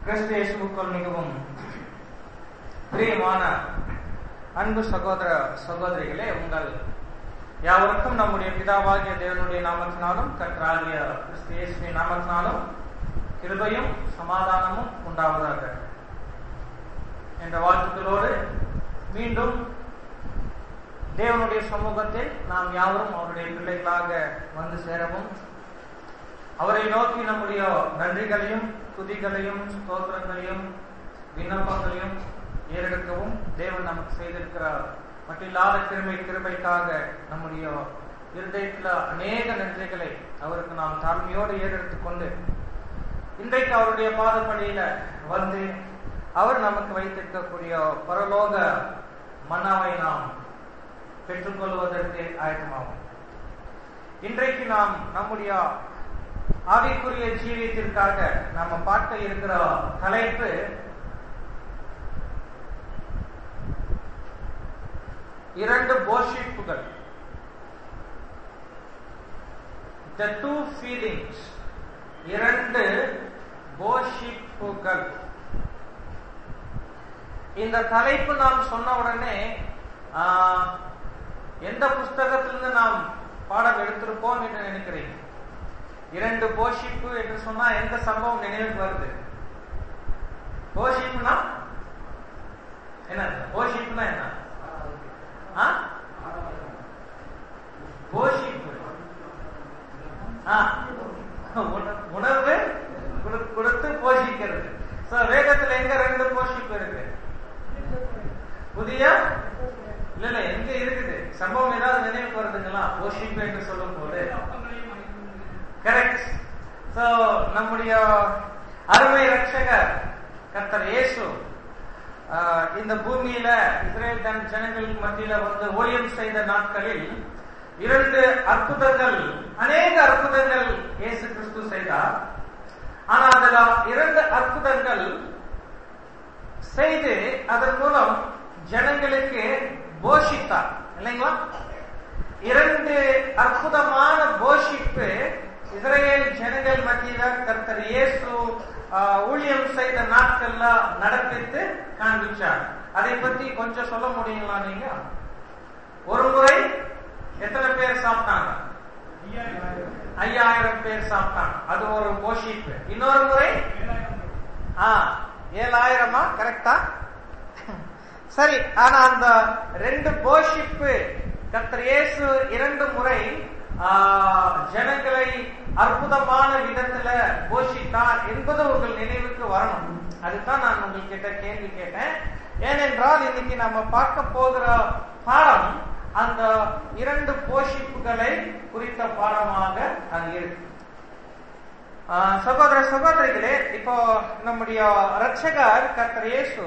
கிறிஸ்து இயேசுவுக்குள் மிகவும் பிரியமான அன்பு சகோதர சகோதரிகளே உங்கள் யாவருக்கும் நம்முடைய பிதாவாகிய தேவனுடைய நாமத்தினாலும் கற்றாகிய கிறிஸ்து இயேசுவின் நாமத்தினாலும் கிருபையும் சமாதானமும் உண்டாவதாக என்ற வாழ்த்துக்களோடு மீண்டும் தேவனுடைய சமூகத்தில் நாம் யாவரும் அவருடைய பிள்ளைகளாக வந்து சேரவும் அவரை நோக்கி நம்முடைய நன்றிகளையும் துதிகளையும் ஸ்தோத்திரங்களையும் விண்ணப்பங்களையும் ஏறெடுக்கவும் தேவன் நமக்கு செய்திருக்கிற மட்டில்லாத கிருமை கிருபைக்காக நம்முடைய இருதயத்தில் அநேக நன்றிகளை அவருக்கு நாம் தாழ்மையோடு ஏறெடுத்துக் கொண்டு இன்றைக்கு அவருடைய பாதப்படியில வந்து அவர் நமக்கு வைத்திருக்கக்கூடிய பரலோக மன்னாவை நாம் பெற்றுக்கொள்வதற்கு ஆயத்தமாகும் இன்றைக்கு நாம் நம்முடைய ஆவிக்குரிய ஜீவியத்திற்காக நாம பார்க்க இருக்கிற தலைப்பு இரண்டு போஷிப்புகள் த டூ ஃபீலிங்ஸ் இரண்டு போஷிப்புகள் இந்த தலைப்பு நாம் சொன்ன உடனே எந்த புஸ்தகத்திலிருந்து நாம் பாடம் எடுத்திருப்போம் என்று நினைக்கிறேன் இரண்டு போஷிப்பு என்று சொன்னா எந்த சம்பவம் நினைவுக்கு வருது போஷிப்புனா என்ன போஷிப்புனா என்ன போஷிப்பு உணவு கொடுத்து போஷிக்கிறது வேதத்துல எங்க ரெண்டு போஷிப்பு இருக்கு புதிய இல்ல இல்ல எங்க இருக்குது சம்பவம் ஏதாவது நினைவுக்கு வருதுங்களா போஷிப்பு என்று சொல்லும் போது கரெக்ட் சோ நம்முடைய அருமை ரட்சகர் கர்த்தர் இயேசு இந்த பூமியில இஸ்ரேல் தன் ஜனங்களுக்கு மத்தியில வந்து ஊழியம் செய்த நாட்களில் இரண்டு அற்புதங்கள் அநேக அற்புதங்கள் இயேசு கிறிஸ்து செய்தார் ஆனா அதுல இரண்டு அற்புதங்கள் செய்து அதன் மூலம் ஜனங்களுக்கு போஷித்தார் இல்லைங்களா இரண்டு அற்புதமான போஷிப்பு இஸ்ரேல் ஜனங்கள் மத்தியில கர்த்தர் இயேசு ஊழியம் செய்த நாட்கள்ல நடப்பித்து காண்பிச்சார் அதை பத்தி கொஞ்சம் சொல்ல முடியுங்களா நீங்க ஒரு முறை எத்தனை பேர் சாப்பிட்டாங்க ஐயாயிரம் பேர் சாப்பிட்டாங்க அது ஒரு போஷிப்பு இன்னொரு முறை ஆ ஏழாயிரமா கரெக்டா சரி ஆனா அந்த ரெண்டு போஷிப்பு கர்த்தர் இயேசு இரண்டு முறை ஜனங்களை அற்புதமான விதத்துல போஷித்தார் என்பது உங்கள் நினைவுக்கு வரணும் அதுதான் நான் உங்ககிட்ட கேள்வி கேட்டேன் ஏனென்றால் இன்னைக்கு நம்ம பார்க்க போகிற பாடம் அந்த இரண்டு போஷிப்புகளை குறித்த பாடமாக அது இருக்கு சகோதர சகோதரிகளே இப்போ நம்முடைய ரட்சகர் கர்த்தர் இயேசு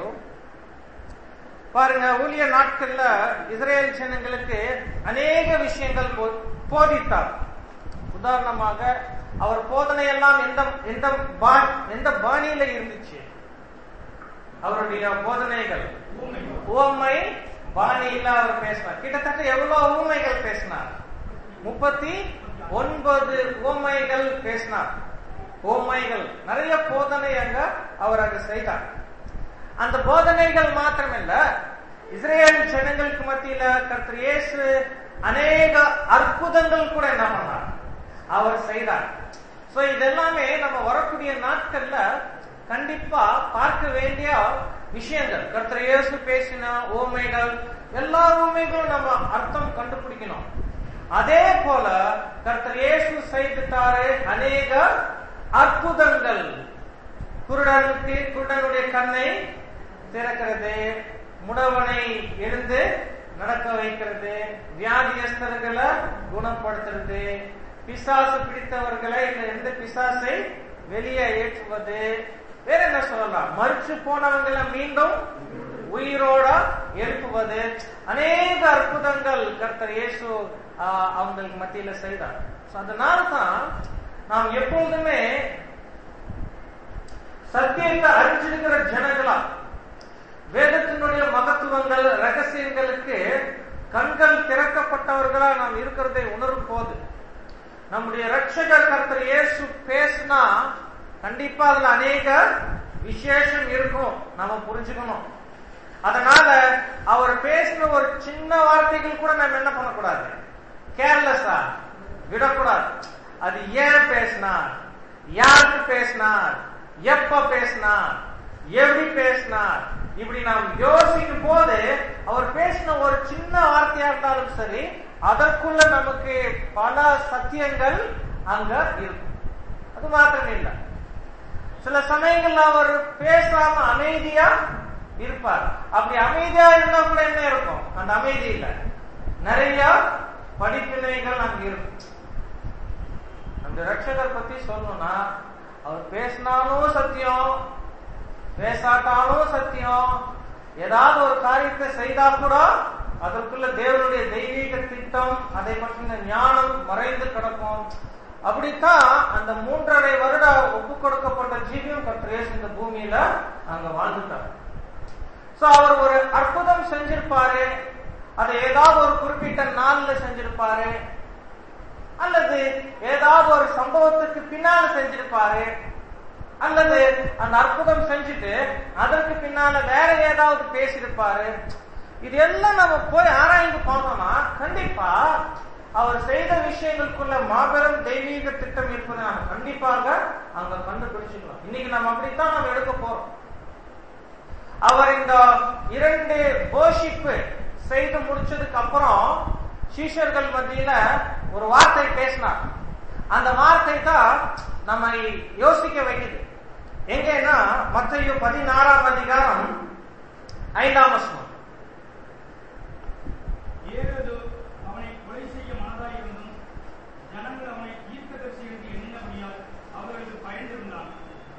பாருங்க ஊழிய நாட்கள்ல இஸ்ரேல் ஜனங்களுக்கு அநேக விஷயங்கள் போதித்தார் உதாரணமாக அவர் போதனை எல்லாம் எந்த எந்த எந்த பாணியில இருந்துச்சு அவருடைய போதனைகள் ஓமை பாணியில அவர் பேசினார் கிட்டத்தட்ட எவ்வளவு ஊமைகள் பேசினார் முப்பத்தி ஒன்பது ஓமைகள் பேசினார் ஓமைகள் நிறைய போதனை அங்க அவர் அங்க செய்தார் அந்த போதனைகள் மாத்திரமில்ல இஸ்ரேல் ஜனங்களுக்கு மத்தியில கர்த்தர் இயேசு அநேக அற்புதங்கள் கூட என்ன பண்ணார் அவர் செய்தார் சோ இதெல்லாமே நம்ம வரக்கூடிய நாட்கள்ல கண்டிப்பா பார்க்க வேண்டிய விஷயங்கள் கர்த்தர் இயேசு பேசின ஓமைகள் எல்லா ஓமைகளும் நம்ம அர்த்தம் கண்டுபிடிக்கணும் அதே போல கர்த்தர் இயேசு செய்துட்டாரு அநேக அற்புதங்கள் குருடனுக்கு குருடனுடைய கண்ணை திறக்கிறது முடவனை எழுந்து நடக்க வைக்கிறது வியாதியஸ்தர்களை குணப்படுத்துறது பிசாசு பிடித்தவர்களை எந்த பிசாசை வெளியே ஏற்றுவது வேற என்ன சொல்லலாம் மறுச்சு போனவங்களை மீண்டும் உயிரோட எழுப்புவது அநேக அற்புதங்கள் கர்த்தர் இயேசு அவங்களுக்கு மத்தியில செய்தார் அதனால தான் நாம் எப்பொழுதுமே சத்தியத்தை அறிஞ்சிருக்கிற ஜனங்களா வேதத்தினுடைய மகத்துவங்கள் ரகசியங்களுக்கு கண்கள் திறக்கப்பட்டவர்களா நாம் இருக்கிறதை உணரும் போது நம்முடைய ரட்சகர் கர்த்தர் இயேசு பேசினா கண்டிப்பா அதுல அநேக விசேஷம் இருக்கும் நம்ம புரிஞ்சுக்கணும் அதனால அவர் பேசின ஒரு சின்ன வார்த்தைகள் கூட நம்ம என்ன பண்ணக்கூடாது கேர்லெஸ்ஸா விடக்கூடாது அது ஏன் பேசினார் யாருக்கு பேசினார் எப்ப பேசினார் எப்படி பேசினார் இப்படி நாம் யோசிக்கும் போது அவர் பேசின ஒரு சின்ன வார்த்தையா இருந்தாலும் சரி அதற்குள்ள நமக்கு பல சத்தியங்கள் அங்க இருக்கும் அது மாத்திரம் இல்லை சில சமயங்கள்ல அவர் பேசாம அமைதியா இருப்பார் அப்படி அமைதியா இருந்தா கூட என்ன இருக்கும் அந்த அமைதி இல்ல நிறைய படிப்பினைகள் அங்க இருக்கும் அந்த ரட்சகர் பத்தி சொல்லணும்னா அவர் பேசினாலும் சத்தியம் பேசாட்டாலும் சத்தியம் ஏதாவது ஒரு காரியத்தை செய்தா கூட அதற்குள்ள தேவனுடைய தெய்வீக திட்டம் அதை பற்றின ஞானம் மறைந்து கிடக்கும் அப்படித்தான் அந்த மூன்றரை வருட ஒப்பு கொடுக்கப்பட்ட ஜீவியம் கற்று இந்த பூமியில அங்க வாழ்ந்துட்டார் சோ அவர் ஒரு அற்புதம் செஞ்சிருப்பாரு அதை ஏதாவது ஒரு குறிப்பிட்ட நாள்ல செஞ்சிருப்பாரு அல்லது ஏதாவது ஒரு சம்பவத்துக்கு பின்னால செஞ்சிருப்பாரு அல்லது அந்த அற்புதம் செஞ்சுட்டு அதற்கு பின்னால வேற ஏதாவது பேசியிருப்பாரு இது எல்லாம் நம்ம போய் ஆராய்ந்து பார்த்தோம்னா கண்டிப்பா அவர் செய்த விஷயங்களுக்குள்ள மாபெரும் தெய்வீக திட்டம் இருப்பதை நம்ம கண்டிப்பாக அங்க கண்டுபிடிச்சுக்கலாம் இன்னைக்கு நம்ம அப்படித்தான் நம்ம எடுக்க போறோம் அவர் இந்த இரண்டு போஷிப்பு செய்து முடிச்சதுக்கு அப்புறம் சீஷர்கள் மத்தியில ஒரு வார்த்தை பேசினார் அந்த வார்த்தை தான் நம்மை யோசிக்க வைக்குது எங்கன்னா மத்திய பதினாறாம் அதிகாரம் ஐந்தாம் வசனம் ஏரோது அவனை கொலை செய்ய மனதாயிருந்தும் ஜனங்கள் அவனை தீர்க்கதரிசி என்று எண்ணினபடியால் அவர்களுக்கு பயந்திருந்தான்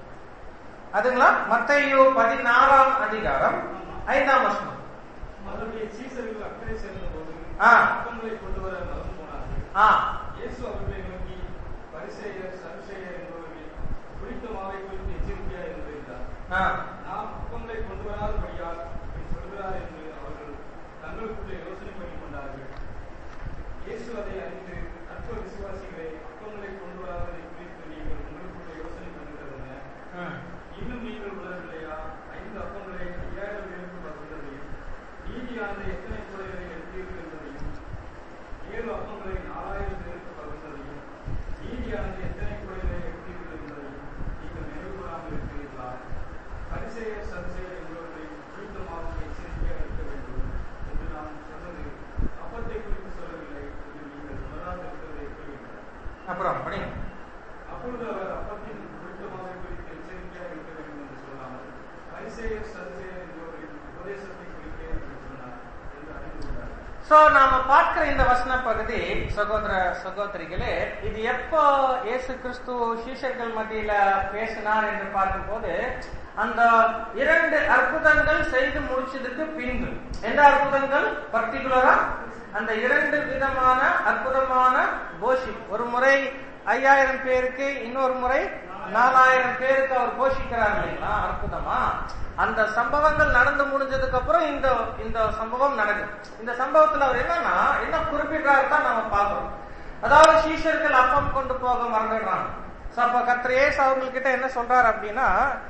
அதுங்களா மத்தையோ பதினாறாம் அதிகாரம் ஐந்தாம் வசனம் அவருடைய சீசர்கள் அக்கறை செல்லும்போது ஆ. அப்பங்களை கொண்டு வர மறந்து போனார்கள் ஆ இயேசு அவர்களை நோக்கி பரிசேயர் சதுசேயர் என்பவர்கள் குறித்த மாவை குறித்து எச்சரிக்கையா இருந்திருந்தார் ஆ நாம் அப்பங்களை கொண்டு வராதபடியால் இப்படி சொல்கிறார் என்று அவர்கள் தங்களுக்குள்ளே யோசனை பண்ணிக் கொண்டார்கள் இயேசு அதை அறிந்து அற்ப விசுவாசிகளை அப்பங்களை கொண்டு வராததை குறித்து நீங்கள் உங்களுக்குள்ளே யோசனை பண்ணுகிறது என்ன? ம். இன்னும் நீங்கள் உணரவில்லையா ஐந்து அப்பங்களை ஐயாயிரம் பேருக்கு பகிர்ந்ததையும் நீதியானது எத்தனை குறைகளை எடுத்தீர்கள் என்பதையும் ஏழு அப்பங்களை நாலாயிரம் பேருக்கு பகிர்ந்ததையும் நீதியானது எத்தனை குறைகளை எடுத்தீர்கள் என்பதையும் நீங்கள் நினைவு கூறாமல் இருக்கிறீர்களா பரிசெயர் சதுசெயர் என்பவர்களை குறித்தமாக எச்சரிக்கையாக இருக்க வேண்டும் என்று நான் சொன்னது அப்பத்தை குறித்து சொல்லவில்லை என்று நீங்கள் உணராதிருக்கிறதை எப்படி அப்புறம் படிங்க அப்பொழுது அவர் அப்பத்தின் குறித்தமாக குறித்து எச்சரிக்கையாக இருக்க வேண்டும் என்று சொல்லாமல் பரிசேயர் சதுசேயர் என்பவர்களின் உபதேசத்தை குறித்தே என்று சொன்னார் என்று அறிந்து கொண்டார் சோ நாம பார்க்கிற இந்த வசன பகுதி சகோதர சகோதரிகளே இது எப்போ இயேசு கிறிஸ்து சீஷர்கள் மத்தியில பேசினார் என்று பார்க்கும்போது அந்த இரண்டு அற்புதங்கள் செய்து முடிச்சதுக்கு பின்பு எந்த அற்புதங்கள் பர்டிகுலரா அந்த இரண்டு விதமான அற்புதமான போஷி ஒரு முறை ஐயாயிரம் பேருக்கு இன்னொரு முறை நாலாயிரம் பேருக்கு அவர் போஷிக்கிறார் இல்லைங்களா அற்புதமா அந்த சம்பவங்கள் நடந்து முடிஞ்சதுக்கு அப்புறம் இந்த இந்த சம்பவம் நடக்குது இந்த சம்பவத்துல அவர் என்னன்னா என்ன குறிப்பிடுறாரு தான் நம்ம பார்க்கிறோம் அதாவது சீஷர்கள் அப்பம் கொண்டு போக மறந்துடுறாங்க சோ அப்ப கர்த்தர் இயேசு அவங்ககிட்ட என்ன சொல்றாரு அப்படின்னா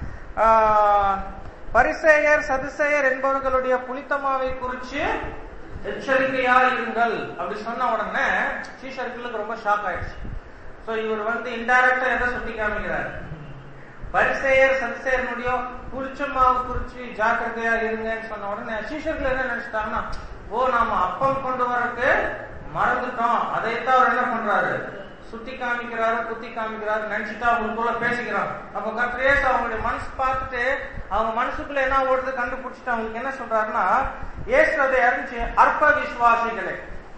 ஆஹ், பரிசேயர் சதுசேயர் என்பவர்களுடைய புளித்தமாவை குறிச்சு எச்சரிக்கையா இருங்கள் அப்படி சொன்ன உடனே சீஷர்களுக்கு ரொம்ப ஷாக் ஆயிடுச்சு சோ இவர் வந்து இன்டைரக்டா எதை சுட்டி காமிக்கிறார் பரிசேயர் சதுசேயனுடைய புளிச்ச மாவு குறிச்சு ஜாக்கிரதையா இருங்கன்னு சொன்ன உடனே சீஷர்கள் என்ன நினைச்சிட்டாங்கன்னா ஓ நாம அப்பம் கொண்டு வரக்கு மறந்துட்டோம் அதைத்தான் அவர் என்ன பண்றாரு சுத்தி காமிக்கிறாரு குத்தி காமிக்கிறாரு நினைச்சிட்டு அவங்களுக்குள்ள பேசிக்கிறாங்க அப்ப கர்த்தரேஸ் அவங்களுடைய மனசு பார்த்துட்டு அவங்க மனசுக்குள்ள என்ன ஓடுது கண்டுபிடிச்சிட்டு அவங்களுக்கு என்ன சொல்றாருன்னா இயேசு அதை அறிஞ்சு அற்ப விசுவாசிகளே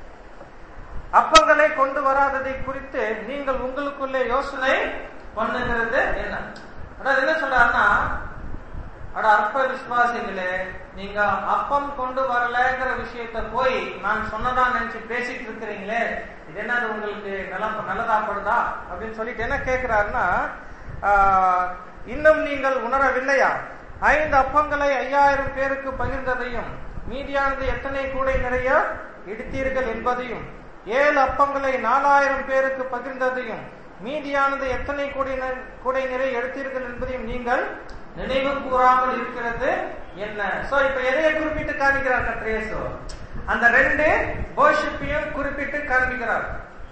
அப்பங்களை கொண்டு வராததை குறித்து நீங்கள் உங்களுக்குள்ளே யோசனை பண்ணுகிறது என்ன அதாவது என்ன சொல்றாருன்னா அட அற்ப விசுவாசிகளே நீங்க அப்பம் கொண்டு வரலங்கிற விஷயத்த போய் நான் சொன்னதா நினைச்சு பேசிட்டு இருக்கிறீங்களே இது என்ன அது உங்களுக்கு நல்ல நல்லதாப்படுதா அப்படின்னு சொல்லிட்டு என்ன கேட்கிறாருன்னா ஆஹ், இன்னும் நீங்கள் உணரவில்லையா ஐந்து அப்பங்களை ஐயாயிரம் பேருக்கு பகிர்ந்ததையும் மீதியானது எத்தனை கூடை நிறைய இடித்தீர்கள் என்பதையும் ஏழு அப்பங்களை நாலாயிரம் பேருக்கு பகிர்ந்ததையும் மீதியானது எத்தனை கூடை நி- கூடை நிறை எடுத்தீர்கள் என்பதையும் நீங்கள் நினைவு கூறாமல் இருக்கிறது என்ன சோ இப்ப எதைய குறிப்பிட்டு காண்பிக்கிறார் கத்திரேசு அந்த ரெண்டு போஷிப்பையும் குறிப்பிட்டு காண்பிக்கிறார்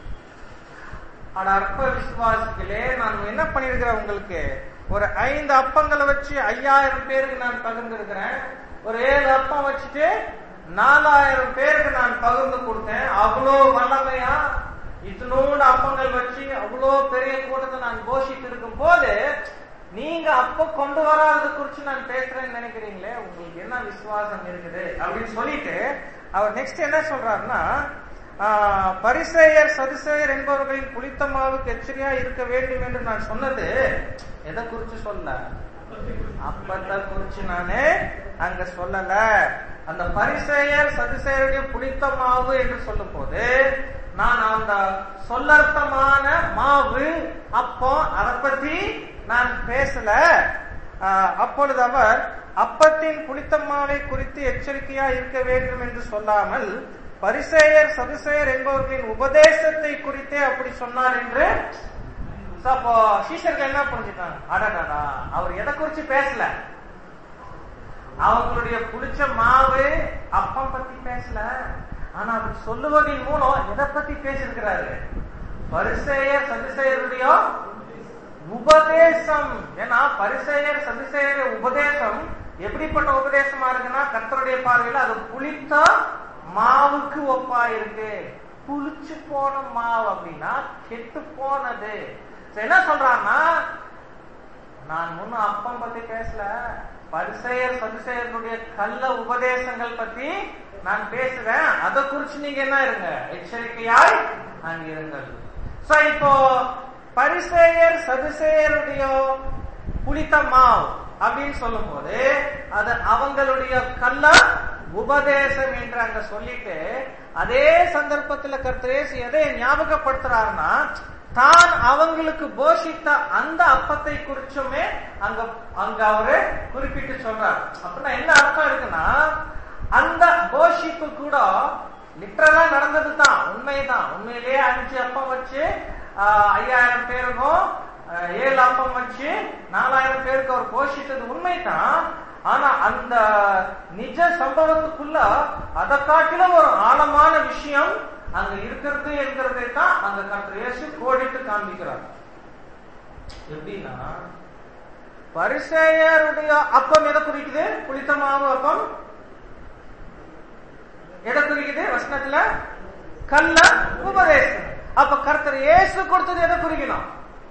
அட அற்ப விசுவாசிகளே நான் என்ன பண்ணிருக்கிறேன் உங்களுக்கு ஒரு ஐந்து அப்பங்களை வச்சு ஐயாயிரம் பேருக்கு நான் பகிர்ந்திருக்கிறேன் ஒரு ஏழு அப்பம் வச்சுட்டு நாலாயிரம் பேருக்கு நான் பகிர்ந்து கொடுத்தேன் அவ்வளோ வல்லமையா இத்தனோடு அப்பங்கள் வச்சு அவ்வளோ பெரிய கூட்டத்தை நான் போஷித்து இருக்கும் போது நீங்க அப்ப கொண்டு வராதது குறிச்சு நான் பேசுறேன்னு நினைக்கிறீங்களே உங்களுக்கு என்ன விசுவாசம் இருக்குது அப்படின்னு சொல்லிட்டு அவர் நெக்ஸ்ட் என்ன சொல்றாருன்னா ஆஹ், பரிசேயர் சதுசேயர் என்பவர்களின் புளித்த மாவுக்கு எச்சரியா இருக்க வேண்டும் என்று நான் சொன்னது எதை குறிச்சு சொல்ல அப்பத்தை குறிச்சு நானு அங்க சொல்லல அந்த பரிசேயர் சதுசேயருடைய புளித்த மாவு என்று சொல்லும் போது நான் அந்த சொல்லர்த்தமான மாவு அப்போ அதை பத்தி நான் பேசல ஆஹ், அப்பொழுது அவர் அப்பத்தின் புளித்த மாவை குறித்து எச்சரிக்கையா இருக்க வேண்டும் என்று சொல்லாமல் பரிசேயர் சதுசேயர் என்பவர்களின் உபதேசத்தை குறித்தே அப்படி சொன்னார் என்று So, அப்போ சீஷர்கள் என்ன புரிஞ்சுட்டாங்க அடடா அவர் எதை குறிச்சு பேசல அவங்களுடைய புளிச்ச மாவு அப்பம் பத்தி பேசல ஆனா அப்படி சொல்லுவதின் மூலம் எதை பத்தி பேசியிருக்கிறாரு பரிசேயர் சதுசேயருடைய உபதேசம் ஏன்னா பரிசேயர் சதுசேயர் உபதேசம் எப்படிப்பட்ட உபதேசமா இருக்குன்னா கர்த்தருடைய பார்வையில அது புளித்த மாவுக்கு ஒப்பா இருக்கு புளிச்சு போன மாவு அப்படின்னா கெட்டு போனது சரி, என்ன சொல்றான்னா நான் முன்னும் அப்பம் பத்தி பேசல பரிசெயர் சதுசெயர்களுடைய கள்ள உபதேசங்கள் பத்தி நான் பேசுறேன் அதை குறிச்சு நீங்க என்ன இருங்க எச்சரிக்கையாய் அங்க இருங்கள் சோ இப்போ பரிசேயர் சதுசேயருடைய புளித்த மாவு அப்படின்னு சொல்லும் போது அது அவங்களுடைய கள்ள உபதேசம் என்று அங்க சொல்லிட்டு அதே சந்தர்ப்பத்துல கர்த்தரேசு எதை ஞாபகப்படுத்துறாருன்னா தான் அவங்களுக்கு போஷித்த அந்த அப்பத்தை குறிச்சுமே அங்க அங்க அவரு குறிப்பிட்டு சொல்றார் அப்படின்னா என்ன அர்த்தம் இருக்குன்னா அந்த போஷிப்பு கூட லிட்டரலா நடந்தது தான் உண்மைதான் உண்மையிலேயே அஞ்சு அப்பம் வச்சு ஆஹ், ஐயாயிரம் பேருக்கும் ஆஹ், ஏழு அப்பம் வச்சு நாலாயிரம் பேருக்கு அவர் போஷித்தது உண்மைதான் ஆனா அந்த நிஜ சம்பவத்துக்குள்ள அதை காட்டிலும் ஒரு ஆழமான விஷயம் அங்க இருக்கிறது என்கிறதை தான் அந்த கர்த்தர் இயேசு கோடிட்டு காண்பிக்கிறார் எப்படின்னா பரிசேயருடைய அப்பம் எதை குறிக்குது புளித்த மாவு அப்பம் எதை குறிக்குது வசனத்துல கல்ல உபதேசம் அப்ப கர்த்தர் இயேசு கொடுத்தது எதை குறிக்கணும்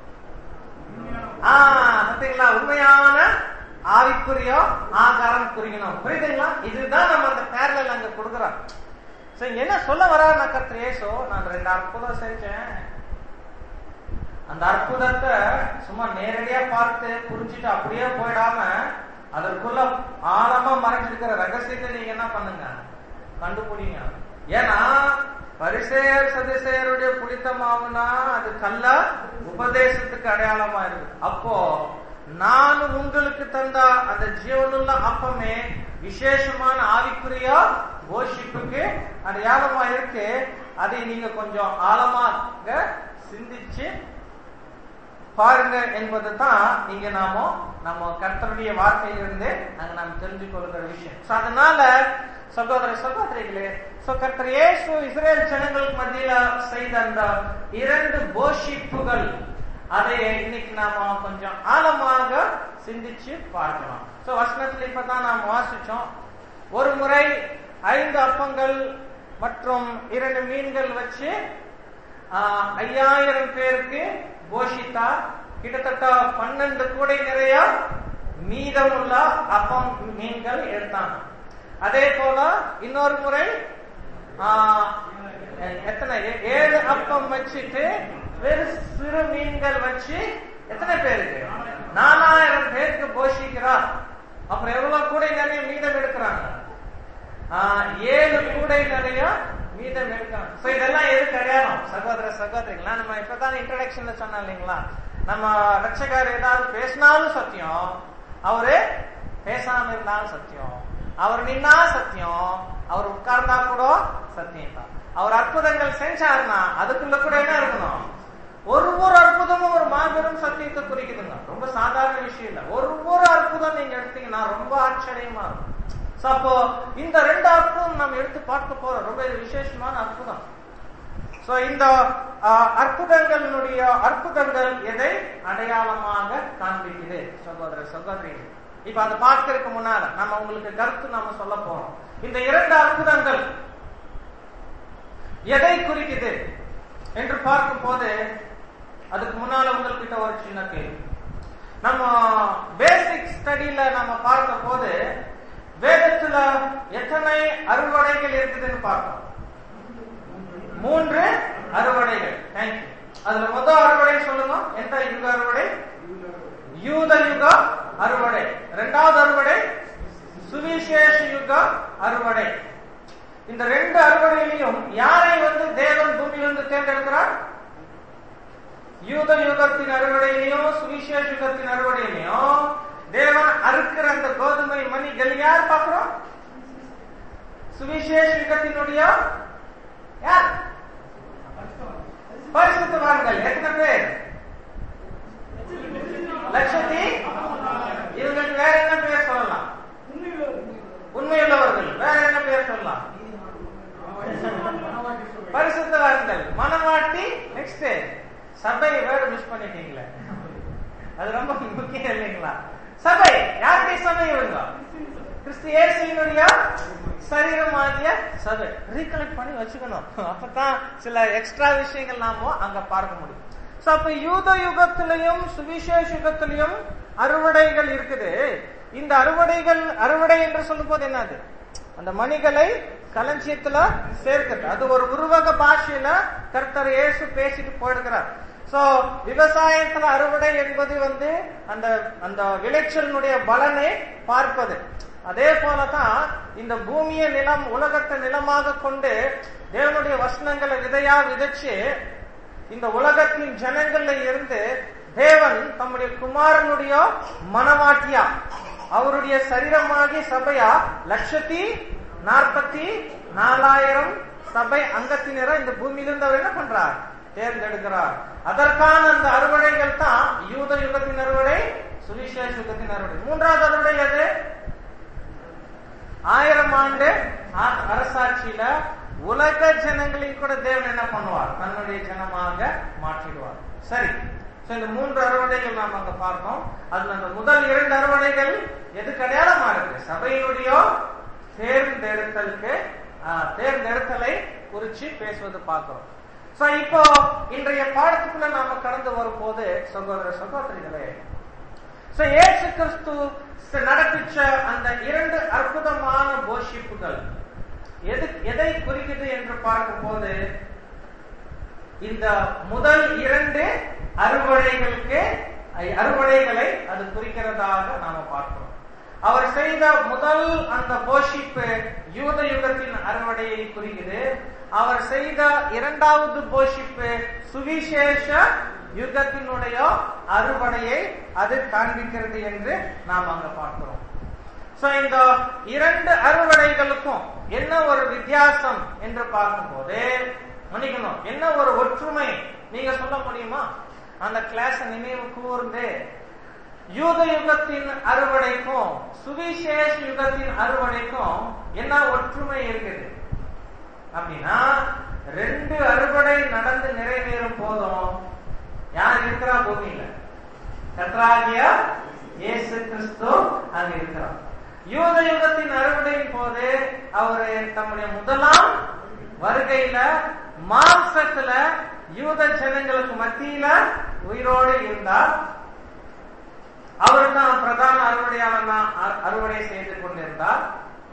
ஆ பார்த்தீங்களா உண்மையான ஆவிக்குரிய ஆகாரம் குறிக்கணும் புரியுதுங்களா இதுதான் நம்ம அந்த பேரல அங்க கொடுக்குறோம் சோ இங்க என்ன சொல்ல வர்றாரு நான் கர்த்தர் இயேசு நான் ரெண்டு அற்புதம் செஞ்சேன் அந்த அற்புதத்தை சும்மா நேரடியா பார்த்து புரிஞ்சுட்டு அப்படியே போயிடாம அதற்குள்ள ஆழமா மறைஞ்சிருக்கிற ரகசியத்தை நீங்க என்ன பண்ணுங்க கண்டுபிடிங்க ஏன்னா பரிசேயர் சதுசேயருடைய புளித்த மாவுனா அது கல்ல உபதேசத்துக்கு அடையாளமா இருக்கு அப்போ நான் உங்களுக்கு தந்த அந்த ஜீவனுள்ள அப்பமே விசேஷமான ஆவிக்குரிய கோஷிப்புக்கு அடையாளமா இருக்கு அதை நீங்க கொஞ்சம் ஆழமாக சிந்திச்சு பாருங்க என்பது தான் இங்க நாம நம்ம கர்த்தருடைய வார்த்தையிலிருந்து அங்க நாம் தெரிஞ்சு கொள்கிற விஷயம் So, அதனால சகோதர சகோதரிகளே சோ கர்த்தர் இயேசு இஸ்ரேல் ஜனங்களுக்கு மத்தியில செய்த அந்த இரண்டு போஷிப்புகள் அதை இன்னைக்கு நாம கொஞ்சம் ஆழமாக சிந்திச்சு பார்க்கலாம் சோ வசனத்துல இப்பதான் நாம் வாசிச்சோம் ஒரு முறை ஐந்து அப்பங்கள் மற்றும் இரண்டு மீன்கள் வச்சு ஆஹ், ஐயாயிரம் பேருக்கு போஷித்தா கிட்டத்தட்ட பன்னெண்டு கூடை நிறைய மீதமுள்ள அப்பம் மீன்கள் எடுத்தாங்க அதே போல இன்னொரு முறை ஆஹ், எத்தனை ஏ- ஏழு அப்பம் வச்சுட்டு வெறும் சிறு மீன்கள் வச்சு எத்தனை பேருக்கு நாலாயிரம் பேருக்கு போஷிக்கிறார் அப்புறம் எவ்வளவு கூடை நிறைய மீதம் எடுக்கிறாங்க ஆஹ், ஏழு கூடை நிறைய மீதம் எடுக்கிறாங்க சோ இதெல்லாம் எதுக்கு அடையாளம் சகோதர சகோதரிகளா நம்ம இப்பதான் இன்ட்ரடக்ஷன்ல சொன்னோம் இல்லைங்களா நம்ம ரட்சகர் ஏதாவது பேசினாலும் சத்தியம் அவரு பேசாம இருந்தாலும் சத்தியம் அவர் நின்னா சத்தியம் அவர் உட்கார்ந்தா கூட சத்தியம் தான் அவர் அற்புதங்கள் செஞ்சாருன்னா அதுக்குள்ள கூட என்ன இருக்கணும் ஒரு ஒரு அற்புதமும் ஒரு மாபெரும் சத்தியத்தை குறிக்குதுங்க ரொம்ப சாதாரண விஷயம் இல்ல ஒரு ஒரு அற்புதம் நீங்க எடுத்தீங்கன்னா ரொம்ப ஆச்சரியமா இருக்கும் So, அப்போ இந்த ரெண்டு அற்புதம் நம்ம எடுத்து பார்க்க போறோம் ரொம்ப இது விசேஷமான அற்புதம் சோ இந்த ஆஹ், அற்புதங்களினுடைய அற்புதங்கள் எதை அடையாளமாக காண்பிக்குது சகோதர சகோதரி இப்ப அதை பார்க்கறதுக்கு முன்னால நம்ம உங்களுக்கு கருத்து நாம சொல்ல போறோம் இந்த இரண்டு அற்புதங்கள் எதை குறிக்குது என்று பார்க்கும் போது அதுக்கு முன்னால உங்கள்கிட்ட ஒரு சின்ன கேள்வி நம்ம பேசிக் ஸ்டடியில நம்ம பார்க்க போது வேதத்துல எத்தனை அறுவடைகள் இருக்குதுன்னு பார்த்தோம் மூன்று அறுவடைகள் தேங்க்யூ அதுல முதல் அறுவடை சொல்லுங்க எந்த யுக அறுவடை யூத யுக அறுவடை இரண்டாவது அறுவடை சுவிசேஷ யுக அறுவடை இந்த ரெண்டு அறுவடையிலையும் யாரை வந்து தேவன் பூமியிலிருந்து தேர்ந்தெடுக்கிறார் யூத யுகத்தின் அறுவடையிலையும் சுவிசேஷ யுகத்தின் அறுவடையிலையும் தேவன் அறுக்கிற அந்த கோதுமை மணிகள் யார் பார்க்கிறோம் சுவிசேஷ யுகத்தினுடைய யார் பரிசுத்தவான்கள் எத்தனை பேர் லட்சத்தி இவங்களுக்கு வேற என்ன பேர் சொல்லலாம் உண்மையுள்ளவர்கள் வேற என்ன பேர் சொல்லலாம் பரிசுத்தவான்கள் மனவாட்டி நெக்ஸ்ட் சபை வேற மிஸ் பண்ணிட்டீங்களே அது ரொம்ப முக்கியம் இல்லைங்களா சபை யாருடைய சபை இவங்க கிறிஸ்து இயேசுவினுடைய சரீரமாகிய சபை ரீகலெக்ட் பண்ணி வச்சுக்கணும் அப்பதான் சில எக்ஸ்ட்ரா விஷயங்கள் நாம அங்க பார்க்க முடியும் சோ அப்ப யூத யுகத்திலையும் சுவிசேஷ யுகத்திலையும் அறுவடைகள் இருக்குது இந்த அறுவடைகள் அறுவடை என்று சொல்லும் போது என்னது அந்த மணிகளை களஞ்சியத்துல சேர்க்கிறது அது ஒரு உருவக பாஷையில கர்த்தர் இயேசு பேசிட்டு போயிடுகிறார் சோ விவசாயத்துல அறுவடை என்பது வந்து அந்த அந்த விளைச்சலினுடைய பலனை பார்ப்பது அதே போலதான் இந்த பூமியை நிலம் உலகத்தை நிலமாக கொண்டு தேவனுடைய வசனங்களை விதையா விதைச்சு இந்த உலகத்தின் ஜனங்கள்ல இருந்து தேவன் தம்முடைய குமாரனுடைய மனவாட்டியா அவருடைய சரீரமாகி சபையா லட்சத்தி நாற்பத்தி நாலாயிரம் சபை அங்கத்தினரை இந்த பூமியிலிருந்து அவர் என்ன பண்றார் தேர்ந்தெடுக்கிறார் அதற்கான அந்த அறுவடைகள் தான் யூத யுகத்தின் அறுவடை சுவிசேஷ யுகத்தின் அறுவடை மூன்றாவது அறுவடை எது ஆயிரம் ஆண்டு ஆ- அரசாட்சியில உலக ஜனங்களையும் கூட தேவன் என்ன பண்ணுவார் தன்னுடைய ஜனமாக மாற்றிடுவார் சரி So, இந்த மூன்று அறுவடைகள் நாம் அங்க பார்த்தோம் அதுல அந்த முதல் இரண்டு அறுவடைகள் எதுக்கு அடையாளமா இருக்கு சபையினுடைய தேர்ந்தெடுத்தலுக்கு ஆ, தேர்ந்தெடுத்தலை குறிச்சு பேசுவது பார்க்கிறோம் சோ இப்போ இன்றைய பாடத்துக்குள்ள நாம கடந்து வரும்போது சகோதர சகோதரிகளே சோ இயேசு கிறிஸ்து ச- நடப்பிச்ச அந்த இரண்டு அற்புதமான போஷிப்புகள் எது எதை குறிக்குது என்று பார்க்கும்போது இந்த முதல் இரண்டு அறுவடைகளுக்கு ஐ- அறுவடைகளை அது குறிக்கிறதாக நாம பார்க்கிறோம் அவர் செய்த முதல் அந்த போஷிப்பு யூத யுகத்தின் அறுவடையை குறிக்குது அவர் செய்த இரண்டாவது போஷிப்பு சுவிசேஷ யுகத்தினுடைய அறுவடையை அது காண்பிக்கிறது என்று நாம் அங்க பார்க்கிறோம் சோ இந்த இரண்டு அறுவடைகளுக்கும் என்ன ஒரு வித்தியாசம் என்று பார்க்கும்போது மன்னிக்கணும் என்ன ஒரு ஒற்றுமை நீங்க சொல்ல முடியுமா அந்த கிளாஸ் நினைவு கூர்ந்து யூத யுகத்தின் அறுவடைக்கும் சுவிசேஷ யுகத்தின் அறுவடைக்கும் என்ன ஒற்றுமை இருக்குது அப்படின்னா ரெண்டு அறுவடை நடந்து நிறைவேறும் போதும் யார் இருக்கிறா பூமியில கத்ராகிய இயேசு கிறிஸ்து அங்க இருக்கிறார் யூத யுகத்தின் அறுவடையின் போது அவரு தம்முடைய முதலாம் வருகையில மாம்சத்துல யூத ஜனங்களுக்கு மத்தியில உயிரோடு இருந்தார் அவர் தான் பிரதான அறுவடையாளனா அ- அறுவடை செய்து கொண்டிருந்தார்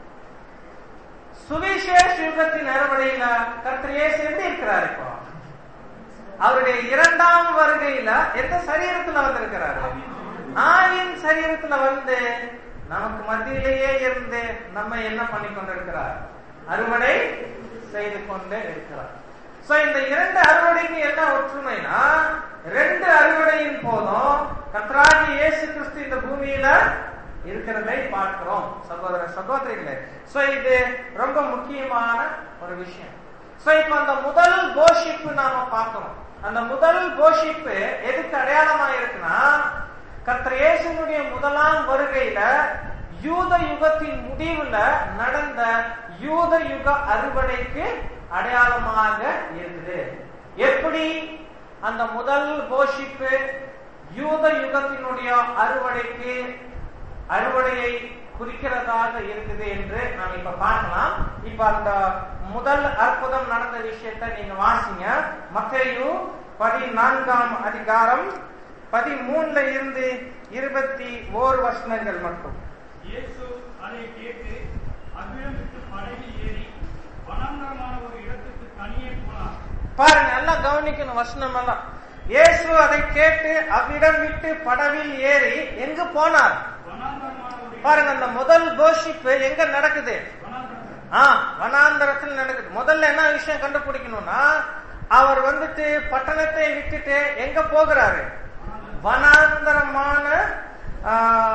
சுவிசேஷ யுகத்தின் அறுவடையில கர்த்தர் இயேசு எப்படி இருக்கிறார் இப்போ அவருடைய இரண்டாம் வருகையில எந்த சரீரத்துல வந்திருக்கிறாரு ஆவின் சரீரத்துல வந்து நமக்கு மத்தியிலேயே இருந்து நம்ம என்ன பண்ணி கொண்டிருக்கிறார் அறுவடை செய்து கொண்டு இருக்கிறார் சோ இந்த இரண்டு அறுவடைக்கு என்ன ஒற்றுமைனா ரெண்டு அறுவடையின் போதும் கத்ராகி இயேசு கிறிஸ்து இந்த பூமியில இருக்கிறதை பார்க்கிறோம் சகோதர சகோதரிகளே சோ இது ரொம்ப முக்கியமான ஒரு விஷயம் சோ இப்ப அந்த முதல் கோஷிப்பு நாம பார்க்கிறோம் அந்த முதல் போஷிப்பு எதுக்கு அடையாளமா இருக்குன்னா கர்த்தர் இயேசுனுடைய முதலாம் வருகையில யூத யுகத்தின் முடிவுல நடந்த யூத யுக அறுவடைக்கு அடையாளமாக இருக்குது எப்படி அந்த முதல் போஷிப்பு யூத யுகத்தினுடைய அறுவடைக்கு அறுவடையை குறிக்கிறதாக இருக்குது என்று நாம் இப்ப பார்க்கலாம் இப்ப அந்த முதல் அற்புதம் நடந்த விஷயத்தை நீங்க வாசிங்க மத்தேயு பதினான்காம் அதிகாரம் பதிமூணுல இருந்து இருபத்தி ஓர் வசனங்கள் மட்டும் இயேசு அதை கேட்டு அவ்விடம் விட்டு படகில் ஏறி வனாந்தரமான ஒரு இடத்துக்கு தனியே போனார் பாருங்க எல்லாம் கவனிக்கணும் வசனம் எல்லாம் இயேசு அதை கேட்டு அவ்விடம் விட்டு படவில் ஏறி எங்கு போனார் வனாந்தரமான ஒரு பாருங்க அந்த முதல் கோஷிப்பு எங்க நடக்குது வனாந்தரம் ஆ வனாந்தரத்தில் நடக்குது முதல்ல என்ன விஷயம் கண்டுபிடிக்கணும்னா அவர் வந்துட்டு பட்டணத்தை விட்டுட்டு எங்க போகிறாரு வனாந்தரமான ஆ,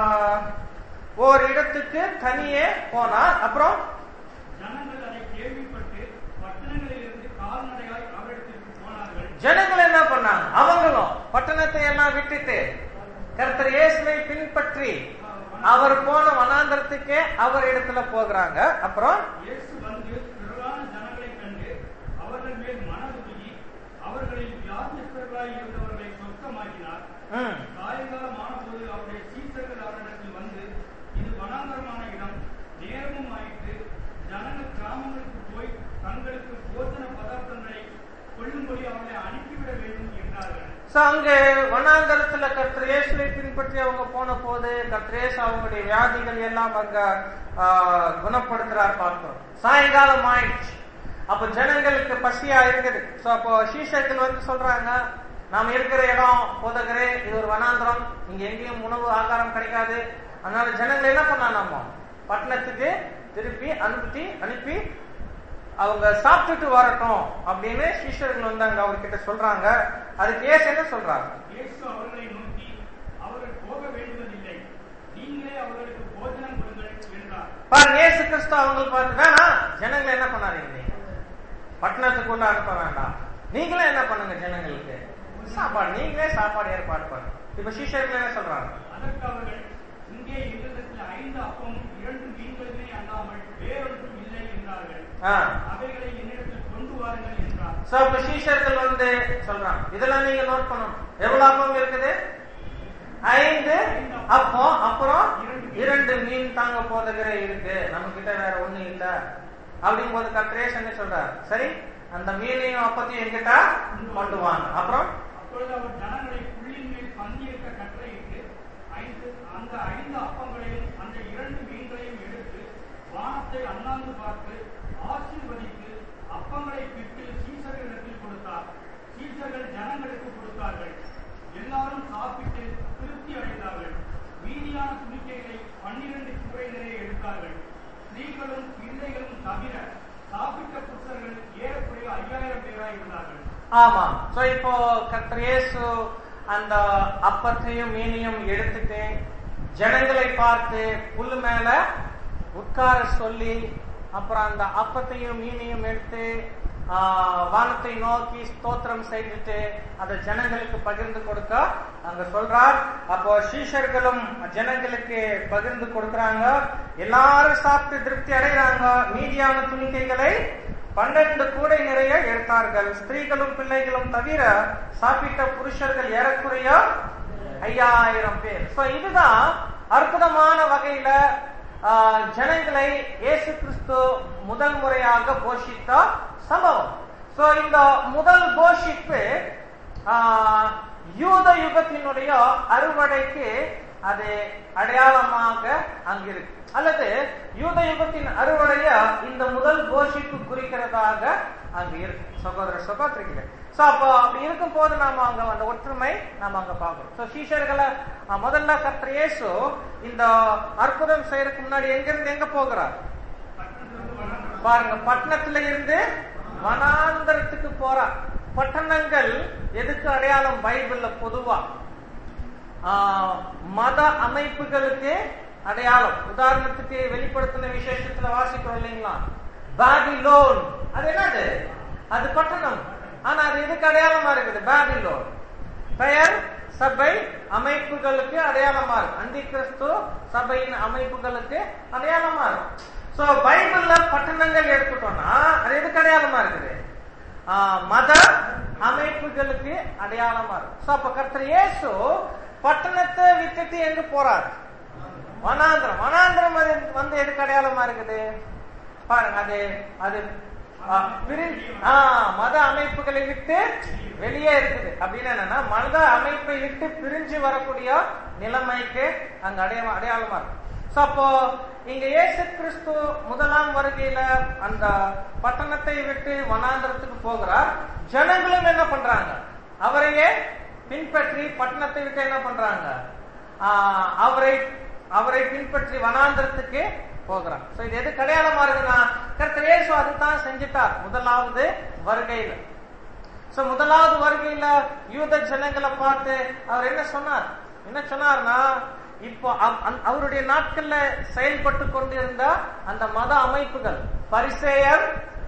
ஓர் இடத்துக்கு தனியே போனார் அப்புறம் ஜனங்கள் அதை கேள்விப்பட்டு பட்டணங்களிலிருந்து கால்நடையாய் அவரிடத்திற்கு போனார்கள் ஜனங்கள் என்ன பண்ணாங்க அவங்களும் பட்டணத்தை எல்லாம் விட்டுட்டு கர்த்தர் இயேசுவை பின்பற்றி அவர் போன வனாந்தரத்துக்கே அவர் இடத்துல போகிறாங்க அப்புறம் இயேசு வந்து திரளான ஜனங்களைக் கண்டு அவர்கள் மேல் மனதுருகி அவர்களில் வியாதியஸ்தர்களாய் இருந்தவர்களை சொத்தமாக்கினார் ம், சாயங்காலம் ஆனபோது அவருடைய சீசர்கள் அவரிடத்தில் வந்து இது வனாந்தரமான இடம் நேரமும் ஆயிற்று ஜனங்கள் கிராமங்களுக்கு போய் தங்களுக்கு போஜன பதார்த்தங்களை கொள்ளும்படி அவர்களை அனுப்பிவிட வேண்டும் என்றார்கள் சோ அங்க வனாந்தரத்துல கர்த்தர் இயேசுவை பின்பற்றி அவங்க போன போது கர்த்தர் இயேசு அவங்களுடைய வியாதிகள் எல்லாம் அங்க ஆ, குணப்படுத்துறார் பார்த்தோம் சாயங்காலம் ஆயிடுச்சு அப்ப ஜனங்களுக்கு பசியா இருக்குது சோ அப்போ சீஷர்கள் வந்து சொல்றாங்க நாம இருக்கிற இடம் போதகரே இது ஒரு வனாந்தரம் இங்க எங்கேயும் உணவு ஆகாரம் கிடைக்காது அதனால ஜனங்கள் என்ன பண்ணலாம் நாம பட்டணத்துக்கு திருப்பி அனுப்பி அனுப்பி அவங்க சாப்பிட்டுட்டு வரட்டும் அப்படின்னு சிஷ்யர்கள் வந்து அங்க அவர்கிட்ட சொல்றாங்க அதுக்கு ஏசு என்ன சொல்றாங்க இயேசு அவர்களை நோக்கி அவர்கள் போக வேண்டுவதில்லை நீங்களே அவர்களுக்கு போஜனம் கொடுங்கள் என்றார் பாருங்க ஏசு கிறிஸ்து அவங்க பார்த்து வேணாம் ஜனங்களை என்ன பண்ணாதீங்க நீங்க பட்டணத்துக்குள்ள அனுப்ப வேண்டாம் நீங்களே என்ன பண்ணுங்க ஜனங்களுக்கு சாப்பாடு நீங்களே சாப்பாடு ஏற்பாடு பண்ணுங்க இப்ப சிஷ்யர்கள் என்ன சொல்றாங்க அதற்கு அவர்கள் இங்கே எங்களிடத்தில் ஐந்து அப்பமும் இரண்டு மீன்களுமே அல்லாமல் வேறொன்றும் இல்லை என்றார்கள் ஆ. அவைகளை என்னிடத்தில் கொண்டு வாருங்கள் என்றார் சோ இப்ப சீஷர்கள் வந்து சொல்றாங்க இதெல்லாம் நீங்க நோட் பண்ணணும் எவ்வளவு அப்பம் இருக்குது ஐந்து அப்பம் அப்புறம் இரண்டு மீன் தாங்க போதகிற இருக்கு நம்ம கிட்ட வேற ஒண்ணு இல்ல அப்படிங்கும் போது கத்திரேஷ் என்ன சொல்றார் சரி அந்த மீனையும் அப்பத்தையும் என்கிட்ட கொண்டு வாங்க அப்புறம் அப்பொழுது அவர் ஜனங்களை புள்ளின் மேல் பந்தியிருக்க கட்டளையிட்டு ஐந்து அந்த ஐந்து அப்பங்களையும் அந்த இரண்டு மீன்களையும் எடுத்து வானத்தை அண்ணாந்து பார்த்து ஆசீர்வதித்து அப்பங்களை பிட்டு சீசர்களிடத்தில் கொடுத்தார் சீசர்கள் ஜனங்களுக்கு கொடுத்தார்கள் எல்லாரும் சாப்பிட்டு திருப்தி அடைந்தார்கள் மீதியான துணிக்கைகளை பன்னிரண்டு கூரை நிறைய எடுத்தார்கள் ஸ்திரீகளும் பிள்ளைகளும் தவிர சாப்பிட்ட புருஷர்கள் ஏறக்குறைய ஐயாயிரம் பேராய் இருந்தார்கள் ஆமா சோ இப்போ கர்த்தர் இயேசு அந்த அப்பத்தையும் மீனையும் எடுத்துட்டு ஜனங்களை பார்த்து புல்லு மேல உட்கார சொல்லி அப்புறம் அந்த அப்பத்தையும் மீனையும் எடுத்து ஆ, வானத்தை நோக்கி ஸ்தோத்திரம் செய்துட்டு அதை ஜனங்களுக்கு பகிர்ந்து கொடுக்க அங்க சொல்றார் அப்போ சீஷர்களும் ஜனங்களுக்கு பகிர்ந்து கொடுக்கறாங்க எல்லாரும் சாப்பிட்டு திருப்தி அடைகிறாங்க மீதியான துணிக்கைகளை பன்னெண்டு கூடை நிறைய எடுத்தார்கள் ஸ்திரீகளும் பிள்ளைகளும் தவிர சாப்பிட்ட புருஷர்கள் ஏறக்குறைய ஐயாயிரம் பேர் சோ இதுதான் அற்புதமான வகையில ஆஹ், ஜனங்களை இயேசு கிறிஸ்து முதல் முறையாக போஷித்த சம்பவம் சோ இந்த முதல் போஷிப்பு ஆஹ், யூத யுகத்தினுடைய அறுவடைக்கு அது அடையாளமாக அங்கிருக்கு அல்லது யூத யுகத்தின் அறுவடைய இந்த முதல் கோஷிப்பு குறிக்கிறதாக அங்கு இருக்கு சகோதர சகோதரிகளே சோ அப்போ அப்படி இருக்கும் போது நாம அங்க அந்த ஒற்றுமை நாம அங்க பார்க்கிறோம் சோ சீஷர்களை அஹ், முதல்ல கர்த்தர் இயேசு இந்த அற்புதம் செய்யறதுக்கு முன்னாடி எங்க இருந்து எங்க போகிறார் பாருங்க பட்டணத்துல இருந்து வனாந்தரத்துக்கு போறார் பட்டணங்கள் எதுக்கு அடையாளம் பைபிள்ல பொதுவா ஆஹ், மத அமைப்புகளுக்கு அடையாளம் உதாரணத்துக்கு வெளிப்படுத்தின விசேஷத்துல வாசிக்கிறோம் இல்லைங்களா பாபிலோன் அது என்னது அது பட்டணம் ஆனா அது எதுக்கு அடையாளமா இருக்குது பேபிலோன் பெயர் சபை அமைப்புகளுக்கு அடையாளமா இருக்கு அந்தி கிறிஸ்து சபையின் அமைப்புகளுக்கு அடையாளமா இருக்கு சோ பைபிள்ல பட்டணங்கள் எடுத்துட்டோம்னா அது எதுக்கு அடையாளமா இருக்குது ஆஹ் மத அமைப்புகளுக்கு அடையாளமா இருக்கு சோ அப்ப கர்த்தர் இயேசு பட்டணத்தை விட்டுட்டு எங்க போறாரு வனாந்திரம் வனாந்திரம் அது வந்து எதுக்கு அடையாளமா இருக்குது பாருங்க அது அது ஆ, பிரி- ஆ, மத அமைப்புகளை விட்டு வெளியே இருக்குது அப்படின்னு என்னன்னா மத அமைப்பை விட்டு பிரிஞ்சு வரக்கூடிய நிலைமைக்கு அங்க அடைய அடையாளமா இருக்கு So, அப்போ இங்க இயேசு கிறிஸ்து முதலாம் வருகையில அந்த பட்டணத்தை விட்டு வனாந்திரத்துக்கு போகிறார் ஜனங்களும் என்ன பண்றாங்க அவரையே பின்பற்றி பட்டணத்தை விட்டு என்ன பண்றாங்க ஆஹ் அவரை அவரை பின்பற்றி வனாந்திரத்துக்கு போகிறான் சோ இது எது அடையாளமா இருக்குன்னா கர்த்தர் இயேசு அதுதான் செஞ்சிட்டார் முதலாவது வருகையில சோ முதலாவது வருகையில யூத ஜனங்களை பார்த்து அவர் என்ன சொன்னார் என்ன சொன்னார்னா இப்போ அவ- அந்த- அவருடைய நாட்கள்ல செயல்பட்டு கொண்டிருந்த அந்த மத அமைப்புகள் பரிசேயர்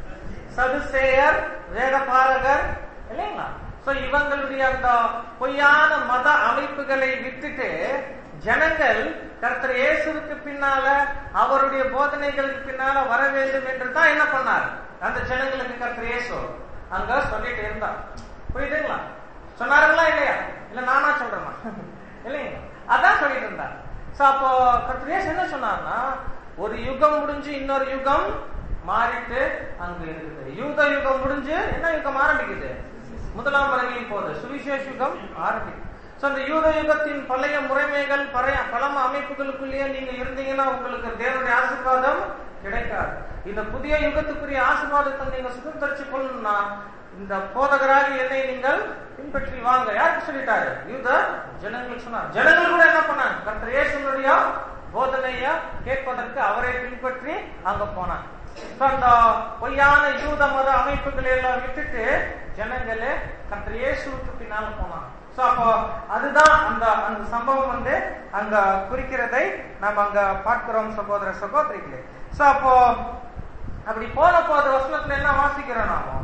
சதுசேயர் வேதபாரகர் இல்லைங்களா சோ இவங்களுடைய அந்த பொய்யான மத அமைப்புகளை விட்டுட்டு ஜனங்கள் கர்த்தர் இயேசுவுக்கு பின்னால அவருடைய போதனைகளுக்கு பின்னால வர வேண்டும் என்று தான் என்ன பண்ணார் அந்த ஜனங்களுக்கு கர்த்தர் இயேசு அங்க சொல்லிட்டு இருந்தார் புரியுதுங்களா சொன்னாருங்களா இல்லையா இல்ல நானா சொல்றேனா இல்லைங்க அதான் சொல்லிட்டு இருந்தார் சோ அப்போ கர்த்தர் இயேசு என்ன சொன்னார்னா ஒரு யுகம் முடிஞ்சு இன்னொரு யுகம் மாறிட்டு அங்க இருக்குது யூத யுகம் முடிஞ்சு என்ன யுகம் ஆரம்பிக்குது முதலாம் வருகையின் போது சுவிசேஷ யுகம் ஆரம்பிக்குது சோ அந்த யூத யுகத்தின் பழைய முறைமைகள் பழைய பழம அமைப்புகளுக்குள்ளேயே நீங்க இருந்தீங்கன்னா உங்களுக்கு தேவனுடைய ஆசீர்வாதம் கிடைக்காது இந்த புதிய யுகத்துக்குரிய ஆசீர்வாதத்தை நீங்க சுதந்திரிச்சு கொள்ளணும்னா இந்த போதகராக என்னை நீங்கள் பின்பற்றி வாங்க யாருக்கு சொல்லிட்டாரு யூத ஜனங்களுக்கு சொன்னார் ஜனங்கள் கூட என்ன பண்ணாங்க கர்த்தர் இயேசுனுடைய போதனைய கேட்பதற்கு அவரை பின்பற்றி அங்க போனாங்க So, அந்த பொய்யான யூத மத அமைப்புகளை எல்லாம் விட்டுட்டு ஜனங்களே கர்த்தர் இயேசுவுக்கு பின்னால போனாங்க சோ அப்போ அதுதான் அந்த அந்த சம்பவம் வந்து அங்க குறிக்கிறதை நம்ம அங்க பார்க்கிறோம் சகோதர சகோதரிகளே சோ அப்போ அப்படி போன போது வசனத்துல என்ன வாசிக்கிறோம் நாம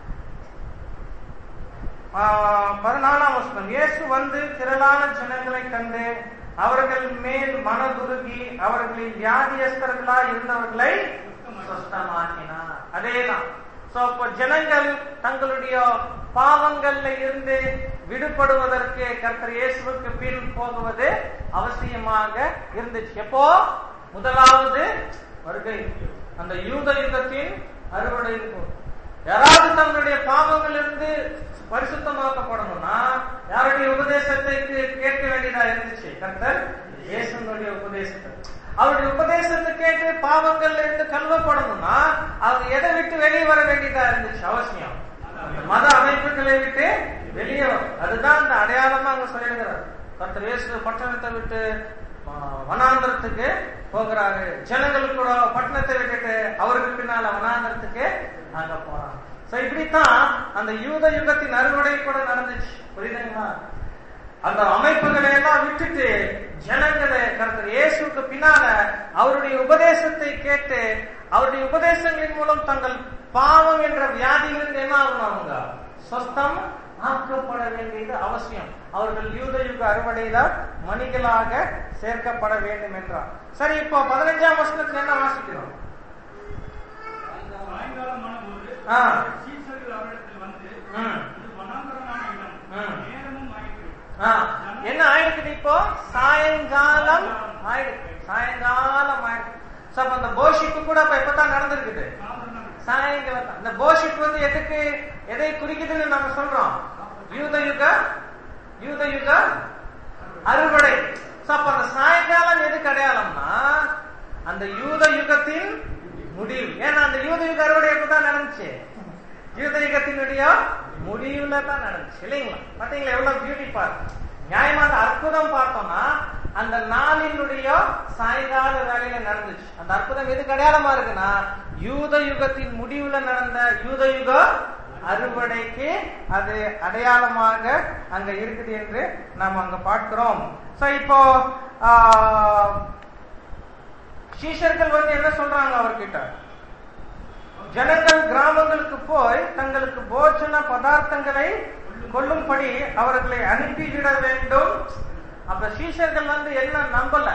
ஆஹ் பதினாலாம் வசனம் இயேசு வந்து திரளான ஜனங்களை கண்டு அவர்கள் மேல் மனதுருகி அவர்களின் வியாதியஸ்தர்களா இருந்தவர்களை சுத்தமாக்கினார் அதேதான் சோ அப்ப ஜனங்கள் தங்களுடைய பாவங்கள்ல இருந்து விடுபடுவதற்கு கர்த்தர் இயேசுவுக்கு பின் போகுவது அவசியமாக இருந்துச்சு எப்போ முதலாவது வருகை அந்த யூத யுகத்தின் அறுவடை போது யாராவது தங்களுடைய பாவங்களிலிருந்து பரிசுத்தமாக்கப்படணும்னா யாருடைய உபதேசத்தை கே- கேட்க வேண்டியதா இருந்துச்சு கர்த்தர் இயேசுனுடைய உபதேசத்தை அவருடைய உபதேசத்தை கேட்டு பாவங்கள்ல இருந்து கல்வப்படணும்னா அவங்க எதை விட்டு வெளியே வர வேண்டியதா இருந்துச்சு அவசியம் அந்த மத அமைப்புகளை விட்டு வெளியே வரும் அதுதான் அந்த அடையாளமா அங்க சொல்லிடுகிறார் கர்த்தர் இயேசு பட்டணத்தை விட்டு ஆ, வனாந்தரத்துக்கு போகிறாரு ஜனங்கள் கூட பட்டணத்தை விட்டுட்டு அவருக்கு பின்னால வனாந்தரத்துக்கு அங்க போறாங்க சோ இப்படித்தான் அந்த யூத யுகத்தின் அறுவடை கூட நடந்துச்சு புரியுதுங்களா அந்த அமைப்புகளை எல்லாம் விட்டுட்டு ஜனங்களை கருத்தர் இயேசுக்கு பின்னால அவருடைய உபதேசத்தை கேட்டு அவருடைய உபதேசங்களின் மூலம் தங்கள் பாவம் என்ற வியாதியிலிருந்து என்ன ஆகணும் அவங்க சொஸ்தம் ஆக்கப்பட வேண்டியது அவசியம் அவர்கள் யூத யுக அறுவடையில மணிகளாக சேர்க்கப்பட வேண்டும் என்றார் சரி இப்போ பதினஞ்சாம் வருஷத்துல என்ன வாசிக்கிறோம் சாயங்காலமான போது ஆ. சீசர்கள் அவரிடத்தில் வந்து ம். இது வனாந்தரமான இடம் ம். நேரமும் ஆயிற்று ஆ, என்ன ஆயிடுக்குது இப்போ சாயங்காலம் ஆயிடுக்கு சாயங்காலம் ஆயிடுக்கு சோ அப்ப அந்த போஷிப்பு கூட அப்ப எப்பதான் நடந்திருக்குது சாயந்தரம் சாயங்காலம் தான். இந்த போஷிப்பு வந்து எதுக்கு எதை குறிக்குதுன்னு நம்ம சொல்றோம் யூத யுக யூத யுக அறுவடை சோ அப்ப அந்த சாயங்காலம் எதுக்கு அடையாளம்னா அந்த யூத யுகத்தின் முடிவு ஏன்னா அந்த யூத யுக அறுவடை எப்பதான் நடந்துச்சு யூத யுகத்தினுடைய முடிவுல தான் நடந்துச்சு இல்லைங்களா பாத்தீங்களா எவ்வளவு பியூட்டி பார்க் நியாயமா அந்த அற்புதம் பார்த்தோம்னா அந்த நாளினுடைய சாயங்கால வேலையில நடந்துச்சு அந்த அற்புதம் எதுக்கு அடையாளமா இருக்குன்னா யூத யுகத்தின் முடிவுல நடந்த யூத யுக அறுவடைக்கு அது அடையாளமாக அங்க இருக்குது என்று நாம் அங்க பார்க்கிறோம் சோ இப்போ ஆஹ், சீஷர்கள் வந்து என்ன சொல்றாங்க அவர்கிட்ட ஜனங்கள் கிராமங்களுக்கு போய் தங்களுக்கு போஜன பதார்த்தங்களை கொள்ளும்படி அவர்களை அனுப்பிவிட வேண்டும் அப்ப சீஷர்கள் வந்து என்ன நம்பல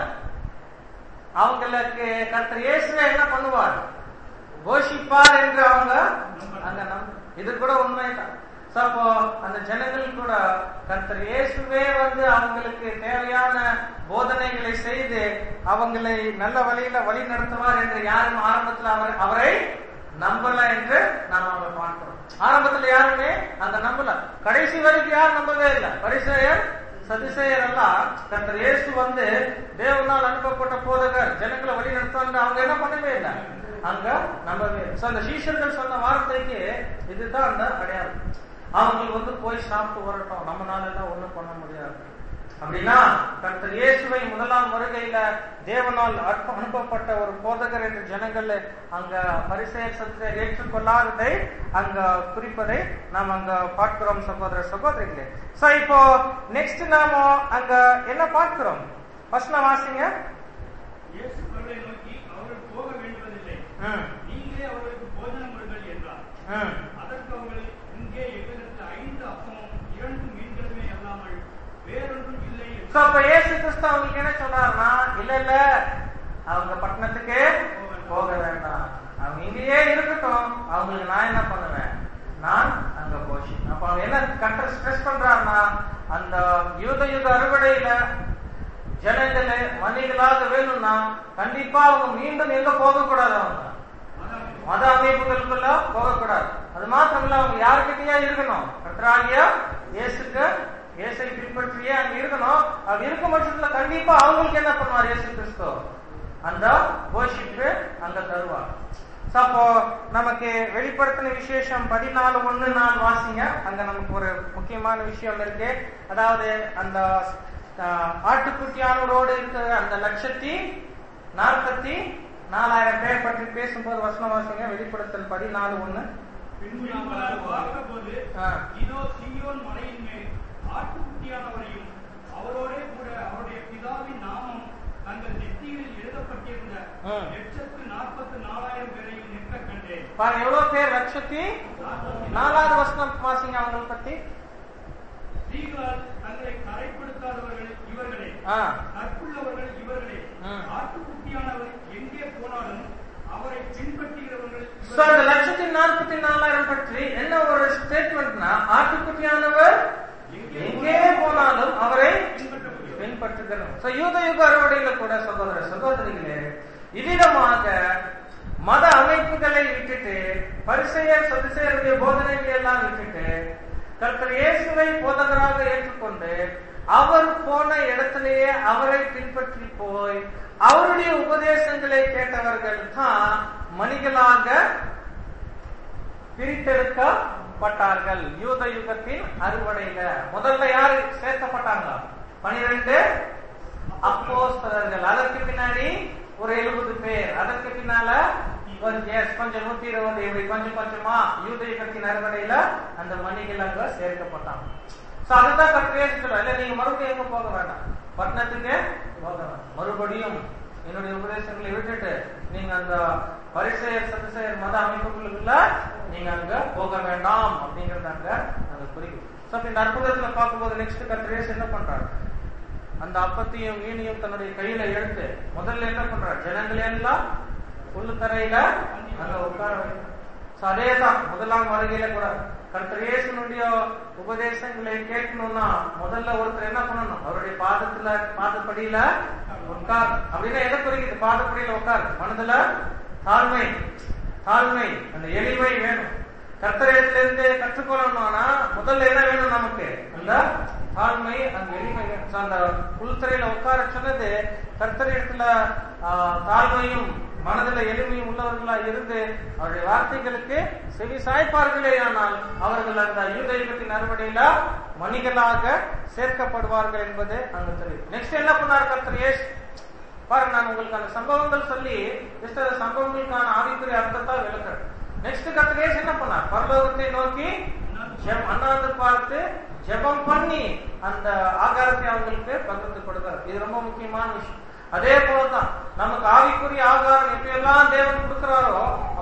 அவங்களுக்கு கர்த்தர் இயேசுவே என்ன பண்ணுவார் போஷிப்பார் என்று அவங்க அங்க நம்ப இது கூட உண்மைதான் So, அப்போ அந்த ஜனங்கள் கூட கர்த்தர் இயேசுவே வந்து அவங்களுக்கு தேவையான போதனைகளை செய்து அவங்களை நல்ல வழியில வழி நடத்துவார் என்று யாரும் ஆரம்பத்தில் அவர் அவரை நம்பல என்று நாம் அவங்க பார்க்கிறோம் ஆரம்பத்துல யாருமே அந்த நம்பல கடைசி வரைக்கும் யாரும் நம்பவே இல்லை பரிசெயர் சதிசெயர் எல்லாம் கர்த்தர் இயேசு வந்து தேவனால் அனுப்பப்பட்ட போதகர் ஜனங்களை வழி நடத்துவாங்க அவங்க என்ன பண்ணவே இல்லை அங்க நம்பவே இல்லை. So, அந்த சீஷர்கள் சொன்ன வார்த்தைக்கு இதுதான் அந்த அடையாளம் அவங்களுக்கு வந்து போய் சாப்பிட்டு வரட்டும் நம்மளால எல்லாம் ஒண்ணும் பண்ண முடியாது அப்படின்னா கர்த்தர் இயேசுவை முதலாம் வருகையில தேவனால் அற்ப- அனுப்பப்பட்ட ஒரு போதகர் என்று ஜனங்கள் அங்க பரிசெயர் சத்தை ஏற்றுக்கொள்ளாததை அங்க குறிப்பதை நாம் அங்க பார்க்கிறோம் சகோதர சகோதரிகளே சோ இப்போ நெக்ஸ்ட் நாம அங்க என்ன பார்க்கிறோம் வசனம் வாசிங்க இயேசு அவர்களை நோக்கி அவர்கள் போக வேண்டுவதில்லை ம், நீங்களே அவர்களுக்கு போஜனம் கொடுங்கள் என்றார் ம். அதற்கு அவர்கள் இங்கே எங்களிடத்தில் ஐந்து அப்பமும் இரண்டு மீன்களுமே அல்லாமல் வேறொன்றும் இல்லை என்று சோ அப்ப இயேசு கிறிஸ்து அவங்களுக்கு என்ன சொல்றாருன்னா இல்ல இல்ல அவங்க பட்டணத்துக்கு போக வேண்டாம் அவங்க இங்கேயே இருக்கட்டும் அவங்களுக்கு நான் என்ன பண்ணுவேன் நான் அங்க போஷி அப்ப அவங்க என்ன கட்ட ஸ்ட்ரெஸ் பண்றாருன்னா அந்த யுத யுக அறுவடையில ஜனங்கள மனிதர்களாக வேணும்னா கண்டிப்பா அவங்க மீண்டும் எங்க போக கூடாது அவங்க மத அமைப்புகளுக்குள்ள போகக்கூடாது அது மாத்திரம் இல்ல அவங்க யாருக்கிட்டயா இருக்கணும் கர்த்தராகிய இயேசுக்கு இயேசை பின்பற்றியே அங்க இருக்கணும் அது இருக்கும் பட்சத்துல கண்டிப்பா அவங்களுக்கு என்ன பண்ணுவார் இயேசு கிறிஸ்து அந்த போஷிப்பு அங்க தருவார் So, அப்போ நமக்கு வெளிப்படுத்தின விசேஷம் பதினாலு ஒண்ணு நாள் வாசிங்க அங்க நமக்கு ஒரு முக்கியமான விஷயம் இருக்கு அதாவது அந்த ஆஹ், ஆட்டுக்குட்டியானோரோடு இருக்கிற அந்த லட்சத்தி நாற்பத்தி நாலாயிரம் பேர் பற்றி பேசும்போது வசனம் வாசிங்க வெளிப்படுத்தல் பதினாலு ஒண்ணு பின்பு நான் பார்த்தபோது ஆ. இதோ சீயோன் மலையின் மேல் ஆட்டுக்குட்டியானவரையும் அவரோடே கூட அவருடைய பிதாவின் நாமம் தங்கள் நெற்றியில் எழுதப்பட்டிருந்த ம். லட்சத்து நாற்பத்து நாலாயிரம் பேரையும் நிற்க கண்டேன் பாருங்க எவ்வளவு பேர் லட்சத்தி நாற்பத்தி நாலாவது வசனம் வாசிங்க அவங்களை பத்தி ஸ்திரீகளால் தங்களை கரைப்படுத்தாதவர்கள் இவர்களே ஆ கற்புள்ளவர்கள் இவர்களே ம். ஆட்டுக்குட்டியானவர் எங்கே போனாலும் அவரை பின்பற்றுகிறவர்கள் So, அந்த லட்சத்தி நாற்பத்தி நாலாயிரம் பற்றி என்ன ஒரு ஸ்டேட்மெண்ட்னா ஆட்டுக்குட்டியானவர் எங்கே போனாலும் அவரை பின்பற்றப்படுகிறோம் பின்பற்றுகிறோம் So, யூத யுக அறுவடையில கூட சகோதர சகோதரிகளே இவ்விதமாக மத அமைப்புகளை விட்டுட்டு பரிசெயர் சதுசெயருடைய போதனைகளை எல்லாம் விட்டுட்டு கர்த்தர் இயேசுவை போதகராக ஏற்றுக்கொண்டு அவர் போன இடத்திலேயே அவரை பின்பற்றி போய் அவருடைய உபதேசங்களை கேட்டவர்கள் தான் மணிகளாக பிரித்தெடுக்கப்பட்டார்கள் யூத யுகத்தின் அறுவடையில முதல்ல யாரு சேர்க்கப்பட்டாங்க பனிரெண்டு அப்போஸ்தலர்கள் அதற்கு பின்னாடி ஒரு எழுபது பேர் அதற்கு பின்னால கொஞ்சம் yes, கொஞ்சம் நூத்தி இருபது இப்படி கொஞ்சம் கொஞ்சமா யூத யுகத்தின் அறுவடையில அந்த மணிகள் அங்க சேர்க்கப்பட்டாங்க சோ அதுதான் கத்திரேசு சொல்ல இல்ல நீங்க மறுபடியும் எங்க போக வேண்டாம் பட்டணத்துக்கு போக வேண்டாம் மறுபடியும் என்னுடைய உபதேசங்களை விட்டுட்டு நீங்க அந்த பரிசெயர் சதுசெயர் மத அமைப்புகளுக்குள்ள நீங்க அங்க போக வேண்டாம் அப்படிங்கறது அங்க அங்க குறிக்கும் சோ அப்ப இந்த அற்புதத்துல பார்க்கும்போது நெக்ஸ்ட் கத்திரேஸ் என்ன பண்றாரு அந்த அப்பத்தையும் மீனையும் தன்னுடைய கையில எடுத்து முதல்ல என்ன பண்றாரு ஜனங்களை எல்லாம் புல்லு தரையில அங்க உட்கார வைக்கிறார். So, அதேதான் முதலாம் வருகையில கூட கர்த்தர் இயேசுனுடைய உபதேசங்களை கேட்கணும்னா முதல்ல ஒருத்தர் என்ன பண்ணணும் அவருடைய பாதத்துல பாதப்படியில உட்கார் அப்படின்னா எதை குறிக்குது பாதப்படியில உட்கார் மனதுல தாழ்மை தாழ்மை அந்த எளிமை வேணும் கர்த்தரத்திலிருந்து கற்றுக்கொள்ளணும்னா முதல்ல என்ன வேணும் நமக்கு அந்த தாழ்மை அந்த எளிமை வேணும் So, அந்த புல்தரையில உட்கார சொன்னது கர்த்தரிடத்துல தாழ்மையும் மனதில் எளிமையும் உள்ளவர்களா இருந்து அவருடைய வார்த்தைகளுக்கு செவி சாய்ப்பார்களே ஆனால் அவர்கள் அந்த யூத யுகத்தின் அறுவடையில மணிகளாக சேர்க்கப்படுவார்கள் என்பது அங்க தெரியும் நெக்ஸ்ட் என்ன பண்ணார் கர்த்தர் இயேசு பாருங்க நான் உங்களுக்கு அந்த சம்பவங்கள் சொல்லி just அந்த சம்பவங்களுக்கான ஆவிக்குரிய அர்த்தத்தை விளக்குறேன் நெக்ஸ்ட் கர்த்தர் இயேசு என்ன பண்ணார் பரலோகத்தை நோக்கி ஜெபம் அண்ணாந்து பார்த்து ஜெபம் பண்ணி அந்த ஆகாரத்தை அவங்களுக்கு பகிர்ந்து கொடுக்கிறார் இது ரொம்ப முக்கியமான விஷயம் அதே போலதான் நமக்கு ஆவிக்குரிய ஆகாரம் எப்படியெல்லாம் தேவன் கொடுக்கிறாரோ அப்ப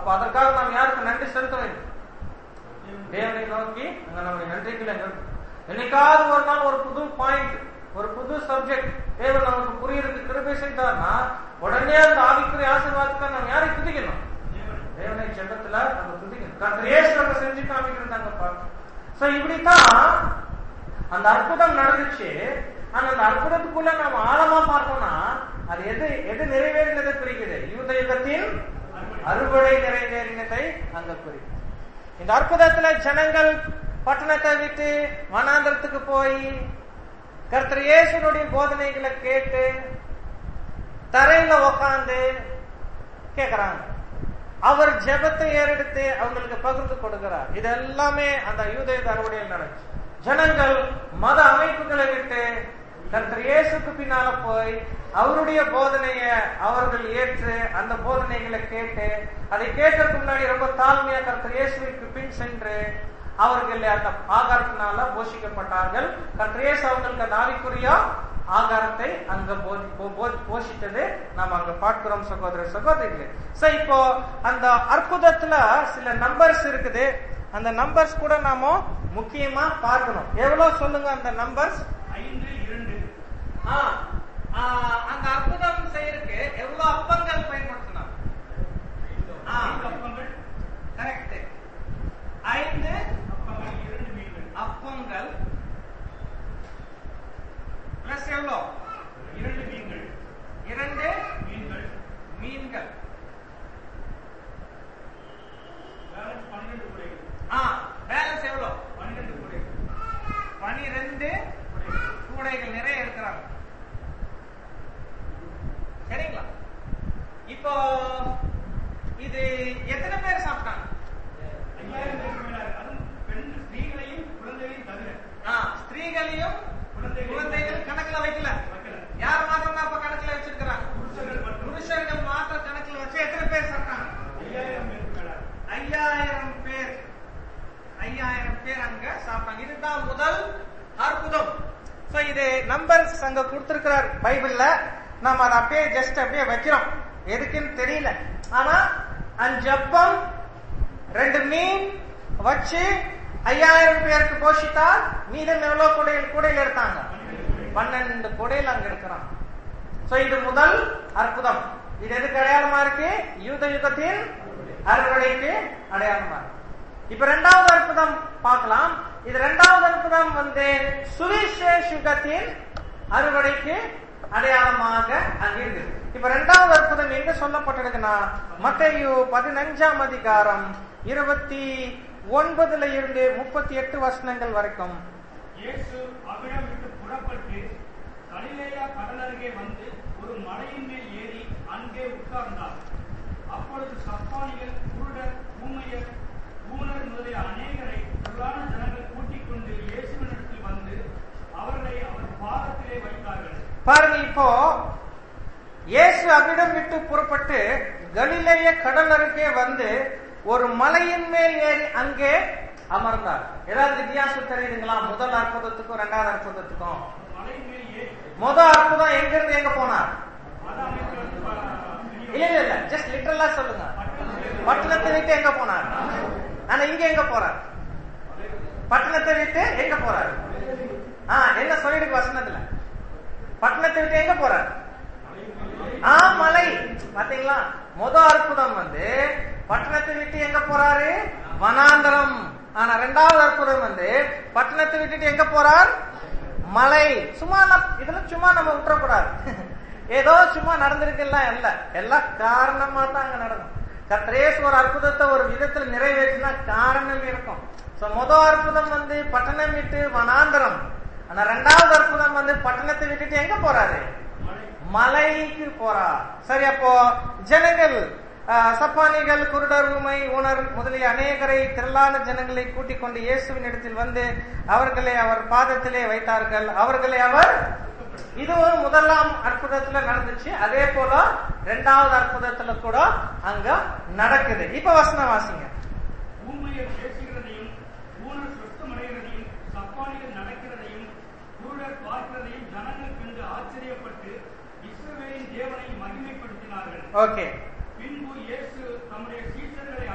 அப்ப அதற்காக நாம் யாருக்கு நன்றி செலுத்த வேண்டும் தேவனை நோக்கி அங்க நம்முடைய நன்றிகளை நிறுத்தும். என்னைக்காவது ஒரு நாள் ஒரு புது பாயிண்ட் ஒரு புது சப்ஜெக்ட் தேவன் நமக்கு புரியறதுக்கு கிருபை செய்தார்னா உடனே அந்த ஆவிக்குரிய ஆசீர்வாதத்தை நம்ம யாரை துதிக்கணும் தேவனை ஜெபத்துல நம்ம துதிக்கணும் கர்த்தர் இயேசு நம்ம செஞ்சு காமிக்கிறாங்க பாருங்க சோ இப்படித்தான் அந்த அற்புதம் நடந்துச்சு ஆனா அந்த அற்புதத்துக்குள்ள நம்ம ஆழமா பார்த்தோம்னா அது எது எது நிறைவேறினதை குறிக்குது யூத யுகத்தின் அறுவடை நிறைவேறினதை அங்க குறிக்குது இந்த அற்புதத்துல ஜனங்கள் பட்டணத்தை விட்டு வனாந்திரத்துக்கு போய் கர்த்தர் இயேசுனுடைய போதனைகளை கேட்டு தரையில உக்காந்து கேக்குறாங்க அவர் ஜெபத்தை ஏறெடுத்து அவங்களுக்கு பகிர்ந்து கொடுக்கிறார் இது எல்லாமே அந்த யூதயுக அறுவடையில் நடந்துச்சு ஜனங்கள் மத அமைப்புகளை விட்டு கர்த்தர் இயேசுக்கு பின்னால போய் அவருடைய போதனைய அவர்கள் ஏற்று அந்த போதனைகளை கேட்டு அதை கேட்கறதுக்கு முன்னாடி ரொம்ப தாழ்மையா கர்த்தர் இயேசுவிற்கு பின் சென்று அவர்கள் அந்த ஆகாரத்தினால போஷிக்கப்பட்டார்கள் கர்த்தர் இயேசு அவங்களுக்கு அந்த ஆவிக்குரிய ஆகாரத்தை அங்க போதி- போ- போ- போஷித்தது நாம் அங்க பார்க்கிறோம் சகோதர சகோதரிகளே சோ இப்போ அந்த அற்புதத்துல சில நம்பர்ஸ் இருக்குது அந்த நம்பர்ஸ் கூட நாம முக்கியமா பார்க்கணும் எவ்வளவு சொல்லுங்க அந்த நம்பர்ஸ் ஐந்து இரண்டு அந்த அற்புதம் செய்யறதுக்கு எவ்வளவு அப்பங்கள் பயன்படுத்தினார் ஆ. ஐந்து அப்பங்கள் கரெக்ட் ஐந்து அப்பங்கள் இரண்டு மீன்கள் அப்பங்கள் பிளஸ் எவ்வளோ இரண்டு மீன்கள் இரண்டு மீன்கள் மீன்கள் பேலன்ஸ் பன்னிரண்டு குடைகள் ஆ பேலன்ஸ் எவ்வளோ பன்னிரண்டு குடைகள் பனிரெண்டு கூடைகள் நிறைய இருக்கிறாங்க சரிங்களா இப்போ இது எத்தனை பேர் சாப்பிட்டாங்க ஐயாயிரம் பேருக்கு மேலாக அதுவும் பெண் ஸ்திரீகளையும் குழந்தைகளையும் தவிர ஆ, ஸ்திரீகளையும் குழந்தைகள் குழந்தைகள் கணக்குல வைக்கல வைக்கல. யார் மாத்திரம் அப்ப கணக்குல வச்சிருக்கிறாங்க புருஷர்கள் மட்டும் புருஷர்கள் மாத்திரம் கணக்குல வச்சு எத்தனை பேர் சாப்பிட்டாங்க ஐயாயிரம் பேருக்கு மேலாக ஐயாயிரம் பேர் ஐயாயிரம் பேர் அங்க சாப்பிட்டாங்க இதுதான் முதல் அற்புதம் சோ இது நம்பர்ஸ் அங்க கொடுத்திருக்கிறார் பைபிள்ல நம்ம அதை அப்படியே ஜஸ்ட் அப்படியே வைக்கிறோம் எதுக்குன்னு தெரியல ஆனா அஞ்சப்பம் ரெண்டு மீன் வச்சு ஐயாயிரம் பேருக்கு போஷித்தால் மீதம் எவ்வளவு கூடையில் கூடையில் எடுத்தாங்க பன்னெண்டு கூடையில் அங்க எடுக்கிறான் சோ இது முதல் அற்புதம் இது எதுக்கு அடையாளமா இருக்கு யூத யுகத்தின் அறுவடைக்கு அடையாளமா இருக்கு இப்ப ரெண்டாவது அற்புதம் பார்க்கலாம் இது ரெண்டாவது அற்புதம் வந்து சுவிசேஷ யுகத்தின் அறுவடைக்கு அடையாளமாக அங்க இருக்குது இப்ப ரெண்டாவது அற்புதம் எங்க சொல்லப்பட்டிருக்குன்னா மத்தேயு பதினஞ்சாம் அதிகாரம் இருபத்தி ஒன்பதுல இருந்து முப்பத்தி எட்டு வசனங்கள் வரைக்கும் இயேசு அவ்விடம் விட்டு புறப்பட்டு கலிலேயா கடலருகே வந்து ஒரு மலையின் மேல் ஏறி அங்கே உட்கார்ந்தார் அப்பொழுது சப்பானிகள் குருடர் ஊமையர் ஊனர் முதலிய அநேகரை திரளான ஜனங்கள் கூட்டிக் கொண்டு இயேசுவினிடத்தில் வந்து அவர்களை அவர் பாதத்திலே வைத்தார்கள் பாருங்க இப்போ இயேசு அவ்விடம் விட்டு புறப்பட்டு கலிலேய கடல் அருகே வந்து ஒரு மலையின் மேல் ஏறி அங்கே அமர்ந்தார் ஏதாவது வித்தியாசம் தெரியுதுங்களா முதல் அற்புதத்துக்கும் ரெண்டாவது அற்புதத்துக்கும் மலையின் மேல் ஏறி முதல் அற்புதம் எங்க இருந்து எங்க போனார் மத அமைப்பிலிருந்து ப- இல்ல இல்ல இல்ல ஜஸ்ட் லிட்டரலா சொல்லுங்க பட்டணத்தை விட்டு எங்க போனார் ஆனா இங்க எங்க போறார் பட்டணத்தை விட்டு எங்க போறார் ஆ என்ன சொல்லிடுக்கு வசனத்துல பட்டணத்தை விட்டு எங்க போறார் ஆ மலை பாத்தீங்களா முத அற்புதம் வந்து பட்டணத்தை விட்டு எங்க போறாரு வனாந்தரம் ஆனா ரெண்டாவது அற்புதம் வந்து பட்டணத்தை விட்டுட்டு எங்க போறார் மலை சும்மா நம்ம- இதெல்லாம் சும்மா நம்ம விட்டுறக்கூடாது ஏதோ சும்மா நடந்திருக்குல்ல இல்ல எல்லாம் காரணமா தான் அங்க நடக்கும் கத்ரேஸ் ஒரு அற்புதத்தை ஒரு விதத்துல நிறைவேற்றினா காரணம் இருக்கும் சோ முத அற்புதம் வந்து பட்டணம் விட்டு வனாந்தரம் ஆனா ரெண்டாவது அற்புதம் வந்து பட்டணத்தை விட்டுட்டு எங்க போறாரு மலைக்கு போறா சரி அப்போ ஜனங்கள் ஆஹ், சப்பானிகள் குருடர் ஊமை உணர் முதலிய அநேகரை திரளான ஜனங்களை கூட்டிக் கொண்டு இயேசுவின் இடத்தில் வந்து அவர்களை அவர் பாதத்திலே வைத்தார்கள் அவர்களை அவர் இதுவும் முதலாம் அற்புதத்துல நடந்துச்சு அதே போல ரெண்டாவது அற்புதத்துல கூட அங்க நடக்குது இப்ப வசனம் வாசிங்க ஊமையர் பேசுகிறதையும் ஊனர் சுத்தமடைகிறதையும் சப்பானிகள் நடக்கிறதையும் குருடர் பார்க்கிறதையும் ஜனங்கள் கண்டு ஆச்சரியப்பட்டு இஸ்ரவேலின் தேவனை மகிமைப்படுத்தினார்கள் ஓகே பின்பு இயேசு தம்முடைய சீஷர்களை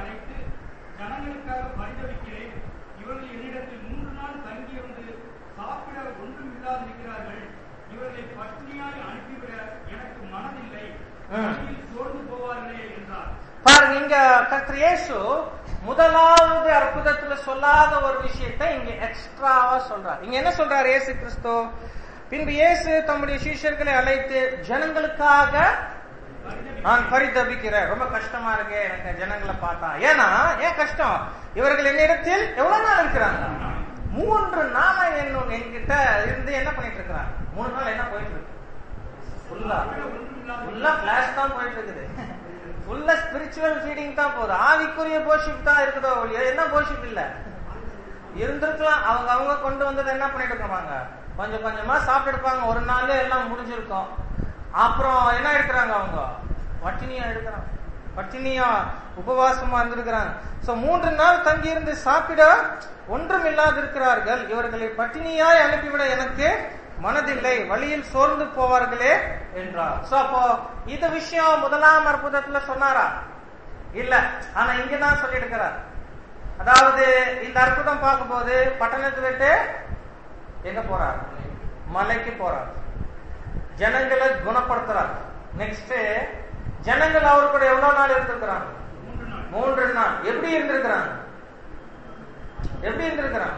ஜனங்களுக்காக பரிதவிக்கிறேன் இவர்கள் என்னிடத்தில் மூன்று நாள் தங்கியிருந்து சாப்பிட ஒன்றும் இல்லாதிருக்கிறார்கள் இவர்களை பட்டினியாய் அனுப்பிவிட எனக்கு மனதில்லை ம். வழியில் சோர்ந்து போவார்களே என்றார் பாருங்க இங்க கர்த்தர் இயேசு முதலாவது அற்புதத்துல சொல்லாத ஒரு விஷயத்தை இங்க எக்ஸ்ட்ராவா சொல்றார் இங்க என்ன சொல்றார் இயேசு கிறிஸ்து பின்பு இயேசு தம்முடைய சீஷர்களை அழைத்து ஜனங்களுக்காக நான் பரிதபிக்கிறேன் ரொம்ப கஷ்டமா இருக்கு எனக்கு ஜனங்களை பார்த்தா ஏன்னா ஏன் கஷ்டம் இவர்கள் என்னிடத்தில் எவ்வளவு நாள் இருக்கிறாங்க மூன்று நாளா என்ன என்கிட்ட இருந்து என்ன பண்ணிட்டு இருக்கிறாங்க மூணு நாள் என்ன போயிட்டு இருக்கு ஃபுல்லா ஃபுல்லா கிளாஸ் தான் போயிட்டு இருக்குது ஃபுல்லா ஸ்பிரிச்சுவல் ஃபீடிங் தான் போகுது ஆவிக்குரிய போஷிப் தான் இருக்குதோ ஒழிய என்ன போஷிப் இல்ல இருந்திருக்கலாம் அவங்க அவங்க கொண்டு வந்ததை என்ன பண்ணிட்டு இருப்பாங்க கொஞ்சம் கொஞ்சமா சாப்பிட்டு இருப்பாங்க ஒரு நாள் எல்லாம் முடிஞ்சிருக்கும் அப்புறம் என்ன எடுக்கிறாங்க அவங்க பட்டினியா எடுக்கிறாங்க பட்டினியா உபவாசமா இருந்திருக்கிறாங்க சோ மூன்று நாள் தங்கி இருந்து சாப்பிட ஒன்றும் இல்லாது இருக்கிறார்கள் இவர்களை பட்டினியாய் அனுப்பிவிட எனக்கு மனதில்லை வழியில் சோர்ந்து போவார்களே என்றார் சோ அப்போ இந்த விஷயம் முதலாம் அற்புதத்துல சொன்னாரா இல்ல ஆனா இங்கதான் சொல்லியிருக்கிறார் அதாவது இந்த அற்புதம் பார்க்கும்போது பட்டணத்தை விட்டு எங்க போறார் மலைக்கு போறார் ஜனங்களை குணப்படுத்துறார் நெக்ஸ்ட் ஜனங்கள் அவரு கூட எவ்வளவு நாள் இருந்திருக்கிறாங்க மூன்று நாள் மூன்று நாள் எப்படி இருந்திருக்கிறாங்க எப்படி இருந்திருக்கிறாங்க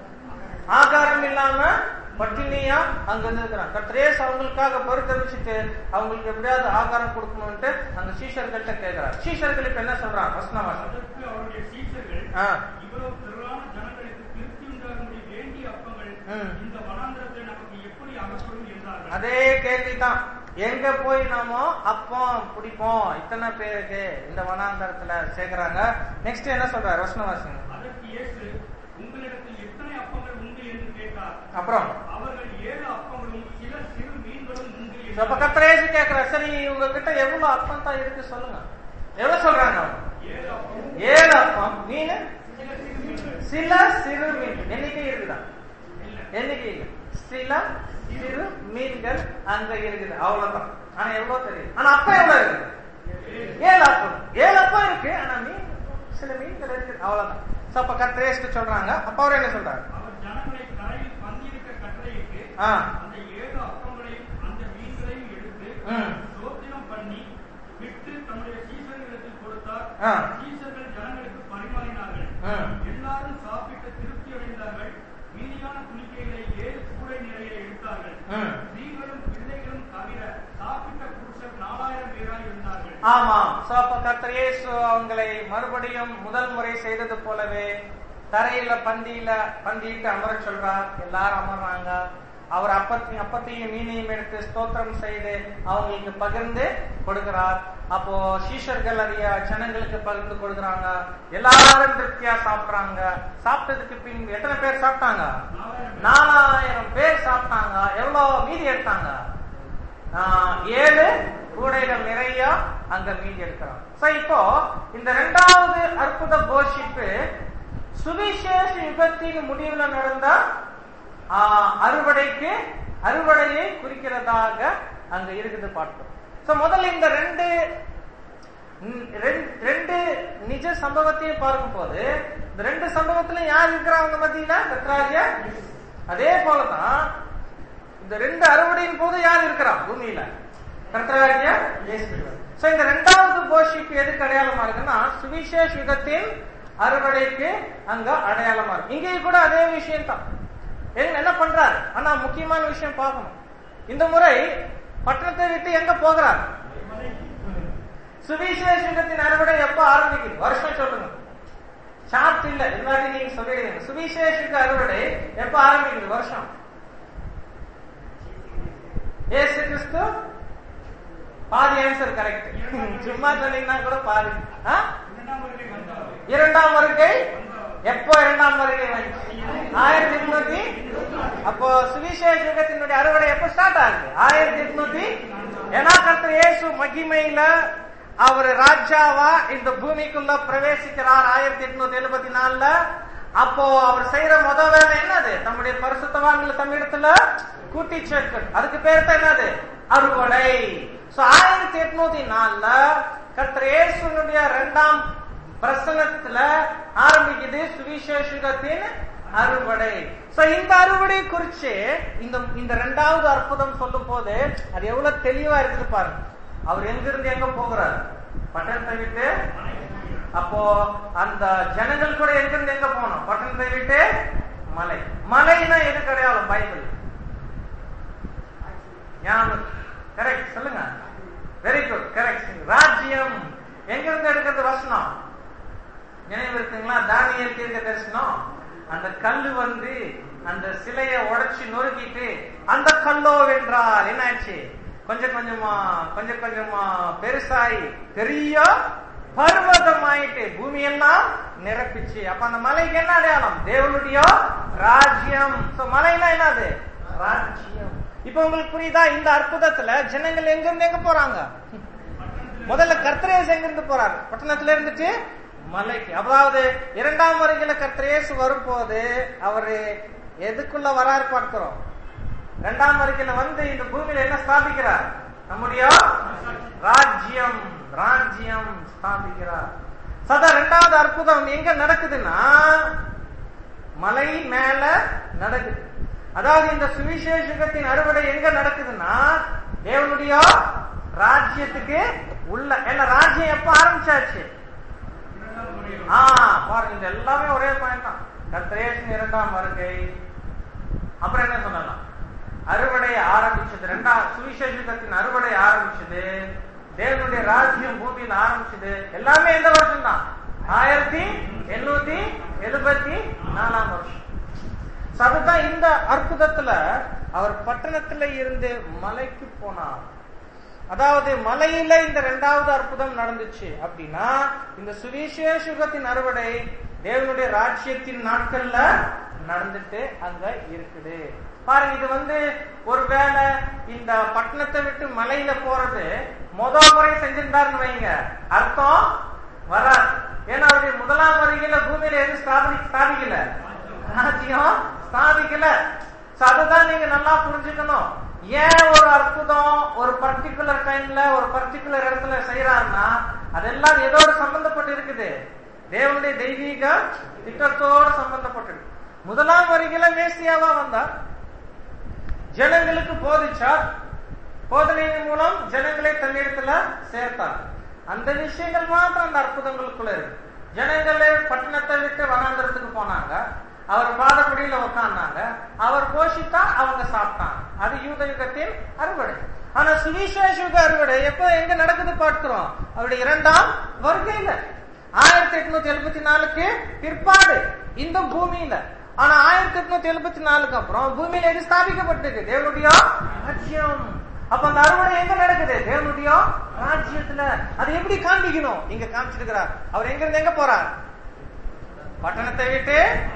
ஆகாரம் இல்லாம பட்டினியா அங்க இருந்திருக்கிறாங்க கத்ரேஸ் அவங்களுக்காக பரிதவிச்சுட்டு அவங்களுக்கு எப்படியாவது ஆகாரம் கொடுக்கணும்ட்டு அந்த சீஷர்கள்ட்ட கேட்கிறார் சீஷர்கள் இப்ப என்ன சொல்றாங்க வசனம் வாசம் அதற்கு அவருடைய சீஷர்கள் ஆ. இவ்வளவு திரளான ஜனங்களுக்கு திருப்தி உண்டாகும்படி வேண்டிய அப்பங்கள் ம். இந்த வனாந்திரத்தை நமக்கு எப்படி அகப்படும் என்றார்கள் அதே கேள்விதான் எங்க போய் நாம அப்பம் பிடிப்போம் இத்தனை பேருக்கு இந்த வனாந்தரத்துல சேர்க்கிறாங்க நெக்ஸ்ட் என்ன சொல்றாரு வசனவாசிங்க அதற்கு இயேசு உங்களிடத்தில் எத்தனை அப்பங்கள் உண்டு என்று கேட்டார் அப்புறம் அவர்கள் ஏழு அப்பங்களும் சில சிறு மீன்களும் உண்டு So, அப்ப என்றார். கத்திரேசி கேக்குற சரி உங்ககிட்ட எவ்வளவு அப்பம் தான் இருக்கு சொல்லுங்க எவ்வளவு சொல்றாங்க அவங்க? ஏழு அப்பம் ஏழு அப்பம் மீன் சில சிறு மீன்கள் சில சிறு மீன் எண்ணிக்கை இருக்குதா இல்ல எண்ணிக்கை இல்லை சில சிறு மீன்கள் அங்க இருக்குது அவ்வளவுதான் ஆனா எவ்வளவு தெரியும் ஆனா அப்பம் எவ்வளவு இருக்கு ஏழு அப்பம் ஏழு அப்பம் இருக்கு ஆனா மீன் சில மீன்கள் இருக்கு அவ்வளவுதான் சோ அப்ப கத்திரேஸ்க்கு சொல்றாங்க அப்ப அவர் என்ன சொல்றாரு அவர் ஜனங்களை கரையில் பந்தியிருக்க கட்டளையிட்டு ஆ. அந்த ஏழு அப்பங்களையும் அந்த மீன்களையும் எடுத்து ம். சோத்திரம் பண்ணி விட்டு தம்முடைய சீசர்களிடத்தில் கொடுத்தார் ஆ. சீசர்கள் ஜனங்களுக்கு பரிமாறினார்கள் ம். எல்லாரும் சாப்பிட்டு திருப்தி அடைந்தார்கள் மீதியான துணிக்கைகளை ஏழு கூடை நிறைய எடுத்தார்கள் ம். ஸ்திரீகளும் பிள்ளைகளும் தவிர சாப்பிட்ட புருஷர் நாலாயிரம் பேராய் இருந்தார்கள் ஆமாம் சோ அப்ப கர்த்தர் இயேசு அவங்களை மறுபடியும் முதல் முறை செய்தது போலவே தரையில பந்தியில பந்தியிட்டு அமர சொல்றார் எல்லாரும் அமர்றாங்க அவர் அப்பத்தி அப்பத்தையும் மீனையும் எடுத்து ஸ்தோத்திரம் செய்து அவங்களுக்கு பகிர்ந்து கொடுக்கிறார் அப்போ சீஷர்கள் அதைய ஜனங்களுக்கு பகிர்ந்து கொடுக்குறாங்க எல்லாரும் திருப்தியா சாப்பிடுறாங்க சாப்பிட்டதுக்கு பின் எத்தனை பேர் சாப்பிட்டாங்க நாலாயிரம் பேர் சாப்பிட்டாங்க எவ்வளவு மீதி எடுத்தாங்க ஆஹ் ஏழு கூடைகள் நிறைய அங்க மீதி எடுக்கிறோம் சோ இப்போ இந்த இரண்டாவது அற்புத போஷிப்பு சுவிசேஷ யுகத்தின் முடிவுல நடந்த ஆஹ், அறுவடைக்கு அறுவடையை குறிக்கிறதாக அங்க இருக்குது பார்த்தோம் சோ முதல்ல இந்த ரெண்டு ம், ரெண்டு- ரெண்டு நிஜ சம்பவத்தையும் பார்க்கும் போது இந்த ரெண்டு சம்பவத்துல யார் இருக்கிறாங்க மத்தியில கத்ராஜ அதே போலதான் இந்த ரெண்டு அறுவடையின் போது யார் இருக்கிறா பூமியில கர்த்தராகிய சோ இந்த ரெண்டாவது போஷிக்கு எதுக்கு அடையாளமா இருக்குன்னா சுவிசேஷ யுகத்தின் அறுவடைக்கு அங்க அடையாளமா இருக்கு இங்கேயும் கூட அதே விஷயம் தான் என்ன பண்றாரு ஆனா முக்கியமான விஷயம் பார்க்கணும் இந்த முறை பட்டணத்தை விட்டு எங்க போகிறார் சுவிசேஷ யுகத்தின் அறுவடை எப்ப ஆரம்பிக்குது வருஷம் சொல்லுங்க சார்ட் இல்ல இல்லாட்டி நீங்க சொல்லிடுவீங்க சுவிசேஷுக்கு அறுவடை எப்ப ஆரம்பிக்குது வருஷம் ஏசு கிறிஸ்து பாதி ஆன்சர் கரெக்ட் சும்மா சொன்னீங்கன்னா கூட பாதி ஆ? இரண்டாம் வருகை வந்தார் இரண்டாம் வருகை எப்போ இரண்டாம் வருகை வந்துச்சு ஆயிரத்தி எட்நூத்தி அப்போ சுவிசேஷ யுகத்தினுடைய அறுவடை எப்போ ஸ்டார்ட் ஆகுது ஆயிரத்தி எட்நூத்தி ஏன்னா கர்த்தர் இயேசு மகிமையில அவர் ராஜாவா இந்த பூமிக்குள்ள பிரவேசிக்கிறார் ஆயிரத்தி எட்நூத்தி எழுபத்தி நாலுல அப்போ அவர் செய்யற முத வேலை என்னது தம்முடைய பரிசுத்தவான்களை தமிழத்துல கூட்டி சேர்க்கிறது அதுக்கு பேர் தான் என்னது அறுவடை சோ ஆயிரத்தி எட்நூத்தி நாலுல கர்த்தர் இயேசுனுடைய இரண்டாம் பிரசனத்துல ஆரம்பிக்குது சுவிசேஷகத்தின் அறுவடை சோ இந்த அறுவடை குறிச்சு இந்த இந்த ரெண்டாவது அற்புதம் சொல்லும் போது அது எவ்வளவு தெளிவா இருக்குது பாருங்க அவர் எங்க இருந்து எங்க போகிறார் பட்டணத்தை விட்டு அப்போ அந்த ஜனங்கள் கூட எங்க இருந்து எங்க போகணும் பட்டணத்தை விட்டு மலை மலைனா எது கிடையாது பைபிள் கரெக்ட் சொல்லுங்க வெரி குட் கரெக்ட் ராஜ்யம் எங்க இருந்து எடுக்கிறது வசனம் நினைவு இருக்குங்களா தானியல் தீர்க்க தரிசனம் அந்த கல்லு வந்து அந்த சிலைய உடைச்சு நொறுக்கிட்டு அந்த கல்லோ வென்றால் என்ன ஆச்சு கொஞ்சம் கொஞ்சமா கொஞ்சம் கொஞ்சமா பெருசாயி பெரிய பர்வதம் ஆயிட்டு பூமி எல்லாம் நிரப்பிச்சு அப்ப அந்த மலைக்கு என்ன அடையாளம் தேவனுடைய ராஜ்யம் So, மலைனா என்னது ராஜ்யம் இப்ப உங்களுக்கு புரியுதா இந்த அற்புதத்துல ஜனங்கள் எங்க இருந்து எங்க போறாங்க முதல்ல கர்த்தரேஸ் எங்க இருந்து போறாரு பட்டணத்துல இருந்துட்டு மலைக்கு அதாவது இரண்டாம் வருகையில கர்த்தரேசு வரும்போது அவரு எதுக்குள்ள வராரு பார்க்கிறோம் இரண்டாம் வருகையில வந்து இந்த பூமியில என்ன ஸ்தாபிக்கிறார் நம்முடைய ராஜ்யம் ராஜ்யம் ஸ்தாபிக்கிறார் சதா இரண்டாவது அற்புதம் எங்க நடக்குதுன்னா மலை மேல நடக்குது அதாவது இந்த சுவிசேஷகத்தின் அறுவடை எங்க நடக்குதுன்னா தேவனுடைய ராஜ்யத்துக்கு உள்ள ஏன்னா ராஜ்யம் எப்ப ஆரம்பிச்சாச்சு ஆ பாருங்க இது எல்லாமே ஒரே பாயிண்ட் தான் கத்திரேஷன் இரண்டாம் வருகை அப்புறம் என்ன சொல்லலாம் அறுவடை ஆரம்பிச்சது ரெண்டாம் சுவிசேஷகத்தின் அறுவடை ஆரம்பிச்சது தேவனுடைய ராஜ்யம் பூமியில் ஆரம்பிச்சது எல்லாமே எந்த வருஷம் தான் ஆயிரத்தி எண்ணூத்தி எழுபத்தி நாலாம் வருஷம் So, அதுதான் இந்த அற்புதத்துல அவர் பட்டணத்துல இருந்து மலைக்கு போனார் அதாவது மலையில இந்த இரண்டாவது அற்புதம் நடந்துச்சு அப்படின்னா இந்த சுவிசேஷகத்தின் அறுவடை தேவனுடைய ராஜ்யத்தின் நாட்கள்ல நடந்துட்டு அங்க இருக்குது பாருங்க இது வந்து ஒருவேளை இந்த பட்டணத்தை விட்டு மலையில போறது முதல் முறை செஞ்சிருந்தாருன்னு வைங்க அர்த்தம் வராது ஏன்னா அவருடைய முதலாம் வருகையில பூமியில எது ஸ்தாபி ஸ்தாபிக்கல ராஜ்யம் ஸ்தாபிக்கல So, அதுதான் நீங்க நல்லா புரிஞ்சுக்கணும் ஏன் ஒரு அற்புதம் ஒரு பர்டிகுலர் டைம்ல ஒரு பர்டிகுலர் இடத்துல செய்யறாருன்னா அதெல்லாம் எதோட சம்பந்தப்பட்டு இருக்குது தேவனுடைய தெய்வீக திட்டத்தோடு சம்பந்தப்பட்டிருக்கு முதலாம் வருகையில மேசியாவா வந்தார் ஜனங்களுக்கு போதிச்சார் போதனையின் மூலம் ஜனங்களை தன்னிடத்துல சேர்த்தார் அந்த விஷயங்கள் மாத்திரம் அந்த அற்புதங்களுக்குள்ள இருக்கு ஜனங்களே பட்டணத்தை விட்டு வனாந்திரத்துக்கு போனாங்க அவர் பாதப்படியில உட்கார்ந்தாங்க அவர் போஷித்தா அவங்க சாப்பிட்டாங்க அது யூத யுகத்தின் அறுவடை ஆனா சுவிசேஷ யுக அறுவடை எப்ப எங்க நடக்குது பார்க்கிறோம் அவருடைய இரண்டாம் வருகையில ஆயிரத்தி எட்நூத்தி எழுபத்தி நாலுக்கு பிற்பாடு இந்த பூமியில ஆனா ஆயிரத்தி எட்நூத்தி எழுபத்தி நாலுக்கு அப்புறம் பூமியில எது ஸ்தாபிக்கப்பட்டிருக்கு தேவனுடைய ராஜ்யம் அப்ப அந்த அறுவடை எங்க நடக்குது தேவனுடைய ராஜ்யத்துல அது எப்படி காண்பிக்கணும் இங்க காமிச்சிருக்கிறார் அவர் எங்க இருந்து எங்க போறார் பட்டணத்தை விட்டு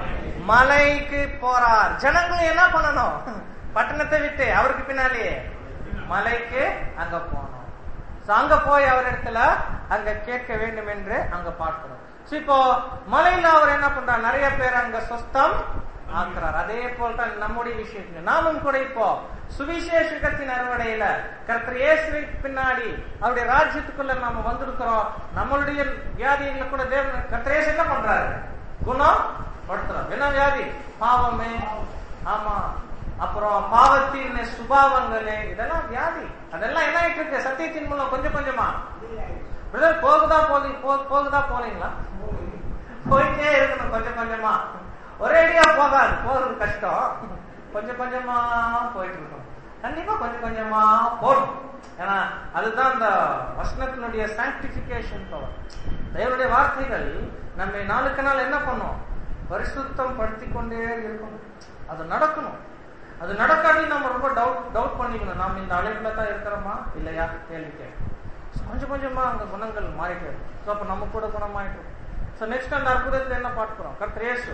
மலைக்கு போறார் ஜனங்கள் என்ன பண்ணணும் பட்டணத்தை விட்டு அவருக்கு பின்னாலேயே மலைக்கு அங்க போனோம் So, அங்க போய் அவர் இடத்துல அங்க கேட்க வேண்டும் என்று அங்க பார்க்கிறோம் So, இப்போ மலையில அவர் என்ன பண்றார் நிறைய பேர் அங்க சொஸ்தம் ஆக்குறார் அதே போல் தான் நம்முடைய விஷயத்துல நாமும் கூட இப்போ சுவிசேஷகத்தின் அறுவடையில கர்த்தர் இயேசுவை பின்னாடி அவருடைய ராஜ்யத்துக்குள்ள நாம வந்திருக்கிறோம் நம்மளுடைய வியாதிகளை கூட தேவன் கர்த்தர் இயேசு என்ன பண்றாரு குணம் படுத்துறோம் என்ன வியாதி பாவமே ஆமா அப்புறம் பாவத்தின் சுபாவங்கள் இதெல்லாம் வியாதி அதெல்லாம் என்ன ஆயிட்டு இருக்கு சத்தியத்தின் மூலம் கொஞ்சம் கொஞ்சமா பிரதர் போகுதா போலி போ- போகுதா போலீங்களா போயிட்டே இருக்கணும் கொஞ்சம் கொஞ்சமா ஒரேடியா போகாது போறது கஷ்டம் கொஞ்சம் கொஞ்சமா போயிட்டு இருக்கணும் கண்டிப்பா கொஞ்சம் கொஞ்சமா போடும் ஏன்னா அதுதான் அந்த வசனத்தினுடைய சாங்டிபிகேஷன் பவர் தேவனுடைய வார்த்தைகள் நம்மை நாளுக்கு நாள் என்ன பண்ணும் பரிசுத்தம் படுத்தி கொண்டே இருக்கணும் அது நடக்கணும் அது நடக்காட்டி நம்ம ரொம்ப டவுட் டவுட் பண்ணிக்கணும் நாம் இந்த அழைப்புல தான் இருக்கிறோமா இல்லையா கேள்வி கேட்கணும் So, கொஞ்சம் கொஞ்சமா அந்த குணங்கள் மாறிட்டு ஸோ அப்ப நம்ம கூட குணமாயிட்டு ஸோ நெக்ஸ்ட் அந்த அற்புதத்துல என்ன பார்க்கிறோம் கர்த்தர் இயேசு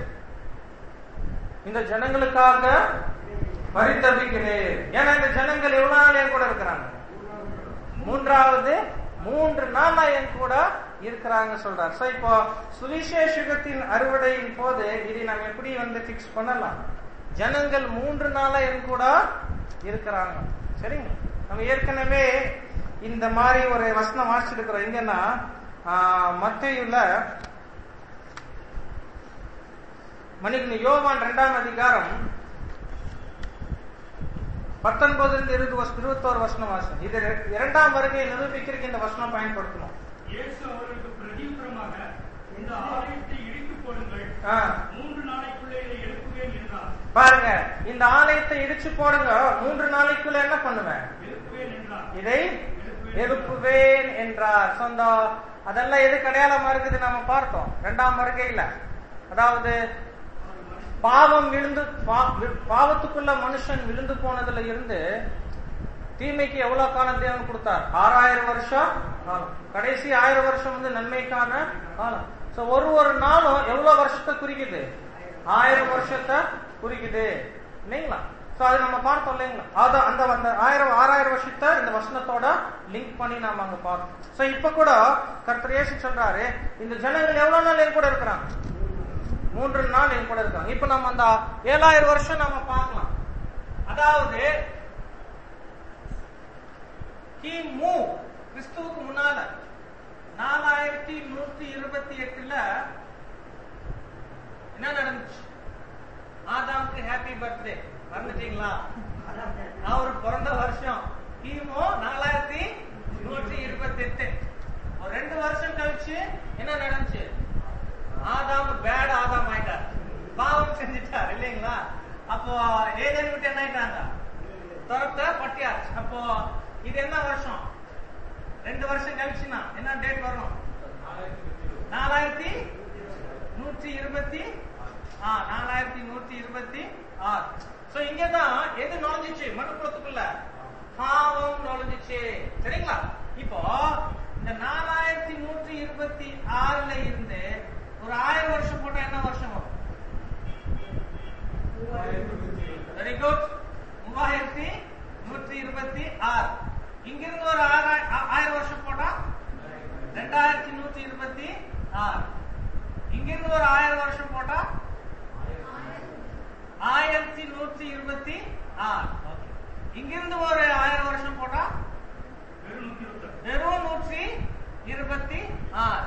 இந்த ஜனங்களுக்காக பரிதபிக்கிறேன் ஏன்னா இந்த ஜனங்கள் எவ்வளவு நாள் என் கூட இருக்கிறாங்க மூன்றாவது மூன்று நாளா என் கூட இருக்கிறாங்க சொல்றார் சோ இப்போ சுவிசேஷகத்தின் அறுவடையின் போது இதை நாம் எப்படி வந்து பிக்ஸ் பண்ணலாம் ஜனங்கள் மூன்று நாளா என் கூட இருக்கிறாங்க சரிங்க நம்ம ஏற்கனவே இந்த மாதிரி ஒரு வசனம் வாசிச்சிருக்கிறோம் எங்கன்னா மத்தையுள்ள மன்னிக்கணும் யோவான் இரண்டாம் அதிகாரம் பத்தொன்பதுல இருந்து இருபது வருஷம் இருபத்தோரு வருஷம் வாசம் இது ரெ- இரண்டாம் வருகையை நிரூபிக்கிறதுக்கு இந்த வசனம் பயன்படுத்தணும் இயேசு அவர்களுக்கு பிரதியுத்தரமாக இந்த ஆலயத்தை இடித்துப் போடுங்கள் ஆ, மூன்று நாளைக்குள்ளே இதை எழுப்புவேன் என்றார் பாருங்க இந்த ஆலயத்தை இடிச்சு போடுங்க மூன்று நாளைக்குள்ள என்ன பண்ணுவேன் எழுப்புவேன் என்றார் இதை எழுப்புவேன் என்றார் சொந்தம் அதெல்லாம் எதுக்கு அடையாளமா இருக்குது நம்ம பார்த்தோம் இரண்டாம் வருகையில அதாவது பாவம் விழுந்து பா- வி- பாவத்துக்குள்ள மனுஷன் விழுந்து போனதுல இருந்து தீமைக்கு எவ்வளவு காலம் தேவன் கொடுத்தார் ஆறாயிரம் வருஷம் காலம் கடைசி ஆயிரம் வருஷம் வந்து நன்மைக்கான காலம் சோ ஒரு ஒரு நாளும் எவ்வளவு வருஷத்தை குறிக்குது ஆயிரம் வருஷத்தை குறிக்குது இல்லைங்களா சோ அது நம்ம பார்த்தோம் இல்லைங்களா அதான் அந்த அந்த ஆயிரம் ஆறாயிரம் வருஷத்தை இந்த வசனத்தோட லிங்க் பண்ணி நாம அங்க பார்த்தோம் சோ இப்ப கூட கர்த்தர் இயேசு சொல்றாரு இந்த ஜனங்கள் எவ்வளவு நாள் என் கூட இருக்கிறாங்க மூன்று நாள் என் கூட இருக்காங்க இப்ப நம்ம அந்த ஏழாயிரம் வருஷம் நாம பார்க்கலாம் அதாவது கிமு கிறிஸ்துவுக்கு முன்னால நாலாயிரத்தி நூத்தி இருபத்தி எட்டுல என்ன நடந்துச்சு ஆதாமுக்கு ஹாப்பி பர்த்டே மறந்துட்டீங்களா அவர் பிறந்த வருஷம் கிமு நாலாயிரத்தி நூற்றி இருபத்தி எட்டு ஒரு ரெண்டு வருஷம் கழிச்சு என்ன நடந்துச்சு ஆதாம் பேட் ஆதாம் ஆயிட்டார் பாவம் செஞ்சுட்டார் இல்லைங்களா அப்போ ஏதேன் விட்டு என்ன ஆயிட்டாங்க துரத்த பட்டியாச்சு அப்போ இது என்ன வருஷம் ரெண்டு வருஷம் கழிச்சுனா என்ன டேட் வரணும் நாலாயிரத்தி நூற்றி இருபத்தி ஆ நாலாயிரத்தி நூற்றி இருபத்தி ஆறு சோ இங்கதான் எது நுழைஞ்சிச்சு மனுக்குலத்துக்குள்ள பாவம் நுழைஞ்சிச்சு சரிங்களா இப்போ இந்த நாலாயிரத்தி நூற்றி இருபத்தி ஆறுல இருந்து ஒரு ஆயிரம் வருஷம் போட்டா என்ன வருஷம் வரும் வெரி குட் மூவாயிரத்தி நூற்றி இருபத்தி ஆறு இங்கிருந்து ஒரு ஆறாய்- ஆ- ஆயிரம் வருஷம் போட்டா ரெண்டாயிரத்தி நூற்றி இருபத்தி ஆறு இங்கிருந்து ஒரு ஆயிரம் வருஷம் போட்டா ஆயிரத்தி நூற்றி இருபத்தி ஆறு இங்கிருந்து ஒரு ஆயிரம் வருஷம் போட்டா வெறும் நூத்தி இருபத்தி வெறும் நூற்றி இருபத்தி ஆறு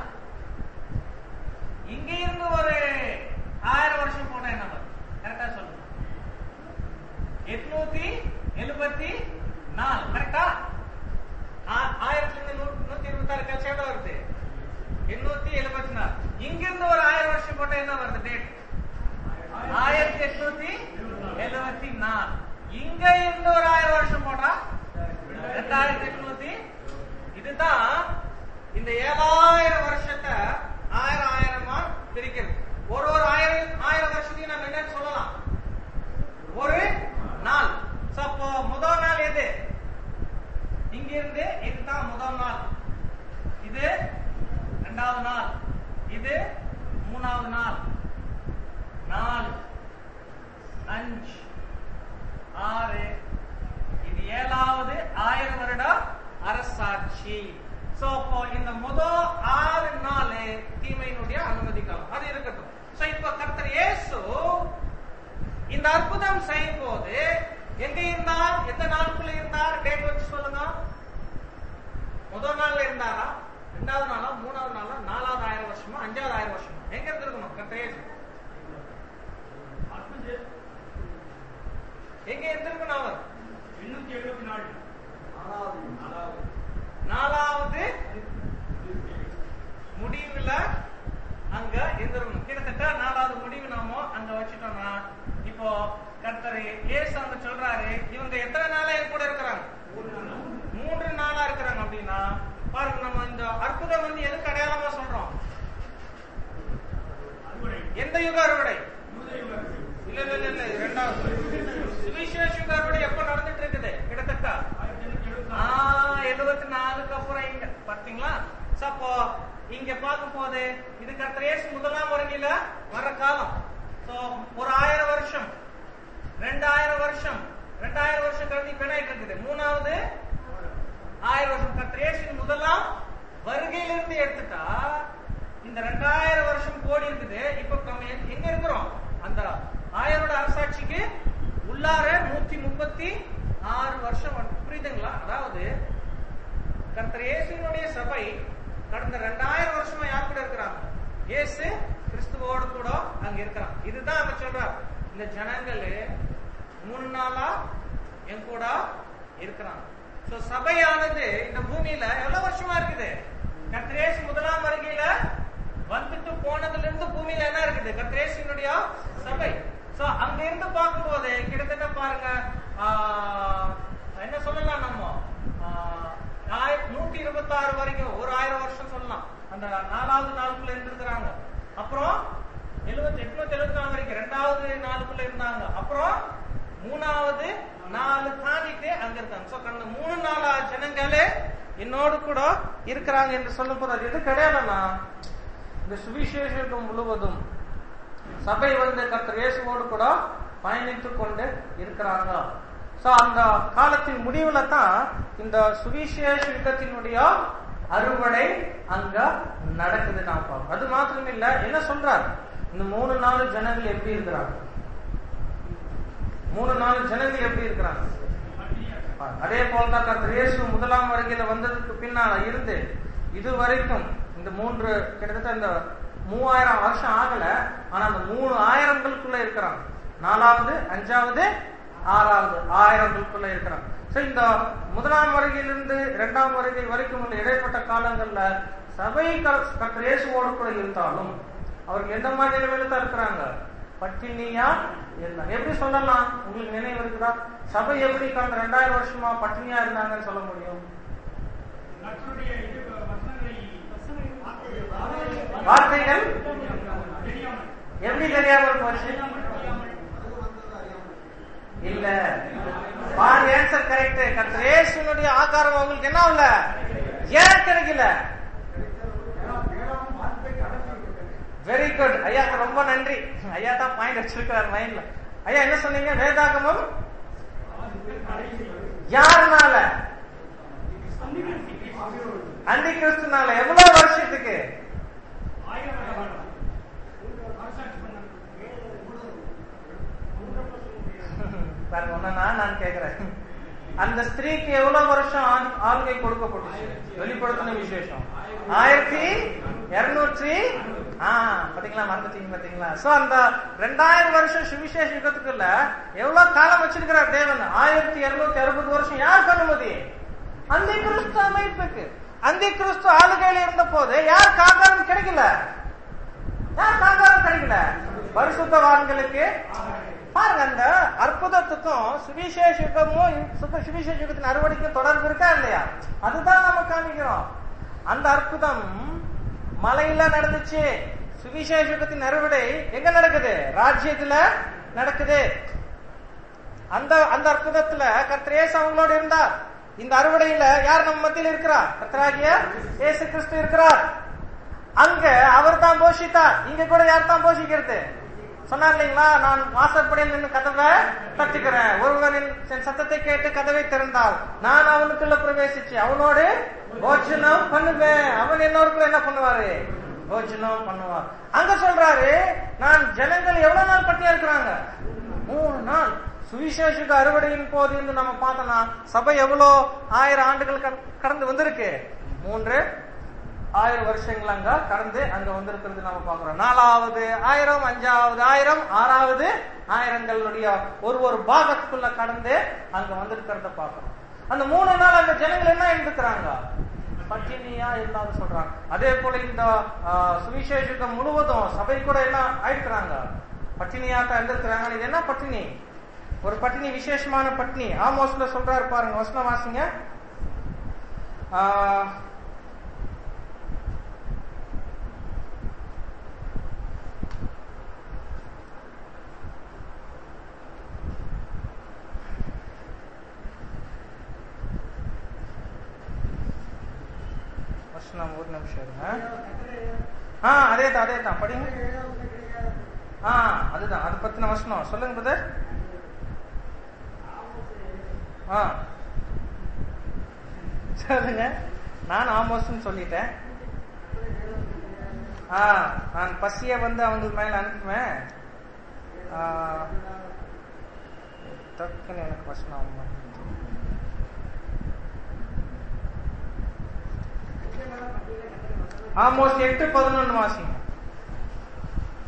இங்க இருந்து ஒரு ஆயிரம் வருஷம் போனா என்ன வரும் கரெக்டா சொல்லுங்க எட்நூத்தி எழுபத்தி நாலு கரெக்டா ஆயிரத்துல இருந்து நூ- நூத்தி இருபத்தி ஆறு கழிச்சு எவ்வளவு வருது எண்ணூத்தி எழுபத்தி நாலு இங்க இருந்து ஒரு ஆயிரம் வருஷம் போட்டா என்ன வருது டேட் ஆயிரத்தி எட்நூத்தி எழுபத்தி நாலு இங்க இருந்து ஒரு ஆயிரம் வருஷம் போட்டா ரெண்டாயிரத்தி எட்நூத்தி இதுதான் இந்த ஏழாயிரம் வருஷத்தை ஆயிரம் ஆயிரமா பிரிக்கிறது ஒரு ஒரு ஆயிரம் ஆயிரம் வருஷத்தையும் நம்ம என்னன்னு சொல்லலாம் ஒரு நாள் So, அப்போ முதல் நாள் எது இங்க இருந்து இதுதான் முதல் நாள் இது இரண்டாவது நாள் இது மூணாவது நாள் நாலு அஞ்சு ஆறு இது ஏழாவது ஆயிரம் வருட அரசாட்சி சோ அப்போ இந்த முதல் ஆறு நாள் தீமையினுடைய அனுமதிக்கலாம் அது இருக்கட்டும் சோ இப்போ கர்த்தர் இயேசு இந்த அற்புதம் செய்யும் போது எங்க இருந்தார் எந்த நாளுக்குள்ள இருந்தார் டேட் வச்சு சொல்லுங்க முதல் நாள்ல இருந்தாரா ரெண்டாவது நாளா மூணாவது நாளா நாலாவது ஆயிரம் வருஷமா அஞ்சாவது ஆயிரம் வருஷமா எங்க இருந்திருக்கணும் கர்த்தர் இயேசு அடுத்தது எங்க இருந்திருக்கணும் அவர் எண்ணூத்தி எழுபத்தி நாலு நாலாவது முடிவுல அங்க இருந்திருக்கணும் கிட்டத்தட்ட நாலாவது முடிவு நாம அங்க வச்சுட்டோம்னா இப்போ கர்த்தர் இயேசு அங்க சொல்றாரு இவங்க எத்தனை நாளா என் கூட இருக்கிறாங்க மூன்று நாளா இருக்கிறாங்க அப்படின்னா பாருங்க நம்ம இந்த அற்புதம் வந்து எதுக்கு அடையாளமா சொல்றோம் அறுவடை எந்த யுக அறுவடை யூத யுக இல்ல இல்ல இல்ல இல்ல இரண்டாவது சுவிசேஷ யுக அறுவடை எப்ப நடந்துட்டு இருக்குது கிட்டத்தட்ட ஆயிரத்தி எண்ணூத்தி எழுபத்தி ஆ, நாலு எழுபத்தி நாலுக்கு அப்புறம் இங்க பாத்தீங்களா So, அப்போ இங்க பார்க்கும் போது இது கர்த்தர் இயேசு முதலாம் வருகையில வர காலம் சோ ஒரு ஆயிரம் வருஷம் ரெண்டாயிரம் வருஷம் ரெண்டாயிரம் வருஷம் கழிஞ்சு இப்ப என்ன ஆயிட்டு இருக்குது மூணாவது ஆயிரம் வருஷம் கர்த்தர் இயேசு முதலாம் வருகையிலிருந்து எடுத்துட்டா இந்த ரெண்டாயிரம் வருஷம் கோடி இருக்குது இப்ப நம்ம எங்க- எங்க இருக்கிறோம் அந்த ஆயிரோட அரசாட்சிக்கு உள்ளார நூத்தி முப்பத்தி ஆறு வருஷம் வந்து- புரியுதுங்களா அதாவது கர்த்தர் இயேசுனுடைய சபை கடந்த ரெண்டாயிரம் வருஷமா யார் கூட இருக்கிறாங்க இயேசு கிறிஸ்துவோடு கூட அங்க இருக்கிறான் இதுதான் அங்க சொல்றார் இந்த ஜனங்கள் மூணு நாளா என் கூட இருக்கிறான் சோ சபையானது இந்த பூமியில எவ்வளவு வருஷமா இருக்குது கத்ரேஸ் முதலாம் வருகையில வந்துட்டு போனதுல இருந்து பூமியில என்ன இருக்குது கத்ரேசினுடைய சபை சோ அங்க இருந்து பார்க்கும்போது கிட்டத்தட்ட பாருங்க ஆஹ், என்ன சொல்லலாம் நம்ம ஆஹ், ஆய- நூத்தி இருபத்தி ஆறு வரைக்கும் ஒரு ஆயிரம் வருஷம் சொல்லலாம் அந்த நாலாவது நாளுக்குள்ள இருந்திருக்கிறாங்க அப்புறம் எழுபத்தி எட்நூத்தி எழுபத்தி நாலு வரைக்கும் ரெண்டாவது நாளுக்குள்ள இருந்தாங்க அப்புறம் மூணாவது நாலு தாண்டிட்டு அங்க இருக்காங்க சோ அந்த மூணு நாலா ஜனங்களே என்னோடு கூட இருக்கிறாங்க என்று சொல்லும் போது அது எது கிடையாதுன்னா இந்த சுவிசேஷம் முழுவதும் சபை வந்து கர்த்தர் இயேசுவோடு கூட பயணித்துக் கொண்டு இருக்கிறாங்க சோ அந்த காலத்தின் முடிவுல தான் இந்த சுவிசேஷ யுகத்தினுடைய அறுவடை அங்க நடக்குது நான் பார்க்கிறோம் அது மாத்திரம் இல்ல என்ன சொல்றார் இந்த மூணு நாலு ஜனங்கள் எப்படி இருக்கிறாங்க மூணு நாலு ஜனங்கள் எப்படி இருக்கிறாங்க அதே போலதான் கர்த்தர் இயேசு முதலாம் வருகையில வந்ததுக்கு பின்னால இருந்து இது வரைக்கும் இந்த மூன்று கிட்டத்தட்ட இந்த மூவாயிரம் வருஷம் ஆகல ஆனா அந்த மூணு ஆயிரங்களுக்குள்ள இருக்கிறாங்க நாலாவது அஞ்சாவது ஆறாவது ஆயிரங்களுக்குள்ள இருக்கிறாங்க சோ இந்த முதலாம் வருகையிலிருந்து இரண்டாம் வருகை வரைக்கும் உள்ள இடைப்பட்ட காலங்கள்ல சபை க- கர்த்தர் இயேசுவோடு கூட இருந்தாலும் அவர்கள் எந்த மாதிரி நிலைமையில தான் இருக்கிறாங்க பட்டினியா இருந்தாங்க எப்படி சொல்லலாம் உங்களுக்கு நினைவு இருக்குதா சபை எப்படி கடந்த ரெண்டாயிரம் வருஷமா பட்டினியா இருந்தாங்கன்னு சொல்ல முடியும் கர்த்தருடைய இது வசனங்களை வார்த்தைகள் தெரியாமல் எப்படி தெரியாமல் போச்சு தெரியாமல் இல்ல பாருங்க ஆன்சர் கரெக்ட் கர்த்தர் இயேசுனுடைய ஆகாரம் அவங்களுக்கு என்ன இல்ல ஏன் கிடைக்கல வெரி குட் ஐயா ரொம்ப நன்றி ஐயா தான் பாயிண்ட் வச்சிருக்காரு மைண்ட்ல ஐயா என்ன சொன்னீங்க வேதாகமம் யாருனால அந்தி கிறிஸ்துனால எவ்வளவு வருஷத்துக்கு ஆயிரம் காலம் அரசாட்சி பண்ணாங்க பாருங்க ஒன்னா நான் கேக்குறேன் அந்த ஸ்திரீக்கு எவ்வளவு வருஷம் ஆண்- ஆளுகை கொடுக்கப்பட்டுச்சு வெளிப்படுத்தின விசேஷம் ஆயிரத்தி இருநூற்றி ஆ பாத்தீங்களா மறந்துட்டீங்க பாத்தீங்களா சோ அந்த ரெண்டாயிரம் வருஷம் சுவிசேஷ யுகத்துக்குள்ள எவ்வளவு காலம் வச்சிருக்கிறார் தேவன் ஆயிரத்தி இருநூத்தி அறுபது வருஷம் யாருக்கு அனுமதி அந்த கிறிஸ்து அமைப்புக்கு அந்த கிறிஸ்து ஆளுகையில இருந்த போது யார் காங்காரம் கிடைக்கல யார் காங்காரம் கிடைக்கல பரிசுத்தவான்களுக்கு பாருங்க அந்த அற்புதத்துக்கும் சுவிசேஷ யுகமும் சுக சுவிசேஷ யுகத்தின் அறுவடைக்கும் தொடர்பு இருக்கா இல்லையா அதுதான் நம்ம காமிக்கிறோம் அந்த அற்புதம் மலையில நடந்துச்சு சுவிசேஷ யுகத்தின் அறுவடை எங்க நடக்குது ராஜ்யத்துல நடக்குது அந்த அந்த அற்புதத்துல கர்த்தரேசு அவங்களோட இருந்தார் இந்த அறுவடையில யார் நம்ம மத்தியில் இருக்கிறார் கர்த்தராகிய இயேசு கிறிஸ்து இருக்கிறார் அங்க அவர் தான் போஷித்தார் இங்க கூட யார் தான் போஷிக்கிறது சொன்னார் இல்லைங்களா நான் வாசற்படியில் நின்று கதவை தட்டுக்கிறேன் ஒருவனின் என் சத்தத்தை கேட்டு கதவை திறந்தால் நான் அவனுக்குள்ள பிரவேசிச்சு அவனோடு போஜனம் பண்ணுவேன் அவன் என்னோட கூட என்ன பண்ணுவாரு போஜனம் பண்ணுவார் அங்க சொல்றாரு நான் ஜனங்கள் எவ்வளவு நாள் பட்டியா இருக்கிறாங்க மூணு நாள் சுவிசேஷக அறுவடையின் போது இருந்து நம்ம பார்த்தோம்னா சபை எவ்வளோ ஆயிரம் ஆண்டுகள் கட- கடந்து வந்திருக்கு மூன்று ஆயிரம் வருஷங்கள் அங்க கடந்து அங்க வந்திருக்கிறது நம்ம பார்க்கிறோம் நாலாவது ஆயிரம் அஞ்சாவது ஆயிரம் ஆறாவது ஆயிரங்களுடைய ஒரு ஒரு பாகத்துக்குள்ள கடந்து அங்க வந்திருக்கிறத பார்க்கிறோம் அந்த மூணு நாள் அந்த ஜனங்கள் என்ன இருந்துக்கிறாங்க பட்டினியா இல்லாத சொல்றாங்க அதே போல இந்த ஆஹ், சுவிசேஷகம் முழுவதும் சபை கூட என்ன ஆயிடுக்கிறாங்க பட்டினியா தான் இருந்திருக்கிறாங்க இது என்ன பட்டினி ஒரு பட்டினி விசேஷமான பட்டினி ஆமோஸ்ல சொல்றாரு பாருங்க வசனம் வாசிங்க ஆஹ், வசனம் ஒரு நிமிஷம் இருங்க ஆ அதே தான் அதே தான் படிங்க ஆ அதுதான் அது பத்தின வசனம் சொல்லுங்க பிரதர் ஆ சொல்லுங்க நான் ஆமோஸ்ன்னு சொல்லிட்டேன் ஆ நான் பசிய வந்து அவங்க மேல அனுப்புவேன் ஆ, டக்குன்னு எனக்கு வசனம் ஆக மாட்டேங்குது. ஆமோஸ் எட்டு பதினொன்று வாசிங்க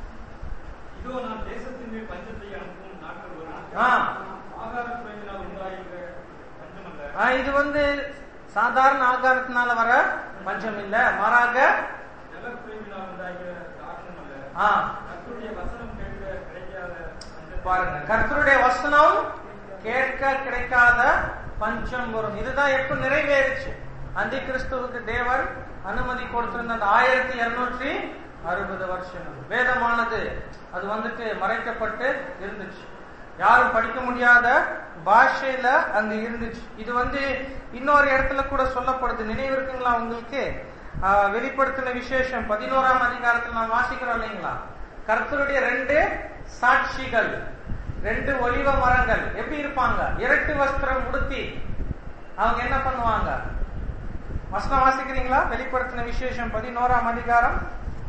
மேல் பஞ்சத்தை அனுப்பும் நாட்கள் வரும் ஆ. ஆகார குறைவினால் உண்டாகிற பஞ்சமல்ல ஆ, இது வந்து சாதாரண ஆகாரத்தினால வர பஞ்சம் இல்ல மாறாக ஜலக்குறைவினால் உண்டாகிற தாகம் அல்ல ஆ, கர்த்தருடைய வசனம் கேட்க கிடைக்காத பஞ்சத்தை பாருங்க கர்த்தருடைய வசனம் கேட்க கிடைக்காத பஞ்சம் வரும் இதுதான் எப்ப நிறைவேறுச்சு அந்தி கிறிஸ்துவுக்கு தேவன் அனுமதி கொடுத்திருந்த அந்த ஆயிரத்தி இருநூற்றி அறுபது வருஷம் வேதமானது அது வந்துட்டு மறைக்கப்பட்டு இருந்துச்சு யாரும் படிக்க முடியாத பாஷையில அங்க இருந்துச்சு இது வந்து இன்னொரு இடத்துல கூட சொல்லப்படுது நினைவு இருக்குங்களா உங்களுக்கு ஆஹ், வெளிப்படுத்தின விசேஷம் பதினோராம் அதிகாரத்துல நான் வாசிக்கிறோம் இல்லைங்களா கர்த்தருடைய ரெண்டு சாட்சிகள் ரெண்டு ஒலிவ மரங்கள் எப்படி இருப்பாங்க இரட்டு வஸ்திரம் உடுத்தி அவங்க என்ன பண்ணுவாங்க வசனம் வாசிக்கிறீங்களா வெளிப்படுத்தின விசேஷம் பதினோராம் அதிகாரம்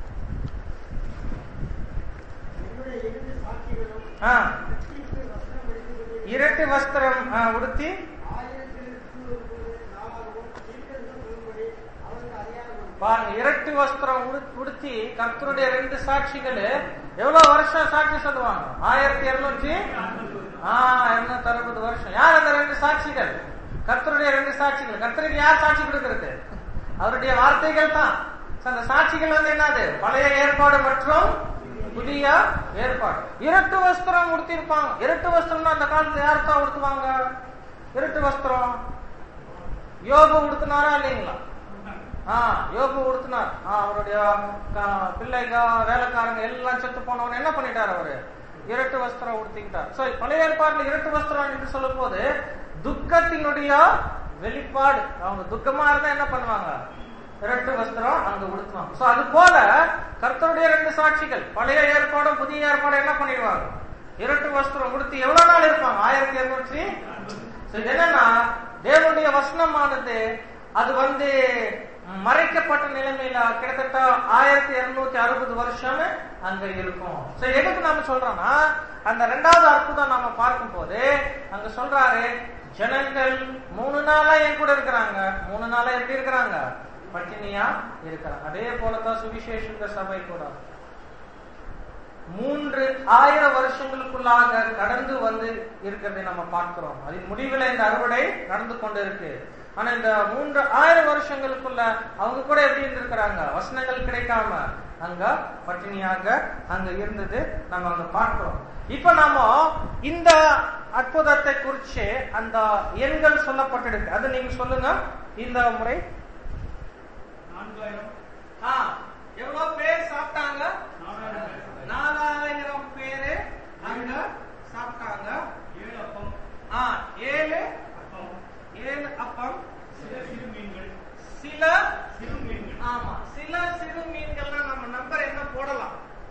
என்னுடைய இரண்டு சாட்சிகளும் ஆ, கிறிஸ்துவுக்கு வசனம் படித்துக்கொண்டு இரட்டு வஸ்திரம் ஆ, உடுத்தி ஆயிரத்தில் ஒன்பது நாளாகவும் தீர்க்கதரிசனம் சொல்லும்படி அவருக்கு அதிகாரம் பாருங்க இரட்டு வஸ்திரம் உடு- உடுத்தி கர்த்தருடைய ரெண்டு சாட்சிகள் எவ்வளவு வருஷம் சாட்சி சொல்லுவாங்க ஆயிரத்தி இருநூற்றி ஆ இருநூத்தி அறுபது வருஷம் யார் அந்த ரெண்டு சாட்சிகள் கர்த்தருடைய ரெண்டு சாட்சிகள் கர்த்தருக்கு யார் சாட்சி கொடுக்கிறது அவருடைய வார்த்தைகள் தான் So, அந்த சாட்சிகள் வந்து என்னது பழைய ஏற்பாடு மற்றும் புதிய ஏற்பாடு இரட்டு வஸ்திரம் உடுத்திருப்பாங்க இரட்டு வஸ்திரம்னா அந்த காலத்துல யார் தான் உடுத்துவாங்க இரட்டு வஸ்திரம் யோபு உடுத்தினாரா இல்லைங்களா ஆ யோபு உடுத்தினார் ஆ, அவருடைய க- பிள்ளைங்க வேலைக்காரங்க எல்லாம் செத்து போனவன் என்ன பண்ணிட்டார் அவரு இரட்டு வஸ்திரம் உடுத்திக்கிட்டார் சோ பழைய ஏற்பாடுல இரட்டு வஸ்திரம் என்று சொல்லும் போது துக்கத்தினுடைய வெளிப்பாடு அவங்க துக்கமா இருந்தா என்ன பண்ணுவாங்க இரட்டு வஸ்திரம் அங்க உடுத்துவாங்க சோ அது போல கர்த்தருடைய ரெண்டு சாட்சிகள் பழைய ஏற்பாடும் புதிய ஏற்பாடும் என்ன பண்ணிடுவாங்க இரட்டு வஸ்திரம் உடுத்தி எவ்வளவு நாள் இருப்பாங்க ஆயிரத்தி இருநூற்றி So, இது என்னன்னா தேவனுடைய வசனமானது அது வந்து மறைக்கப்பட்ட நிலைமையில கிட்டத்தட்ட ஆயிரத்தி இருநூத்தி அறுபது வருஷம் அங்க இருக்கும் So, எதுக்கு நாம சொல்றோம்னா அந்த ரெண்டாவது அற்புதம் நாம பார்க்கும் போது அங்க சொல்றாரு ஜனங்கள் மூணு நாளா என் கூட இருக்கிறாங்க மூணு நாளா எப்படி இருக்கிறாங்க பட்டினியா இருக்கிறாங்க அதே போலதான் சுவிசேஷ சபை கூட மூன்று ஆயிரம் வருஷங்களுக்குள்ளாக கடந்து வந்து இருக்கிறதை நம்ம பார்க்கிறோம் அதன் முடிவில் இந்த அறுவடை நடந்து கொண்டு இருக்கு ஆனா இந்த மூன்று ஆயிரம் வருஷங்களுக்குள்ள அவங்க கூட எப்படி இருந்திருக்கிறாங்க வசனங்கள் கிடைக்காம அங்க பட்டினியாக அங்க இருந்தது நம்ம அங்க பார்க்கிறோம் இப்ப நாம இந்த அற்புதத்தை குறிச்சு அந்த எண்கள் சொல்லப்பட்டிருக்கு அது நீங்க சொல்லுங்க இந்த முறை நான்காயிரம் ஆ, எவ்வளவு பேர் சாப்பிட்டாங்க நாலாயிரம் பேர் நாலாயிரம் பேரு அங்க சாப்பிட்டாங்க ஏழு அப்பம் ஆ, ஏழு அப்பம் ஏழு அப்பம் சில சிறு மீன்கள் சில சிறு மீன்கள் ஆமா சில சிறு மீன்கள்லாம் நம்ம நம்பர் என்ன போடலாம்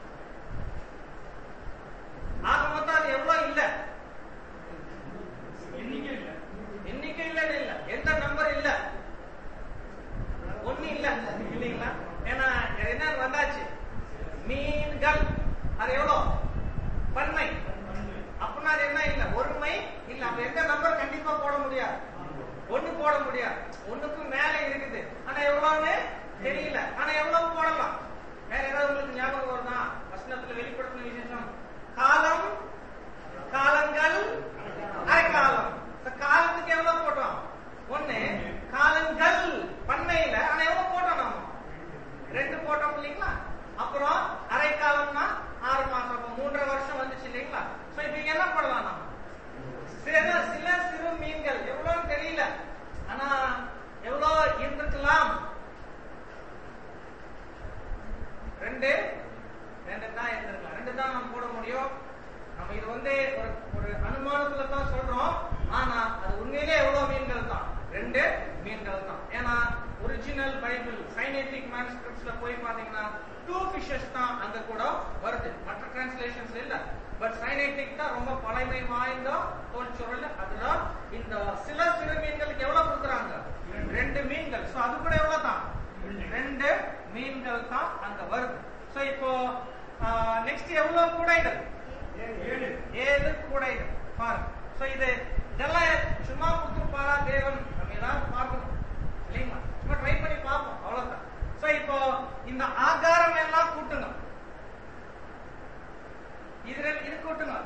ஆக மொத்தம் அது எவ்வளவு இல்ல எண்ணிக்கை இல்லை எண்ணிக்கையில இல்ல எந்த நம்பர் இல்ல ஒண்ணு இல்ல இல்லைங்களா ஏன்னா என்ன வந்தாச்சு மீன்கள் அது எவ்வளவு பன்மை அப்படின்னா அது என்ன இல்ல ஒருமை இல்ல அப்ப எந்த நம்பர் கண்டிப்பா போட முடியாது ஒண்ணு போட முடியாது ஒண்ணுக்கும் மேல இருக்குது ஆனா எவ்வளவுன்னு தெரியல ஆனா எவ்வளவு போடலாம் வேற ஏதாவது உங்களுக்கு ஞாபகம் வருதா வசனத்துல வெளிப்படுத்தின விசேஷம் காலம் காலங்கள் அரைக்காலம் இந்த காலத்துக்கு எவ்வளவு போட்டோம் ஒண்ணு காலங்கள் பன்மையில ஆனா எவ்வளவு போட்டோம் நாம ரெண்டு போட்டோம் இல்லைங்களா அப்புறம் அரை காலம்னா ஆறு மாசம் அப்ப மூன்றரை வருஷம் வந்துச்சு இல்லைங்களா சோ இப்ப இங்க என்ன பண்ணலாம் நாம சில சில சிறு மீன்கள் எவ்வளவு தெரியல ஆனா எவ்வளவு இருந்திருக்கலாம் ரெண்டு ரெண்டு தான் இருந்திருக்கலாம் ரெண்டு தான் நம்ம போட முடியும் நம்ம இது வந்து ஒரு ஒரு அனுமானத்துல தான் சொல்றோம் ஆனா அது உண்மையிலே எவ்வளவு மீன்கள் தான் ரெண்டு மீன்கள் தான் ஏன்னா ஒரிஜினல் பைபிள் சைனேட்டிக் மேனுஸ்கிரிப்ட்ஸ்ல போய் பாத்தீங்கன்னா டூ ஃபிஷஸ் தான் அங்க கூட வருது மற்ற டிரான்ஸ்லேஷன்ஸ் இல்ல பட் சைனேட்டிக் தான் ரொம்ப பழமை வாய்ந்த தோல்சொல் அதுல இந்த சில சிறு மீன்களுக்கு எவ்வளவு கொடுக்குறாங்க ரெண்டு மீன்கள் சோ அது கூட எவ்வளவு தான் ரெண்டு மீன்கள் தான் அங்க வருது சோ இப்போ நெக்ஸ்ட் எவ்வளவு கூடைகள் ஏழு ஏழு கூடைகள் பாருங்க சோ இது இதெல்லாம் சும்மா கொடுத்துருப்பாரா தேவன் நம்ம ஏதாவது பார்க்கணும் இல்லைங்களா சும்மா ட்ரை பண்ணி பார்ப்போம் அவ்வளவுதான் சோ இப்போ இந்த ஆகாரம் எல்லாம் கூட்டுங்க இதுல இது கூட்டுங்க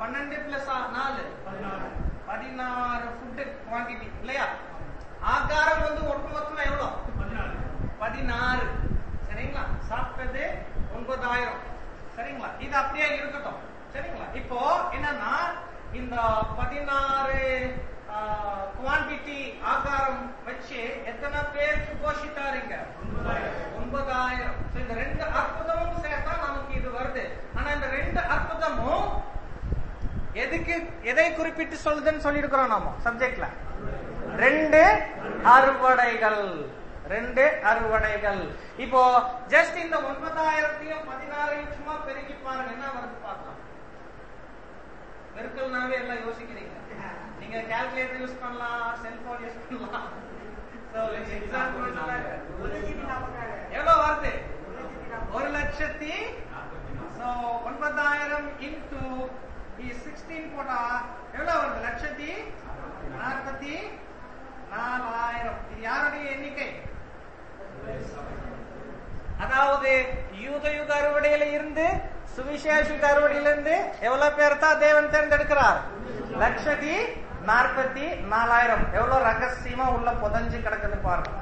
பன்னெண்டு பிளஸ் நாலு பதினாறு பதினாறு ஃபுட் குவான்டிட்டி இல்லையா ஆகாரம் வந்து ஒட்டுமொத்தமா எவ்வளவு பதினாறு பதினாறு சரிங்களா சாப்பிட்டது ஒன்பதாயிரம் சரிங்களா இது அப்படியே இருக்கட்டும் சரிங்களா இப்போ என்னன்னா இந்த பதினாறு குவான்டிட்டி ஆகாரம் வச்சு எத்தனை பேருக்கு போஷித்தாருங்க ஒன்பதாயிரம். ஒன்பதாயிரம் So, இந்த ரெண்டு அற்புதமும் சேர்த்தா நமக்கு இது வருது ஆனா இந்த ரெண்டு அற்புதமும் எதுக்கு எதை குறிப்பிட்டு சொல்லுதுன்னு சொல்லியிருக்கிறோம் நாம சப்ஜெக்ட்ல ரெண்டு அறுவடைகள் ரெண்டு அறுவடைகள் இப்போ ஜஸ்ட் இந்த ஒன்பதாயிரத்தையும் பதினாறையும் சும்மா பெருக்கி பாருங்க என்ன வருது பார்க்கலாம் பெருக்கல்னாவே எல்லாம் யோசிக்கிறீங்க நீங்க கால்குலேட்டர் யூஸ் பண்ணலாம் செல்போன் யூஸ் பண்ணலாம் So, example எவ்வளவு வருது ஒரு லட்சத்தி So, ஒன்பதாயிரம் இன்டூ சிக்ஸ்டீன் போட்டா எவ்வளவு வருது லட்சத்தி நாற்பத்தி நாலாயிரம் இது யாருடைய எண்ணிக்கை அதாவது யூத யுக அறுவடையில இருந்து சுவிசேஷ யுக அறுவடையில இருந்து எவ்வளவு பேர் தான் தேவன் தேர்ந்தெடுக்கிறார் லட்சத்தி நாற்பத்தி நாலாயிரம் எவ்வளவு ரகசியமா உள்ள புதஞ்சு கிடக்குது பாருங்க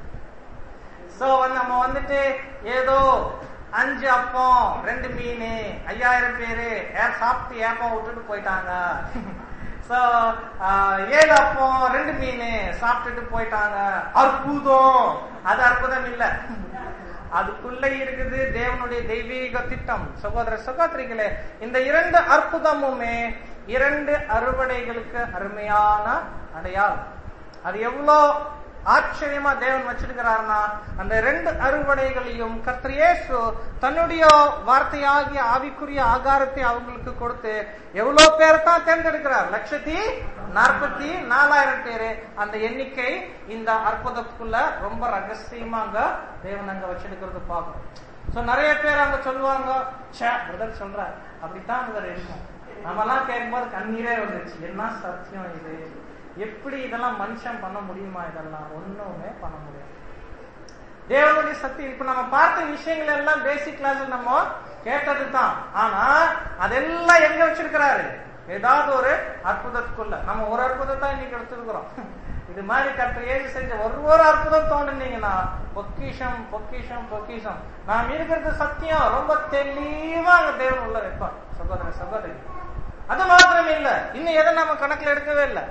சோ நம்ம வந்துட்டு ஏதோ அஞ்சு அப்பம் ரெண்டு மீன் ஐயாயிரம் பேரு ஏ- சாப்பிட்டு ஏப்பம் விட்டுட்டு போயிட்டாங்க சோ ஏழு அப்பம் ரெண்டு மீன் சாப்பிட்டுட்டு போயிட்டாங்க அற்புதம் அது அற்புதம் இல்ல அதுக்குள்ள இருக்குது தேவனுடைய தெய்வீக திட்டம் சகோதர சகோதரிகளே இந்த இரண்டு அற்புதமுமே இரண்டு அறுவடைகளுக்கு அருமையான அடையாளம் அது எவ்வளோ ஆச்சரியமா தேவன் வச்சிருக்கிறார்னா அந்த ரெண்டு அறுவடைகளையும் கர்த்தர் இயேசு தன்னுடைய வார்த்தையாகிய ஆவிக்குரிய ஆகாரத்தை அவங்களுக்கு கொடுத்து எவ்வளவு பேர் தான் தேர்ந்தெடுக்கிறார் லட்சத்தி நாற்பத்தி நாலாயிரம் பேரு அந்த எண்ணிக்கை இந்த அற்புதத்துக்குள்ள ரொம்ப ரகசியமாக தேவன் அங்க வச்சிருக்கிறது பார்க்கணும் சோ நிறைய பேர் அங்க சொல்லுவாங்க ச்சே பிரதர் சொல்றார் அப்படித்தான் அங்க இருக்கும் நம்மலாம் கேட்கும்போது கண்ணீரே வந்துருச்சு என்ன சத்தியம் இது எப்படி இதெல்லாம் மனுஷன் பண்ண முடியுமா இதெல்லாம் ஒண்ணுமே பண்ண முடியாது தேவனுடைய சக்தி இப்ப நம்ம பார்த்த விஷயங்கள் எல்லாம் பேசிக் கிளாஸ்ல நம்ம கேட்டது தான் ஆனா அதெல்லாம் எங்க வச்சிருக்கிறாரு ஏதாவது ஒரு அற்புதத்துக்குள்ள நம்ம ஒரு அற்புதத்தை இன்னைக்கு எடுத்துருக்கிறோம் இது மாதிரி கர்த்தர் ஏழு செஞ்ச ஒரு ஒரு அற்புதம் தோணுனீங்கன்னா பொக்கிஷம் பொக்கிஷம் பொக்கிஷம் நாம் இருக்கிறது சத்தியம் ரொம்ப தெளிவா அங்க தேவன் உள்ள வைப்பார் சகோதர சகோதரி அது மாத்திரம் இல்ல இன்னும் எதை நம்ம கணக்குல எடுக்கவே இல்லை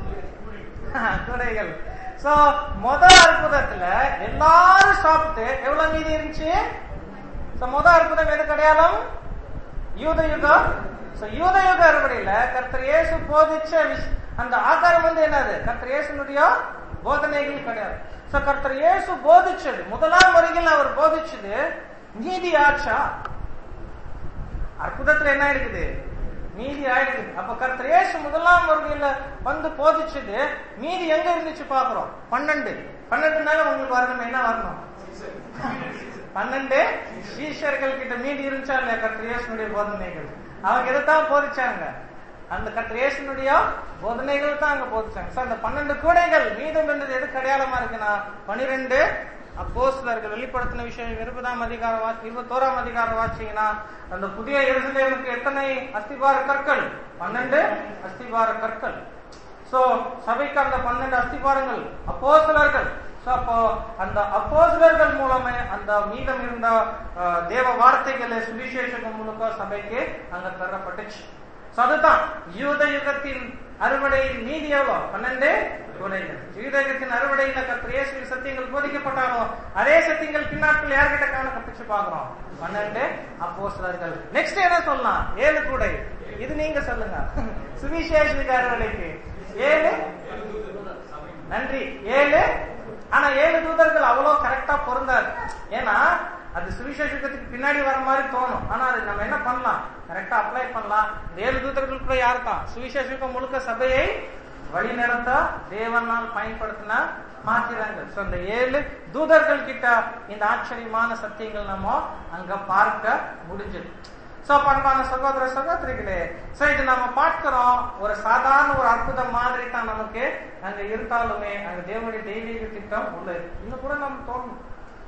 குடைகள் சோ முதல் அற்புதத்துல எல்லாரும் சாப்பிட்டு எவ்வளவு மீதி இருந்துச்சு சோ முதல் அற்புதம் எது அடையாளம் யூத யுகம் சோ யூத யுக அறுவடையில கர்த்தர் இயேசு போதிச்ச விஷ- அந்த ஆகாரம் வந்து என்னது கர்த்தர் இயேசுனுடைய போதனைகள் கிடையாது சோ கர்த்தர் இயேசு போதிச்சது முதலாம் முறையில் அவர் போதிச்சது நீதி ஆச்சா அற்புதத்துல என்ன இருக்குது மீதி ஆயிடுது அப்ப கர்த்தர் இயேசு முதலாம் வருகையில வந்து போதிச்சது மீதி எங்க இருந்துச்சு பாக்குறோம் பன்னெண்டு பன்னெண்டுனால உங்களுக்கு வரணும் என்ன வரணும் பன்னெண்டு சீஷர்கள் கிட்ட மீதி இருந்துச்சா இல்லையா கர்த்தர் இயேசுனுடைய போதனைகள் அவங்க எதைத்தான் போதிச்சாங்க அந்த கர்த்தர் இயேசுனுடைய போதனைகள் தான் அங்க போதிச்சாங்க So, அந்த பன்னெண்டு கூடைகள் மீதம் இருந்தது எதுக்கு அடையாளமா இருக்குன்னா பனிரெண்டு அப்போஸ்தலர்கள் வெளிப்படுத்தின விஷயம் இருபதாம் அதிகாரம் வாசி இருபத்தோராம் அதிகாரம் வாசிங்கன்னா அந்த புதிய எருசலேமுக்கு எத்தனை அஸ்திபார கற்கள் பன்னெண்டு அஸ்திபார கற்கள் சோ சபைக்கு அந்த பன்னெண்டு அஸ்திபாரங்கள் அப்போஸ்தலர்கள் சோ அப்போ அந்த அப்போஸ்தலர்கள் மூலமே அந்த மீதம் இருந்த அஹ், தேவ வார்த்தைகளை சுவிசேஷகம் முழுக்க சபைக்கு அங்க தரப்பட்டுச்சு So அதுதான் யூத யுகத்தின் அறுவடையின் மீதி எவ்வளவு பன்னெண்டு கூடைகள் யூத யுகத்தின் அறுவடையில கர்த்தர் இயேசுவின் சத்தியங்கள் போதிக்கப்பட்டாலும் அதே சத்தியங்கள் பின்னாட்கள் யார்கிட்ட காணப்பட்டுச்சு பாக்குறோம் பன்னெண்டு அப்போஸ்தலர்கள் நெக்ஸ்ட் என்ன சொல்லலாம் ஏழு கூடை இது நீங்க சொல்லுங்க சுவிசேஷ அறுவடைக்கு ஏழு நன்றி ஏழு ஆனா ஏழு தூதர்கள் அவ்வளவு கரெக்டா பொருந்தாது ஏன்னா அது சுவிசேஷத்துக்கு பின்னாடி வர மாதிரி தோணும் ஆனா அது நம்ம என்ன பண்ணலாம் கரெக்டா அப்ளை பண்ணலாம் இந்த ஏழு தூதர்களுக்குள்ள யாரு தான் சுவிசேஷம் முழுக்க சபையை வழிநடத்த தேவனால் பயன்படுத்தின மாத்திரங்கள் So, இந்த ஏழு தூதர்கள் கிட்ட இந்த ஆச்சரியமான சத்தியங்கள் நம்ம அங்க பார்க்க முடிஞ்சது சோ பண்பான சகோதர சகோதரிகளே சோ இது நம்ம பார்க்கிறோம் ஒரு சாதாரண ஒரு அற்புதம் மாதிரி தான் நமக்கு அங்க இருந்தாலுமே அங்க தேவனுடைய தெய்வீக திட்டம் உள்ளது இன்னும் கூட நம்ம தோணும்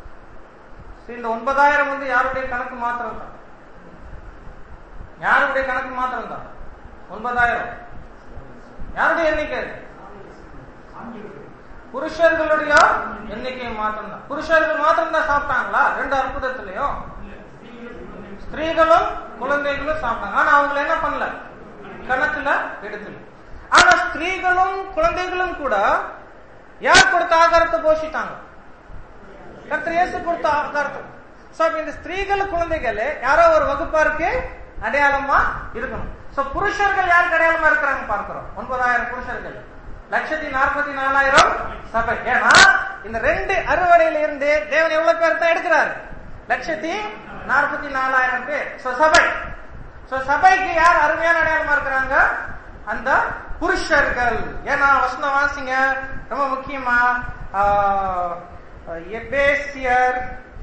So, இந்த ஒன்பதாயிரம் வந்து யாருடைய கணக்கு மாத்திரம் தான் யாருடைய கணக்கு மாத்திரம் தான் ஒன்பதாயிரம் யாருடைய எண்ணிக்கை அது? ஆங்கிலம் புருஷர்களுடைய எண்ணிக்கை மாத்திரம் தான் புருஷர்கள் மாத்திரம் தான் சாப்பிட்டாங்களா ரெண்டு அற்புதத்திலையும் இல்ல ஸ்திரீகள் குழந்தைகள் ஸ்திரீகளும் குழந்தைகளும் சாப்பிட்டாங்க ஆனா அவங்க என்ன பண்ணல கணக்குல எடுத்துல ஆனா ஸ்திரீகளும் குழந்தைகளும் கூட யார் கொடுத்த ஆகாரத்தை போஷித்தாங்க கர்த்தர் இயேசு கொடுத்த ஆகாரத்தை சோ அப்ப இந்த ஸ்திரீகள் குழந்தைகள் யாரோ ஒரு வகுப்பாருக்கு அடையாளமா இருக்கணும் சோ புருஷர்கள் யாருக்கு அடையாளமா இருக்கிறாங்க பார்க்கிறோம் ஒன்பதாயிரம் புருஷர்கள் லட்சத்தி நாற்பத்தி நாலாயிரம் சபை ஏன்னா இந்த ரெண்டு அறுவடையில இருந்து தேவன் எவ்வளவு பேர் தான் எடுக்கிறாரு லட்சத்தி நாற்பத்தி நாலாயிரம் பேர் சோ சபை சோ சபைக்கு யார் அருமையான அடையாளமா இருக்கிறாங்க அந்த புருஷர்கள் ஏன்னா வசனம் வாசிங்க ரொம்ப முக்கியமா ஆஹ், எபேசியர்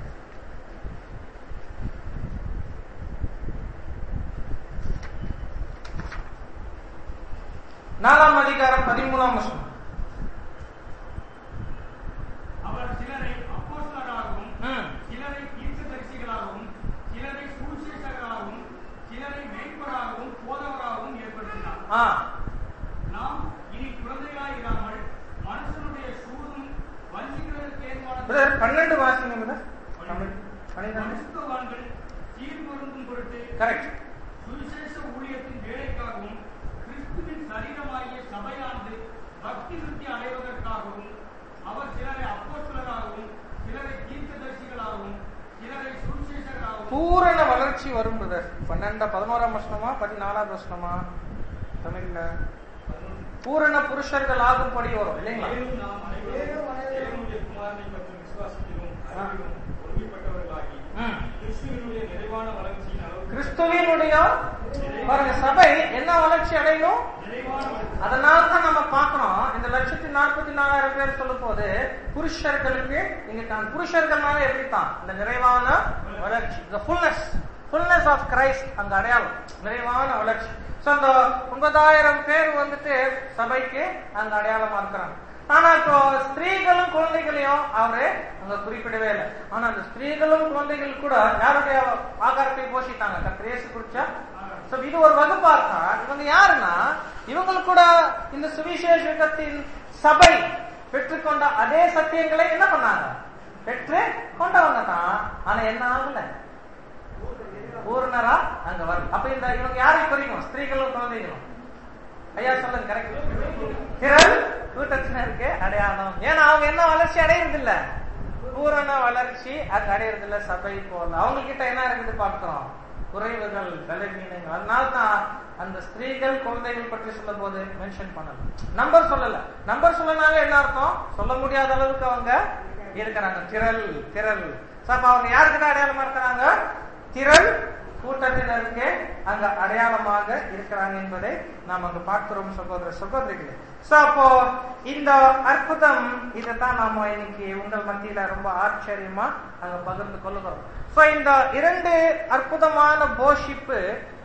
நாலாம் அதிகாரம் பதிமூணாம் வசனம் அவர் சிலரை அப்போஸ்தலராகவும் ம். சிலரை தீர்க்கதரிசிகளாகவும் சிலரை சுவிசேஷகராகவும் சிலரை மேய்ப்பராகவும் போதவராகவும் ஏற்படுத்தினார் ஆ நாம் இனி குழந்தைகளாய் இராமல் மனுஷனுடைய சூடும் வஞ்சிக்கிறதற்கு ஏதுவான பிரதர் பன்னெண்டு வாசிங்க பிரதர் பன்னெண்டு பன்னிரெண்டு பரிசுத்தவான்கள் சீர்பொருந்தும் பொருட்டு கரெக்ட் சுவிசேஷ ஊழியத்தின் வேலைக்காகவும் கிறிஸ்துவின் சரீரமாகிய சபையானது பக்தி விருத்தி அடைவதற்காகவும் அவர் சிலரை அப்போஸ்தலராகவும் சிலரை தீர்க்கதரிசிகளாகவும் சிலரை சுவிசேஷகராகவும் பூரண வளர்ச்சி வரும் பிரதர் பன்னெண்டு பதினோராம் வருஷமா பதினாலாம் வருஷமா தமிழ்ல பூரண புருஷர்கள் ஆகும்படி வரும் இல்லைங்களா மேலும் நாம் அனைவரும் தேவனுடைய குமாரனை பற்றி விசுவாசத்திலும் அறிவிலும் உறுதிப்பட்டவர்களாகி ம். கிறிஸ்துவினுடைய நிறைவான வளர்ச்சியின் அளவு கிறிஸ்துவினுடைய பாருங்க சபை என்ன வளர்ச்சி அடையும் நிறைவான வளர்ச்சி. அதனால தான் நம்ம பார்க்கிறோம் இந்த லட்சத்தி நாற்பத்தி நாலாயிரம் பேர் சொல்லும் போது புருஷர்களுக்கு இங்க தான் புருஷர்கள்னால எப்படி தான் இந்த நிறைவான வளர்ச்சி the fullness fullness of Christ அந்த அடையாளம் நிறைவான வளர்ச்சி சோ அந்த ஒன்பதாயிரம் பேர் வந்துட்டு சபைக்கு அந்த அடையாளமா இருக்கிறாங்க ஆனா இப்போ ஸ்திரீகளும் குழந்தைகளையும் அவரு அங்க குறிப்பிடவே இல்லை ஆனா அந்த ஸ்திரீகளும் குழந்தைகள் கூட யாருடைய ஆகாரத்தை போஷித்தாங்க கர்த்தர் இயேசு குறிச்சா So, இது ஒரு வகுப்பா இருக்கா இவங்க யாருன்னா இவங்களுக்கு கூட இந்த சுவிசேஷத்தின் சபை பெற்றுக்கொண்ட அதே சத்தியங்களை என்ன பண்ணாங்க பெற்று கொண்டவங்க தான் ஆனா என்ன ஆகல பூர்ணரா அங்க வரல அப்ப இந்த இவங்க யாரை குறிக்கும் ஸ்திரீகளும் குழந்தைகளும் ஐயா சொல்லுங்க கரெக்ட் திரள் கூட்டத்தினருக்கு அடையாளம் ஏன்னா அவங்க என்ன வளர்ச்சி அடையிறது இல்ல பூரண வளர்ச்சி அங்க அடையிறது இல்ல சபை போல அவங்க கிட்ட என்ன இருக்குது பார்க்கிறோம் குறைவுகள் பலவீனங்கள் அதனால தான் அந்த ஸ்திரீகள் குழந்தைகள் பற்றி சொல்லும் போது மென்ஷன் பண்ணல நம்பர் சொல்லல நம்பர் சொல்லனால என்ன அர்த்தம் சொல்ல முடியாத அளவுக்கு அவங்க இருக்கிறாங்க திரள் திரள் So, அப்ப அவங்க யாருக்கிட்ட அடையாளமா இருக்கிறாங்க திரள் கூட்டத்தினருக்கு அங்க அடையாளமாக இருக்கிறாங்க என்பதை நாம் அங்க பார்க்கிறோம் சகோதர சகோதரிகளே சோ அப்போ இந்த அற்புதம் இதைத்தான் நாம இன்னைக்கு உங்கள் மத்தியில ரொம்ப ஆச்சரியமா அங்க பகிர்ந்து கொள்ளுகிறோம் சோ இந்த இரண்டு அற்புதமான போஷிப்பு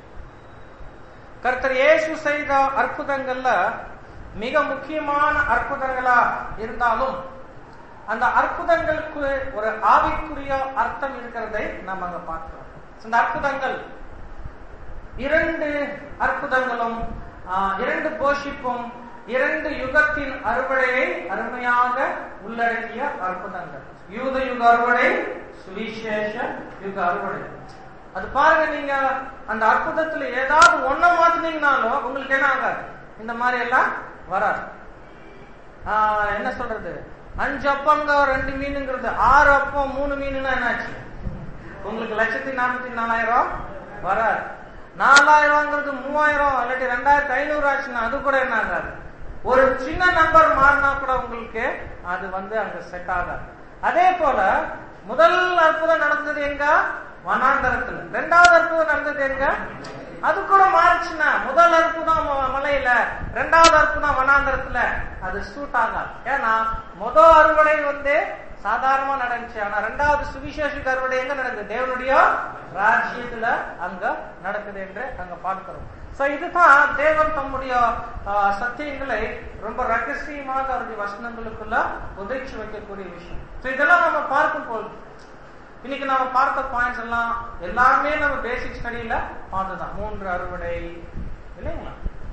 கர்த்தர் இயேசு செய்த அற்புதங்கள்ல மிக முக்கியமான அற்புதங்களா இருந்தாலும் அந்த அற்புதங்களுக்கு ஒரு ஆவிக்குரிய அர்த்தம் இருக்கிறதை நாம் அங்க பார்க்கிறோம் இந்த அற்புதங்கள் இரண்டு அற்புதங்களும் ஆஹ், இரண்டு போஷிப்பும் இரண்டு யுகத்தின் அறுவடையை அருமையாக உள்ளடக்கிய அற்புதங்கள் யூத யுக அறுவடை சுவிசேஷ யுக அறுவடை அது பாருங்க நீங்க அந்த அற்புதத்துல ஏதாவது ஒன்ன மாத்தினீங்கனாலும் உங்களுக்கு என்ன ஆகாது இந்த மாதிரி எல்லாம் வராது ஆஹ், என்ன சொல்றது அஞ்சு அப்பங்க ரெண்டு மீனுங்கிறது ஆறு அப்பம் மூணு மீனுன்னா என்னாச்சு உங்களுக்கு லட்சத்தி நாற்பத்தி நாலாயிரம் வராது நாலாயிரம்ங்கிறது மூவாயிரம் இல்லாட்டி ரெண்டாயிரத்தி ஐநூறு ஆச்சுன்னா அது கூட என்ன ஆகாது ஒரு சின்ன நம்பர் மாறினா கூட உங்களுக்கு அது வந்து அங்க செட் ஆகாது அதே போல முதல் அற்புதம் நடந்தது எங்க வனாந்தரத்துல ரெண்டாவது அற்புதம் நடந்தது எங்க அது கூட மாறுச்சுன்னா முதல் அற்புதம் ம- மலையில ரெண்டாவது அற்புதம் வனாந்தரத்துல அது சூட் ஆகாது ஏன்னா முதல் அறுவடை வந்து சாதாரணமா நடந்துச்சு ஆனா ரெண்டாவது சுவிசேஷ அறுவடை எங்க நடக்குது தேவனுடைய ராஜ்யத்துல அங்க நடக்குது என்று அங்க பார்க்கிறோம் சோ இதுதான் தேவன் தம்முடைய ஆ, சத்தியங்களை ரொம்ப ரகசியமாக அவருடைய வசனங்களுக்குள்ள உதைச்சு வைக்கக்கூடிய விஷயம் சோ இதெல்லாம் நம்ம பார்க்கும் போது இன்னைக்கு நாம பார்த்த பாயிண்ட்ஸ் எல்லாம் எல்லாமே நம்ம பேசிக் ஸ்டடியில பார்த்ததுதான் மூன்று அறுவடை இல்லைங்களா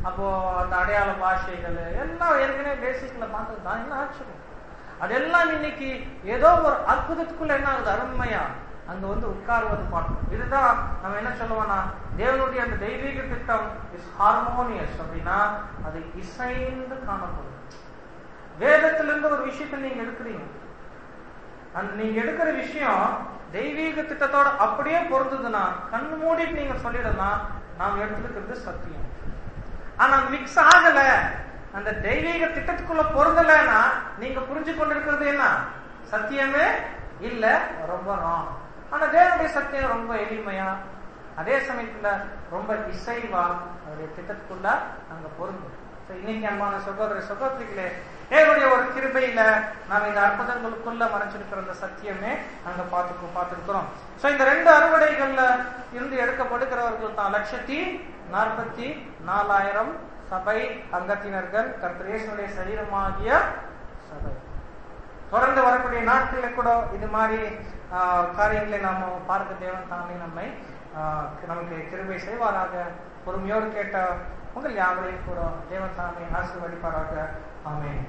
அப்போ அந்த அடையாள பாஷைகள் எல்லாம் ஏற்கனவே பேசிக்ல பார்த்தது தான் என்ன ஆச்சரியம் அதெல்லாம் இன்னைக்கு ஏதோ ஒரு அற்புதத்துக்குள்ள என்ன ஆகுது அருமையா அங்க வந்து உட்காருவது பார்க்கணும் இதுதான் நம்ம என்ன சொல்லுவோம்னா தேவனுடைய அந்த தெய்வீக திட்டம் இஸ் ஹார்மோனியஸ் அப்படின்னா அது இசைந்து காணப்படும் வேதத்திலிருந்து ஒரு விஷயத்தை நீங்க எடுக்கிறீங்க அந்த நீங்க எடுக்கிற விஷயம் தெய்வீக திட்டத்தோட அப்படியே பொருந்ததுன்னா கண்ணு மூடிட்டு நீங்க சொல்லிடலாம் நாம் எடுத்துக்கிறது சத்தியம் ஆனா மிக்ஸ் ஆகல அந்த தெய்வீக திட்டத்துக்குள்ள பொருந்தலைன்னா நீங்க புரிஞ்சு கொண்டிருக்கிறது என்ன சத்தியமே இல்ல ரொம்ப ராங் ஆனா தேவனுடைய சத்தியம் ரொம்ப எளிமையா அதே சமயத்துல ரொம்ப இசைவா அவருடைய திட்டத்துக்குள்ள அங்க பொருந்தும் So, இன்னைக்கு அன்பான சகோதர சகோதரிகளே தேவனுடைய ஒரு கிருபையில நாம் இந்த அற்புதங்களுக்குள்ள மறைஞ்சிருக்கிற அந்த சத்தியமே அங்க பார்த்து பார்த்திருக்கிறோம் சோ இந்த ரெண்டு அறுவடைகள்ல இருந்து எடுக்கப்படுகிறவர்கள் தான் லட்சத்தி நாற்பத்தி நாலாயிரம் சபை அங்கத்தினர்கள் கர்த்தரேசனுடைய சரீரமாகிய சபை தொடர்ந்து வரக்கூடிய நாட்களில் கூட இது மாதிரி ஆஹ், காரியங்களை நாம பார்க்க தேவன் தாமே நம்மை ஆஹ், நமக்கு கிருபை செய்வாராக பொறுமையோடு கேட்ட உங்கள் யாவரையும் கூட தேவன் தாமே ஆசீர்வதிப்பாராக ஆமென்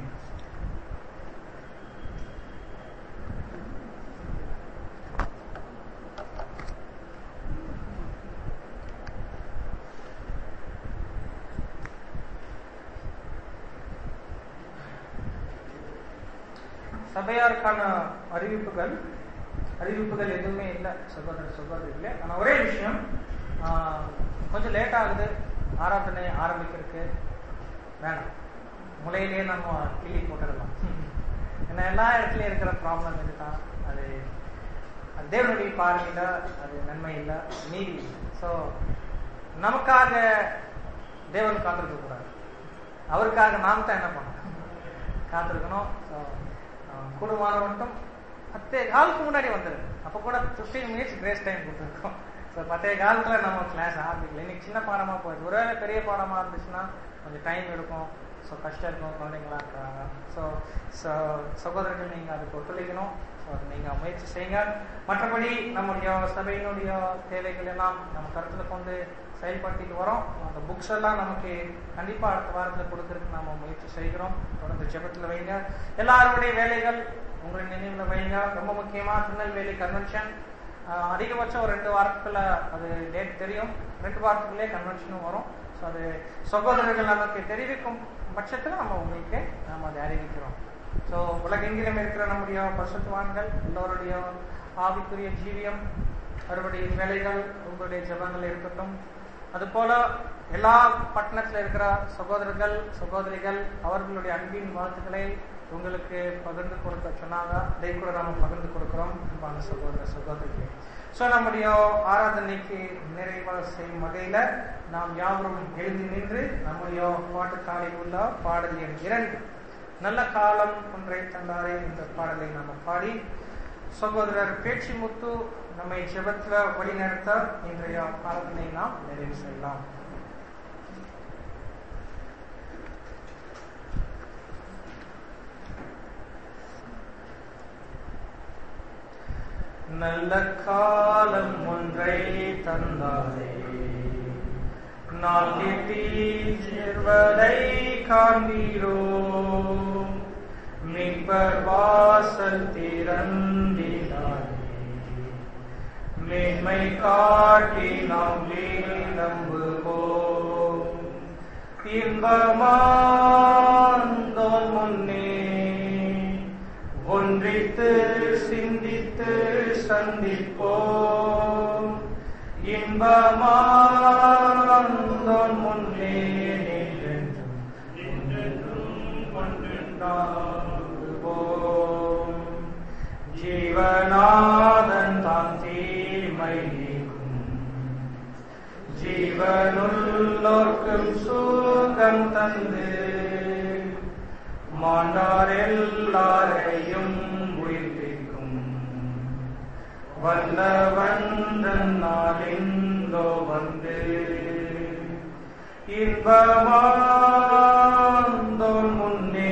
சபையாருக்கான அறிவிப்புகள் அறிவிப்புகள் எதுவுமே இல்லை சகோதர சகோதரிகளே ஆனா ஒரே விஷயம் ஆஹ், கொஞ்சம் லேட் ஆகுது ஆராதனை ஆரம்பிக்கிறதுக்கு வேணாம் முளையிலேயே நம்ம கிள்ளி போட்டுடலாம் ஏன்னா எல்லா இடத்துலயும் இருக்கிற ப்ராப்ளம் இதுதான் அது அது தேவனுடைய பார்வையில அது நன்மை இல்லை நீதி ஸோ நமக்காக தேவன் காத்திருக்க கூடாது அவருக்காக நாம் தான் என்ன பண்ணணும் காத்திருக்கணும் ஸோ கூடுமான மட்டும் பத்தே காலுக்கு முன்னாடி வந்துரு அப்போ கூட ஃபிஃப்டீன் மினிட்ஸ் கிரேஸ் டைம் கொடுத்துருக்கோம் ஸோ பத்தே காலத்தில் நம்ம கிளாஸ் ஆரம்பிக்கல இன்னைக்கு சின்ன பாடமாக போயிடுது ஒருவேளை பெரிய பாடமாக இருந்துச்சுன்னா கொஞ்சம் டைம் எடுக்கும் ஸோ கஷ்டம் இருக்கும் குழந்தைங்களா இருக்கிறாங்க ஸோ ஸோ சகோதரர்கள் நீங்கள் அதுக்கு ஒத்துழைக்கணும் ஸோ அது நீங்கள் முயற்சி செய்யுங்க மற்றபடி நம்முடைய சபையினுடைய தேவைகள் எல்லாம் நம்ம கருத்தில் கொண்டு செயல்படுத்திட்டு வரோம் அந்த புக்ஸ் எல்லாம் நமக்கு கண்டிப்பாக அடுத்த வாரத்தில் கொடுக்கறதுக்கு நாம முயற்சி செய்கிறோம் தொடர்ந்து ஜெபத்தில் வைங்க எல்லாருடைய வேலைகள் உங்களின் நினைவில் வைங்க ரொம்ப முக்கியமாக திருநெல்வேலி கன்வென்ஷன் அதிகபட்சம் ஒரு ரெண்டு வாரத்துக்குள்ள அது டேட் தெரியும் ரெண்டு வாரத்துக்குள்ளே கன்வென்ஷனும் வரும் ஸோ அது சகோதரர்கள் நமக்கு தெரிவிக்கும் பட்சத்தில் நம்ம உங்களுக்கு நாம் அதை அறிவிக்கிறோம் ஸோ உலகெங்கிலும் இருக்கிற நம்முடைய பரிசுத்தவான்கள் எல்லோருடைய ஆவிக்குரிய ஜீவியம் அவருடைய வேலைகள் உங்களுடைய ஜெபங்கள் இருக்கட்டும் அதுபோல எல்லா பட்டணத்தில் இருக்கிற சகோதரர்கள் சகோதரிகள் அவர்களுடைய அன்பின் வாழ்த்துக்களை உங்களுக்கு பகிர்ந்து கொடுக்க சொன்னாங்க அதை கூட நாம பகிர்ந்து கொடுக்கிறோம் அன்பான சகோதர சகோதரிகளே ஸோ நம்முடைய ஆராதனைக்கு நிறைவாக செய்யும் வகையில நாம் யாவரும் எழுதி நின்று நம்முடைய பாட்டுக்காலை உள்ள பாடல் எண் இரண்டு நல்ல காலம் ஒன்றை தந்தாரே இந்த பாடலை நாம பாடி சகோதரர் பேச்சு முத்து நம்மை ஜெபத்துல வழிநடத்த இன்றைய ஆராதனை நாம் நிறைவு செய்யலாம் நல்ல காலம் ஒன்றை தந்தாரே நான் எட்டி சேர்வதை காண்பீரோ மீட்பர் வாசல் திறந்தினாரே மேன்மை காட்டி நாம் நம்புவோம் இன்பமாந்தோம் முன்னே ஒன்றித்து சிந்தித்து சந்திப்போம் இன்பமாந்தோம் முன்னே நின்றென்றும் நின்றென்றும் கொண்டிருந்தாங்குவோம் ஜீவநாதன் தான் தீமை நீக்கும் ஜீவனுள்ளோர்க்கும் சுகம் தந்து மாண்டார் எல்லாரையும் உயிர்ப்பிக்கும் வல்லவந்தன் நாளிந்தோ வந்து இன்பமாந்தோன் முன்னே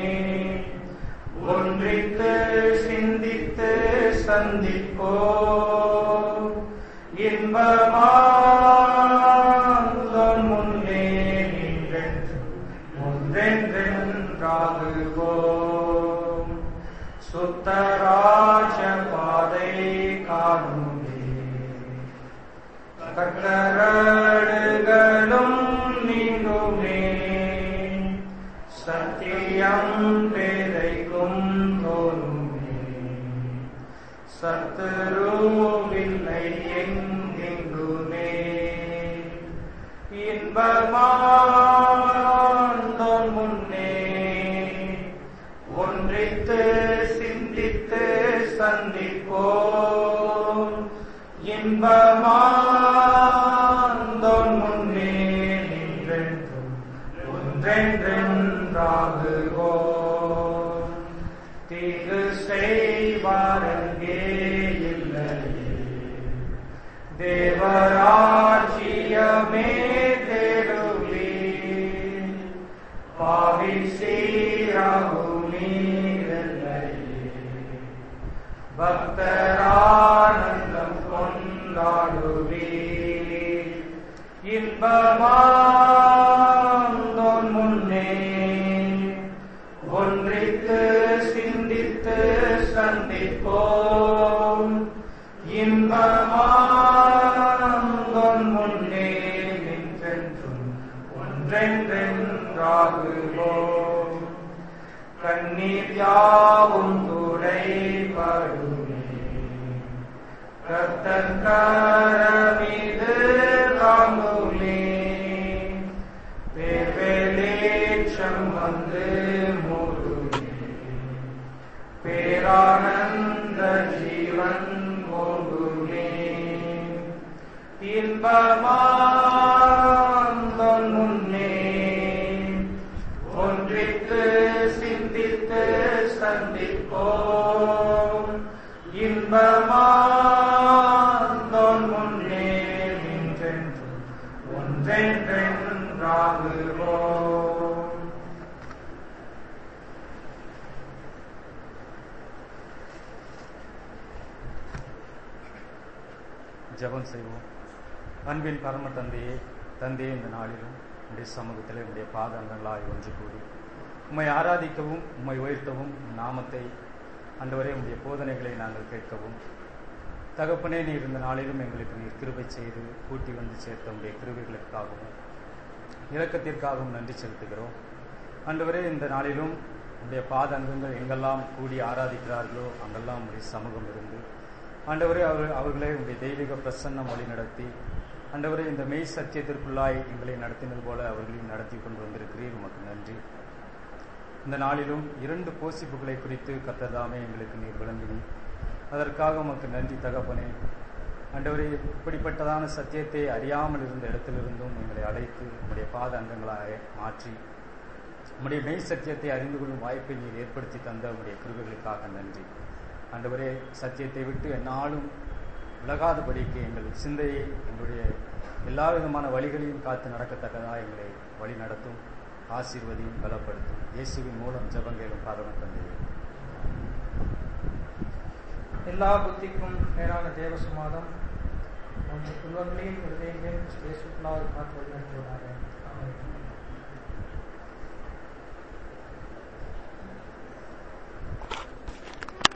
ஒன்றித்து சிந்தித்து சந்திப்போ இன்பமாந்தோன் முன்னே நின்று கட்டரடுகளும் நீங்குமே சத்தியம் பேதைக்கும் தோணுமே சத்துருவில்லை எங்கெங்குமே இன்பமாந்தோன் முன்னே ஒன்றித்து சிந்தித்து சந்திப்போம் இன்பமாந்தோன் முன்னே நின்றென்றும் ஒன்றென்றென்றாகுவோம் தீங்கு செய்வாரங்கே இல்லையே தேவராஜ்யமே தேடுவே பாவி சீராகுமீரல்லையே பக்தரானந்தம் கொண்டாடுவே இன்பமாந்தோன் முன்னே ஒன்றித்து சிந்தித்து சந்திப்போம் இன்பமாந்தோன் முன்னே நின்றென்றும் ஒன்றென்றென்றாகுவோம் கண்ணீர் யாவும் துடைபடுமே கத்தற்கரமிது தாங்குமே பேர்வெளீச்சம் வந்து மூடுமே பேரானந்த ஜீவன் ஓடுமே இன்பமாந்தோன் முன்னே ஒன்றித்து சிந்தித்து சந்திப்போம் இன்பமாந்தோன் முன்னே நின்றென்றும் ஒன்றென்றென்றாகுவோம் ஜெபம் செய்வோம் அன்பின் பரம தந்தையே தந்தையே இந்த நாளிலும் உடைய சமூகத்திலே உடைய பாதங்களாய் ஒன்று கூடி உம்மை ஆராதிக்கவும் உம்மை உயர்த்தவும் உம் நாமத்தை அன்றுவரே உடைய போதனைகளை நாங்கள் கேட்கவும் தகப்பனே நீர் இந்த நாளிலும் எங்களுக்கு நீர் கிருபை செய்து கூட்டி வந்து சேர்த்த உடைய கிருபைகளுக்காகவும் இரக்கத்திற்காகவும் நன்றி செலுத்துகிறோம் அன்றுவரே இந்த நாளிலும் உடைய பாதங்கங்கள் எங்கெல்லாம் கூடி ஆராதிக்கிறார்களோ அங்கெல்லாம் உடைய சமூகம் இருந்து ஆண்டவரே அவர் அவர்களை உடைய தெய்வீக பிரசன்னம் வழி நடத்தி ஆண்டவரே இந்த மெய் சத்தியத்திற்குள்ளாய் எங்களை நடத்தினது போல அவர்களையும் நடத்தி கொண்டு வந்திருக்கிறீர் உமக்கு நன்றி இந்த நாளிலும் இரண்டு போசிப்புகளை குறித்து கத்ததாமே எங்களுக்கு நீர் விளம்பினி அதற்காக உமக்கு நன்றி தகப்பனே ஆண்டவரே இப்படிப்பட்டதான சத்தியத்தை அறியாமல் இருந்த இடத்திலிருந்தும் எங்களை அழைத்து உங்களுடைய பாத அங்கங்களாக மாற்றி உம்முடைய மெய் சத்தியத்தை அறிந்து கொள்ளும் வாய்ப்பை நீர் ஏற்படுத்தி தந்த உங்களுடைய கிருபைகளுக்காக நன்றி ஆண்டவரே சத்தியத்தை விட்டு எந்நாளும் விலகாதபடிக்கு எங்கள் சிந்தையை எங்களுடைய எல்லா விதமான வழிகளையும் காத்து நடக்கத்தக்கதாக எங்களை வழி நடத்தும் ஆசீர்வதியும் பலப்படுத்தும் இயேசுவின் மூலம் ஜபங்கேலும் பாதகம் தந்தையே எல்லா புத்திக்கும் மேலான தேவ சுமாதம் நம் உள்ளங்களையும் இருதயங்களையும் இயேசுக்களால் காத்து வழி நடத்துவதாக ஆமென்.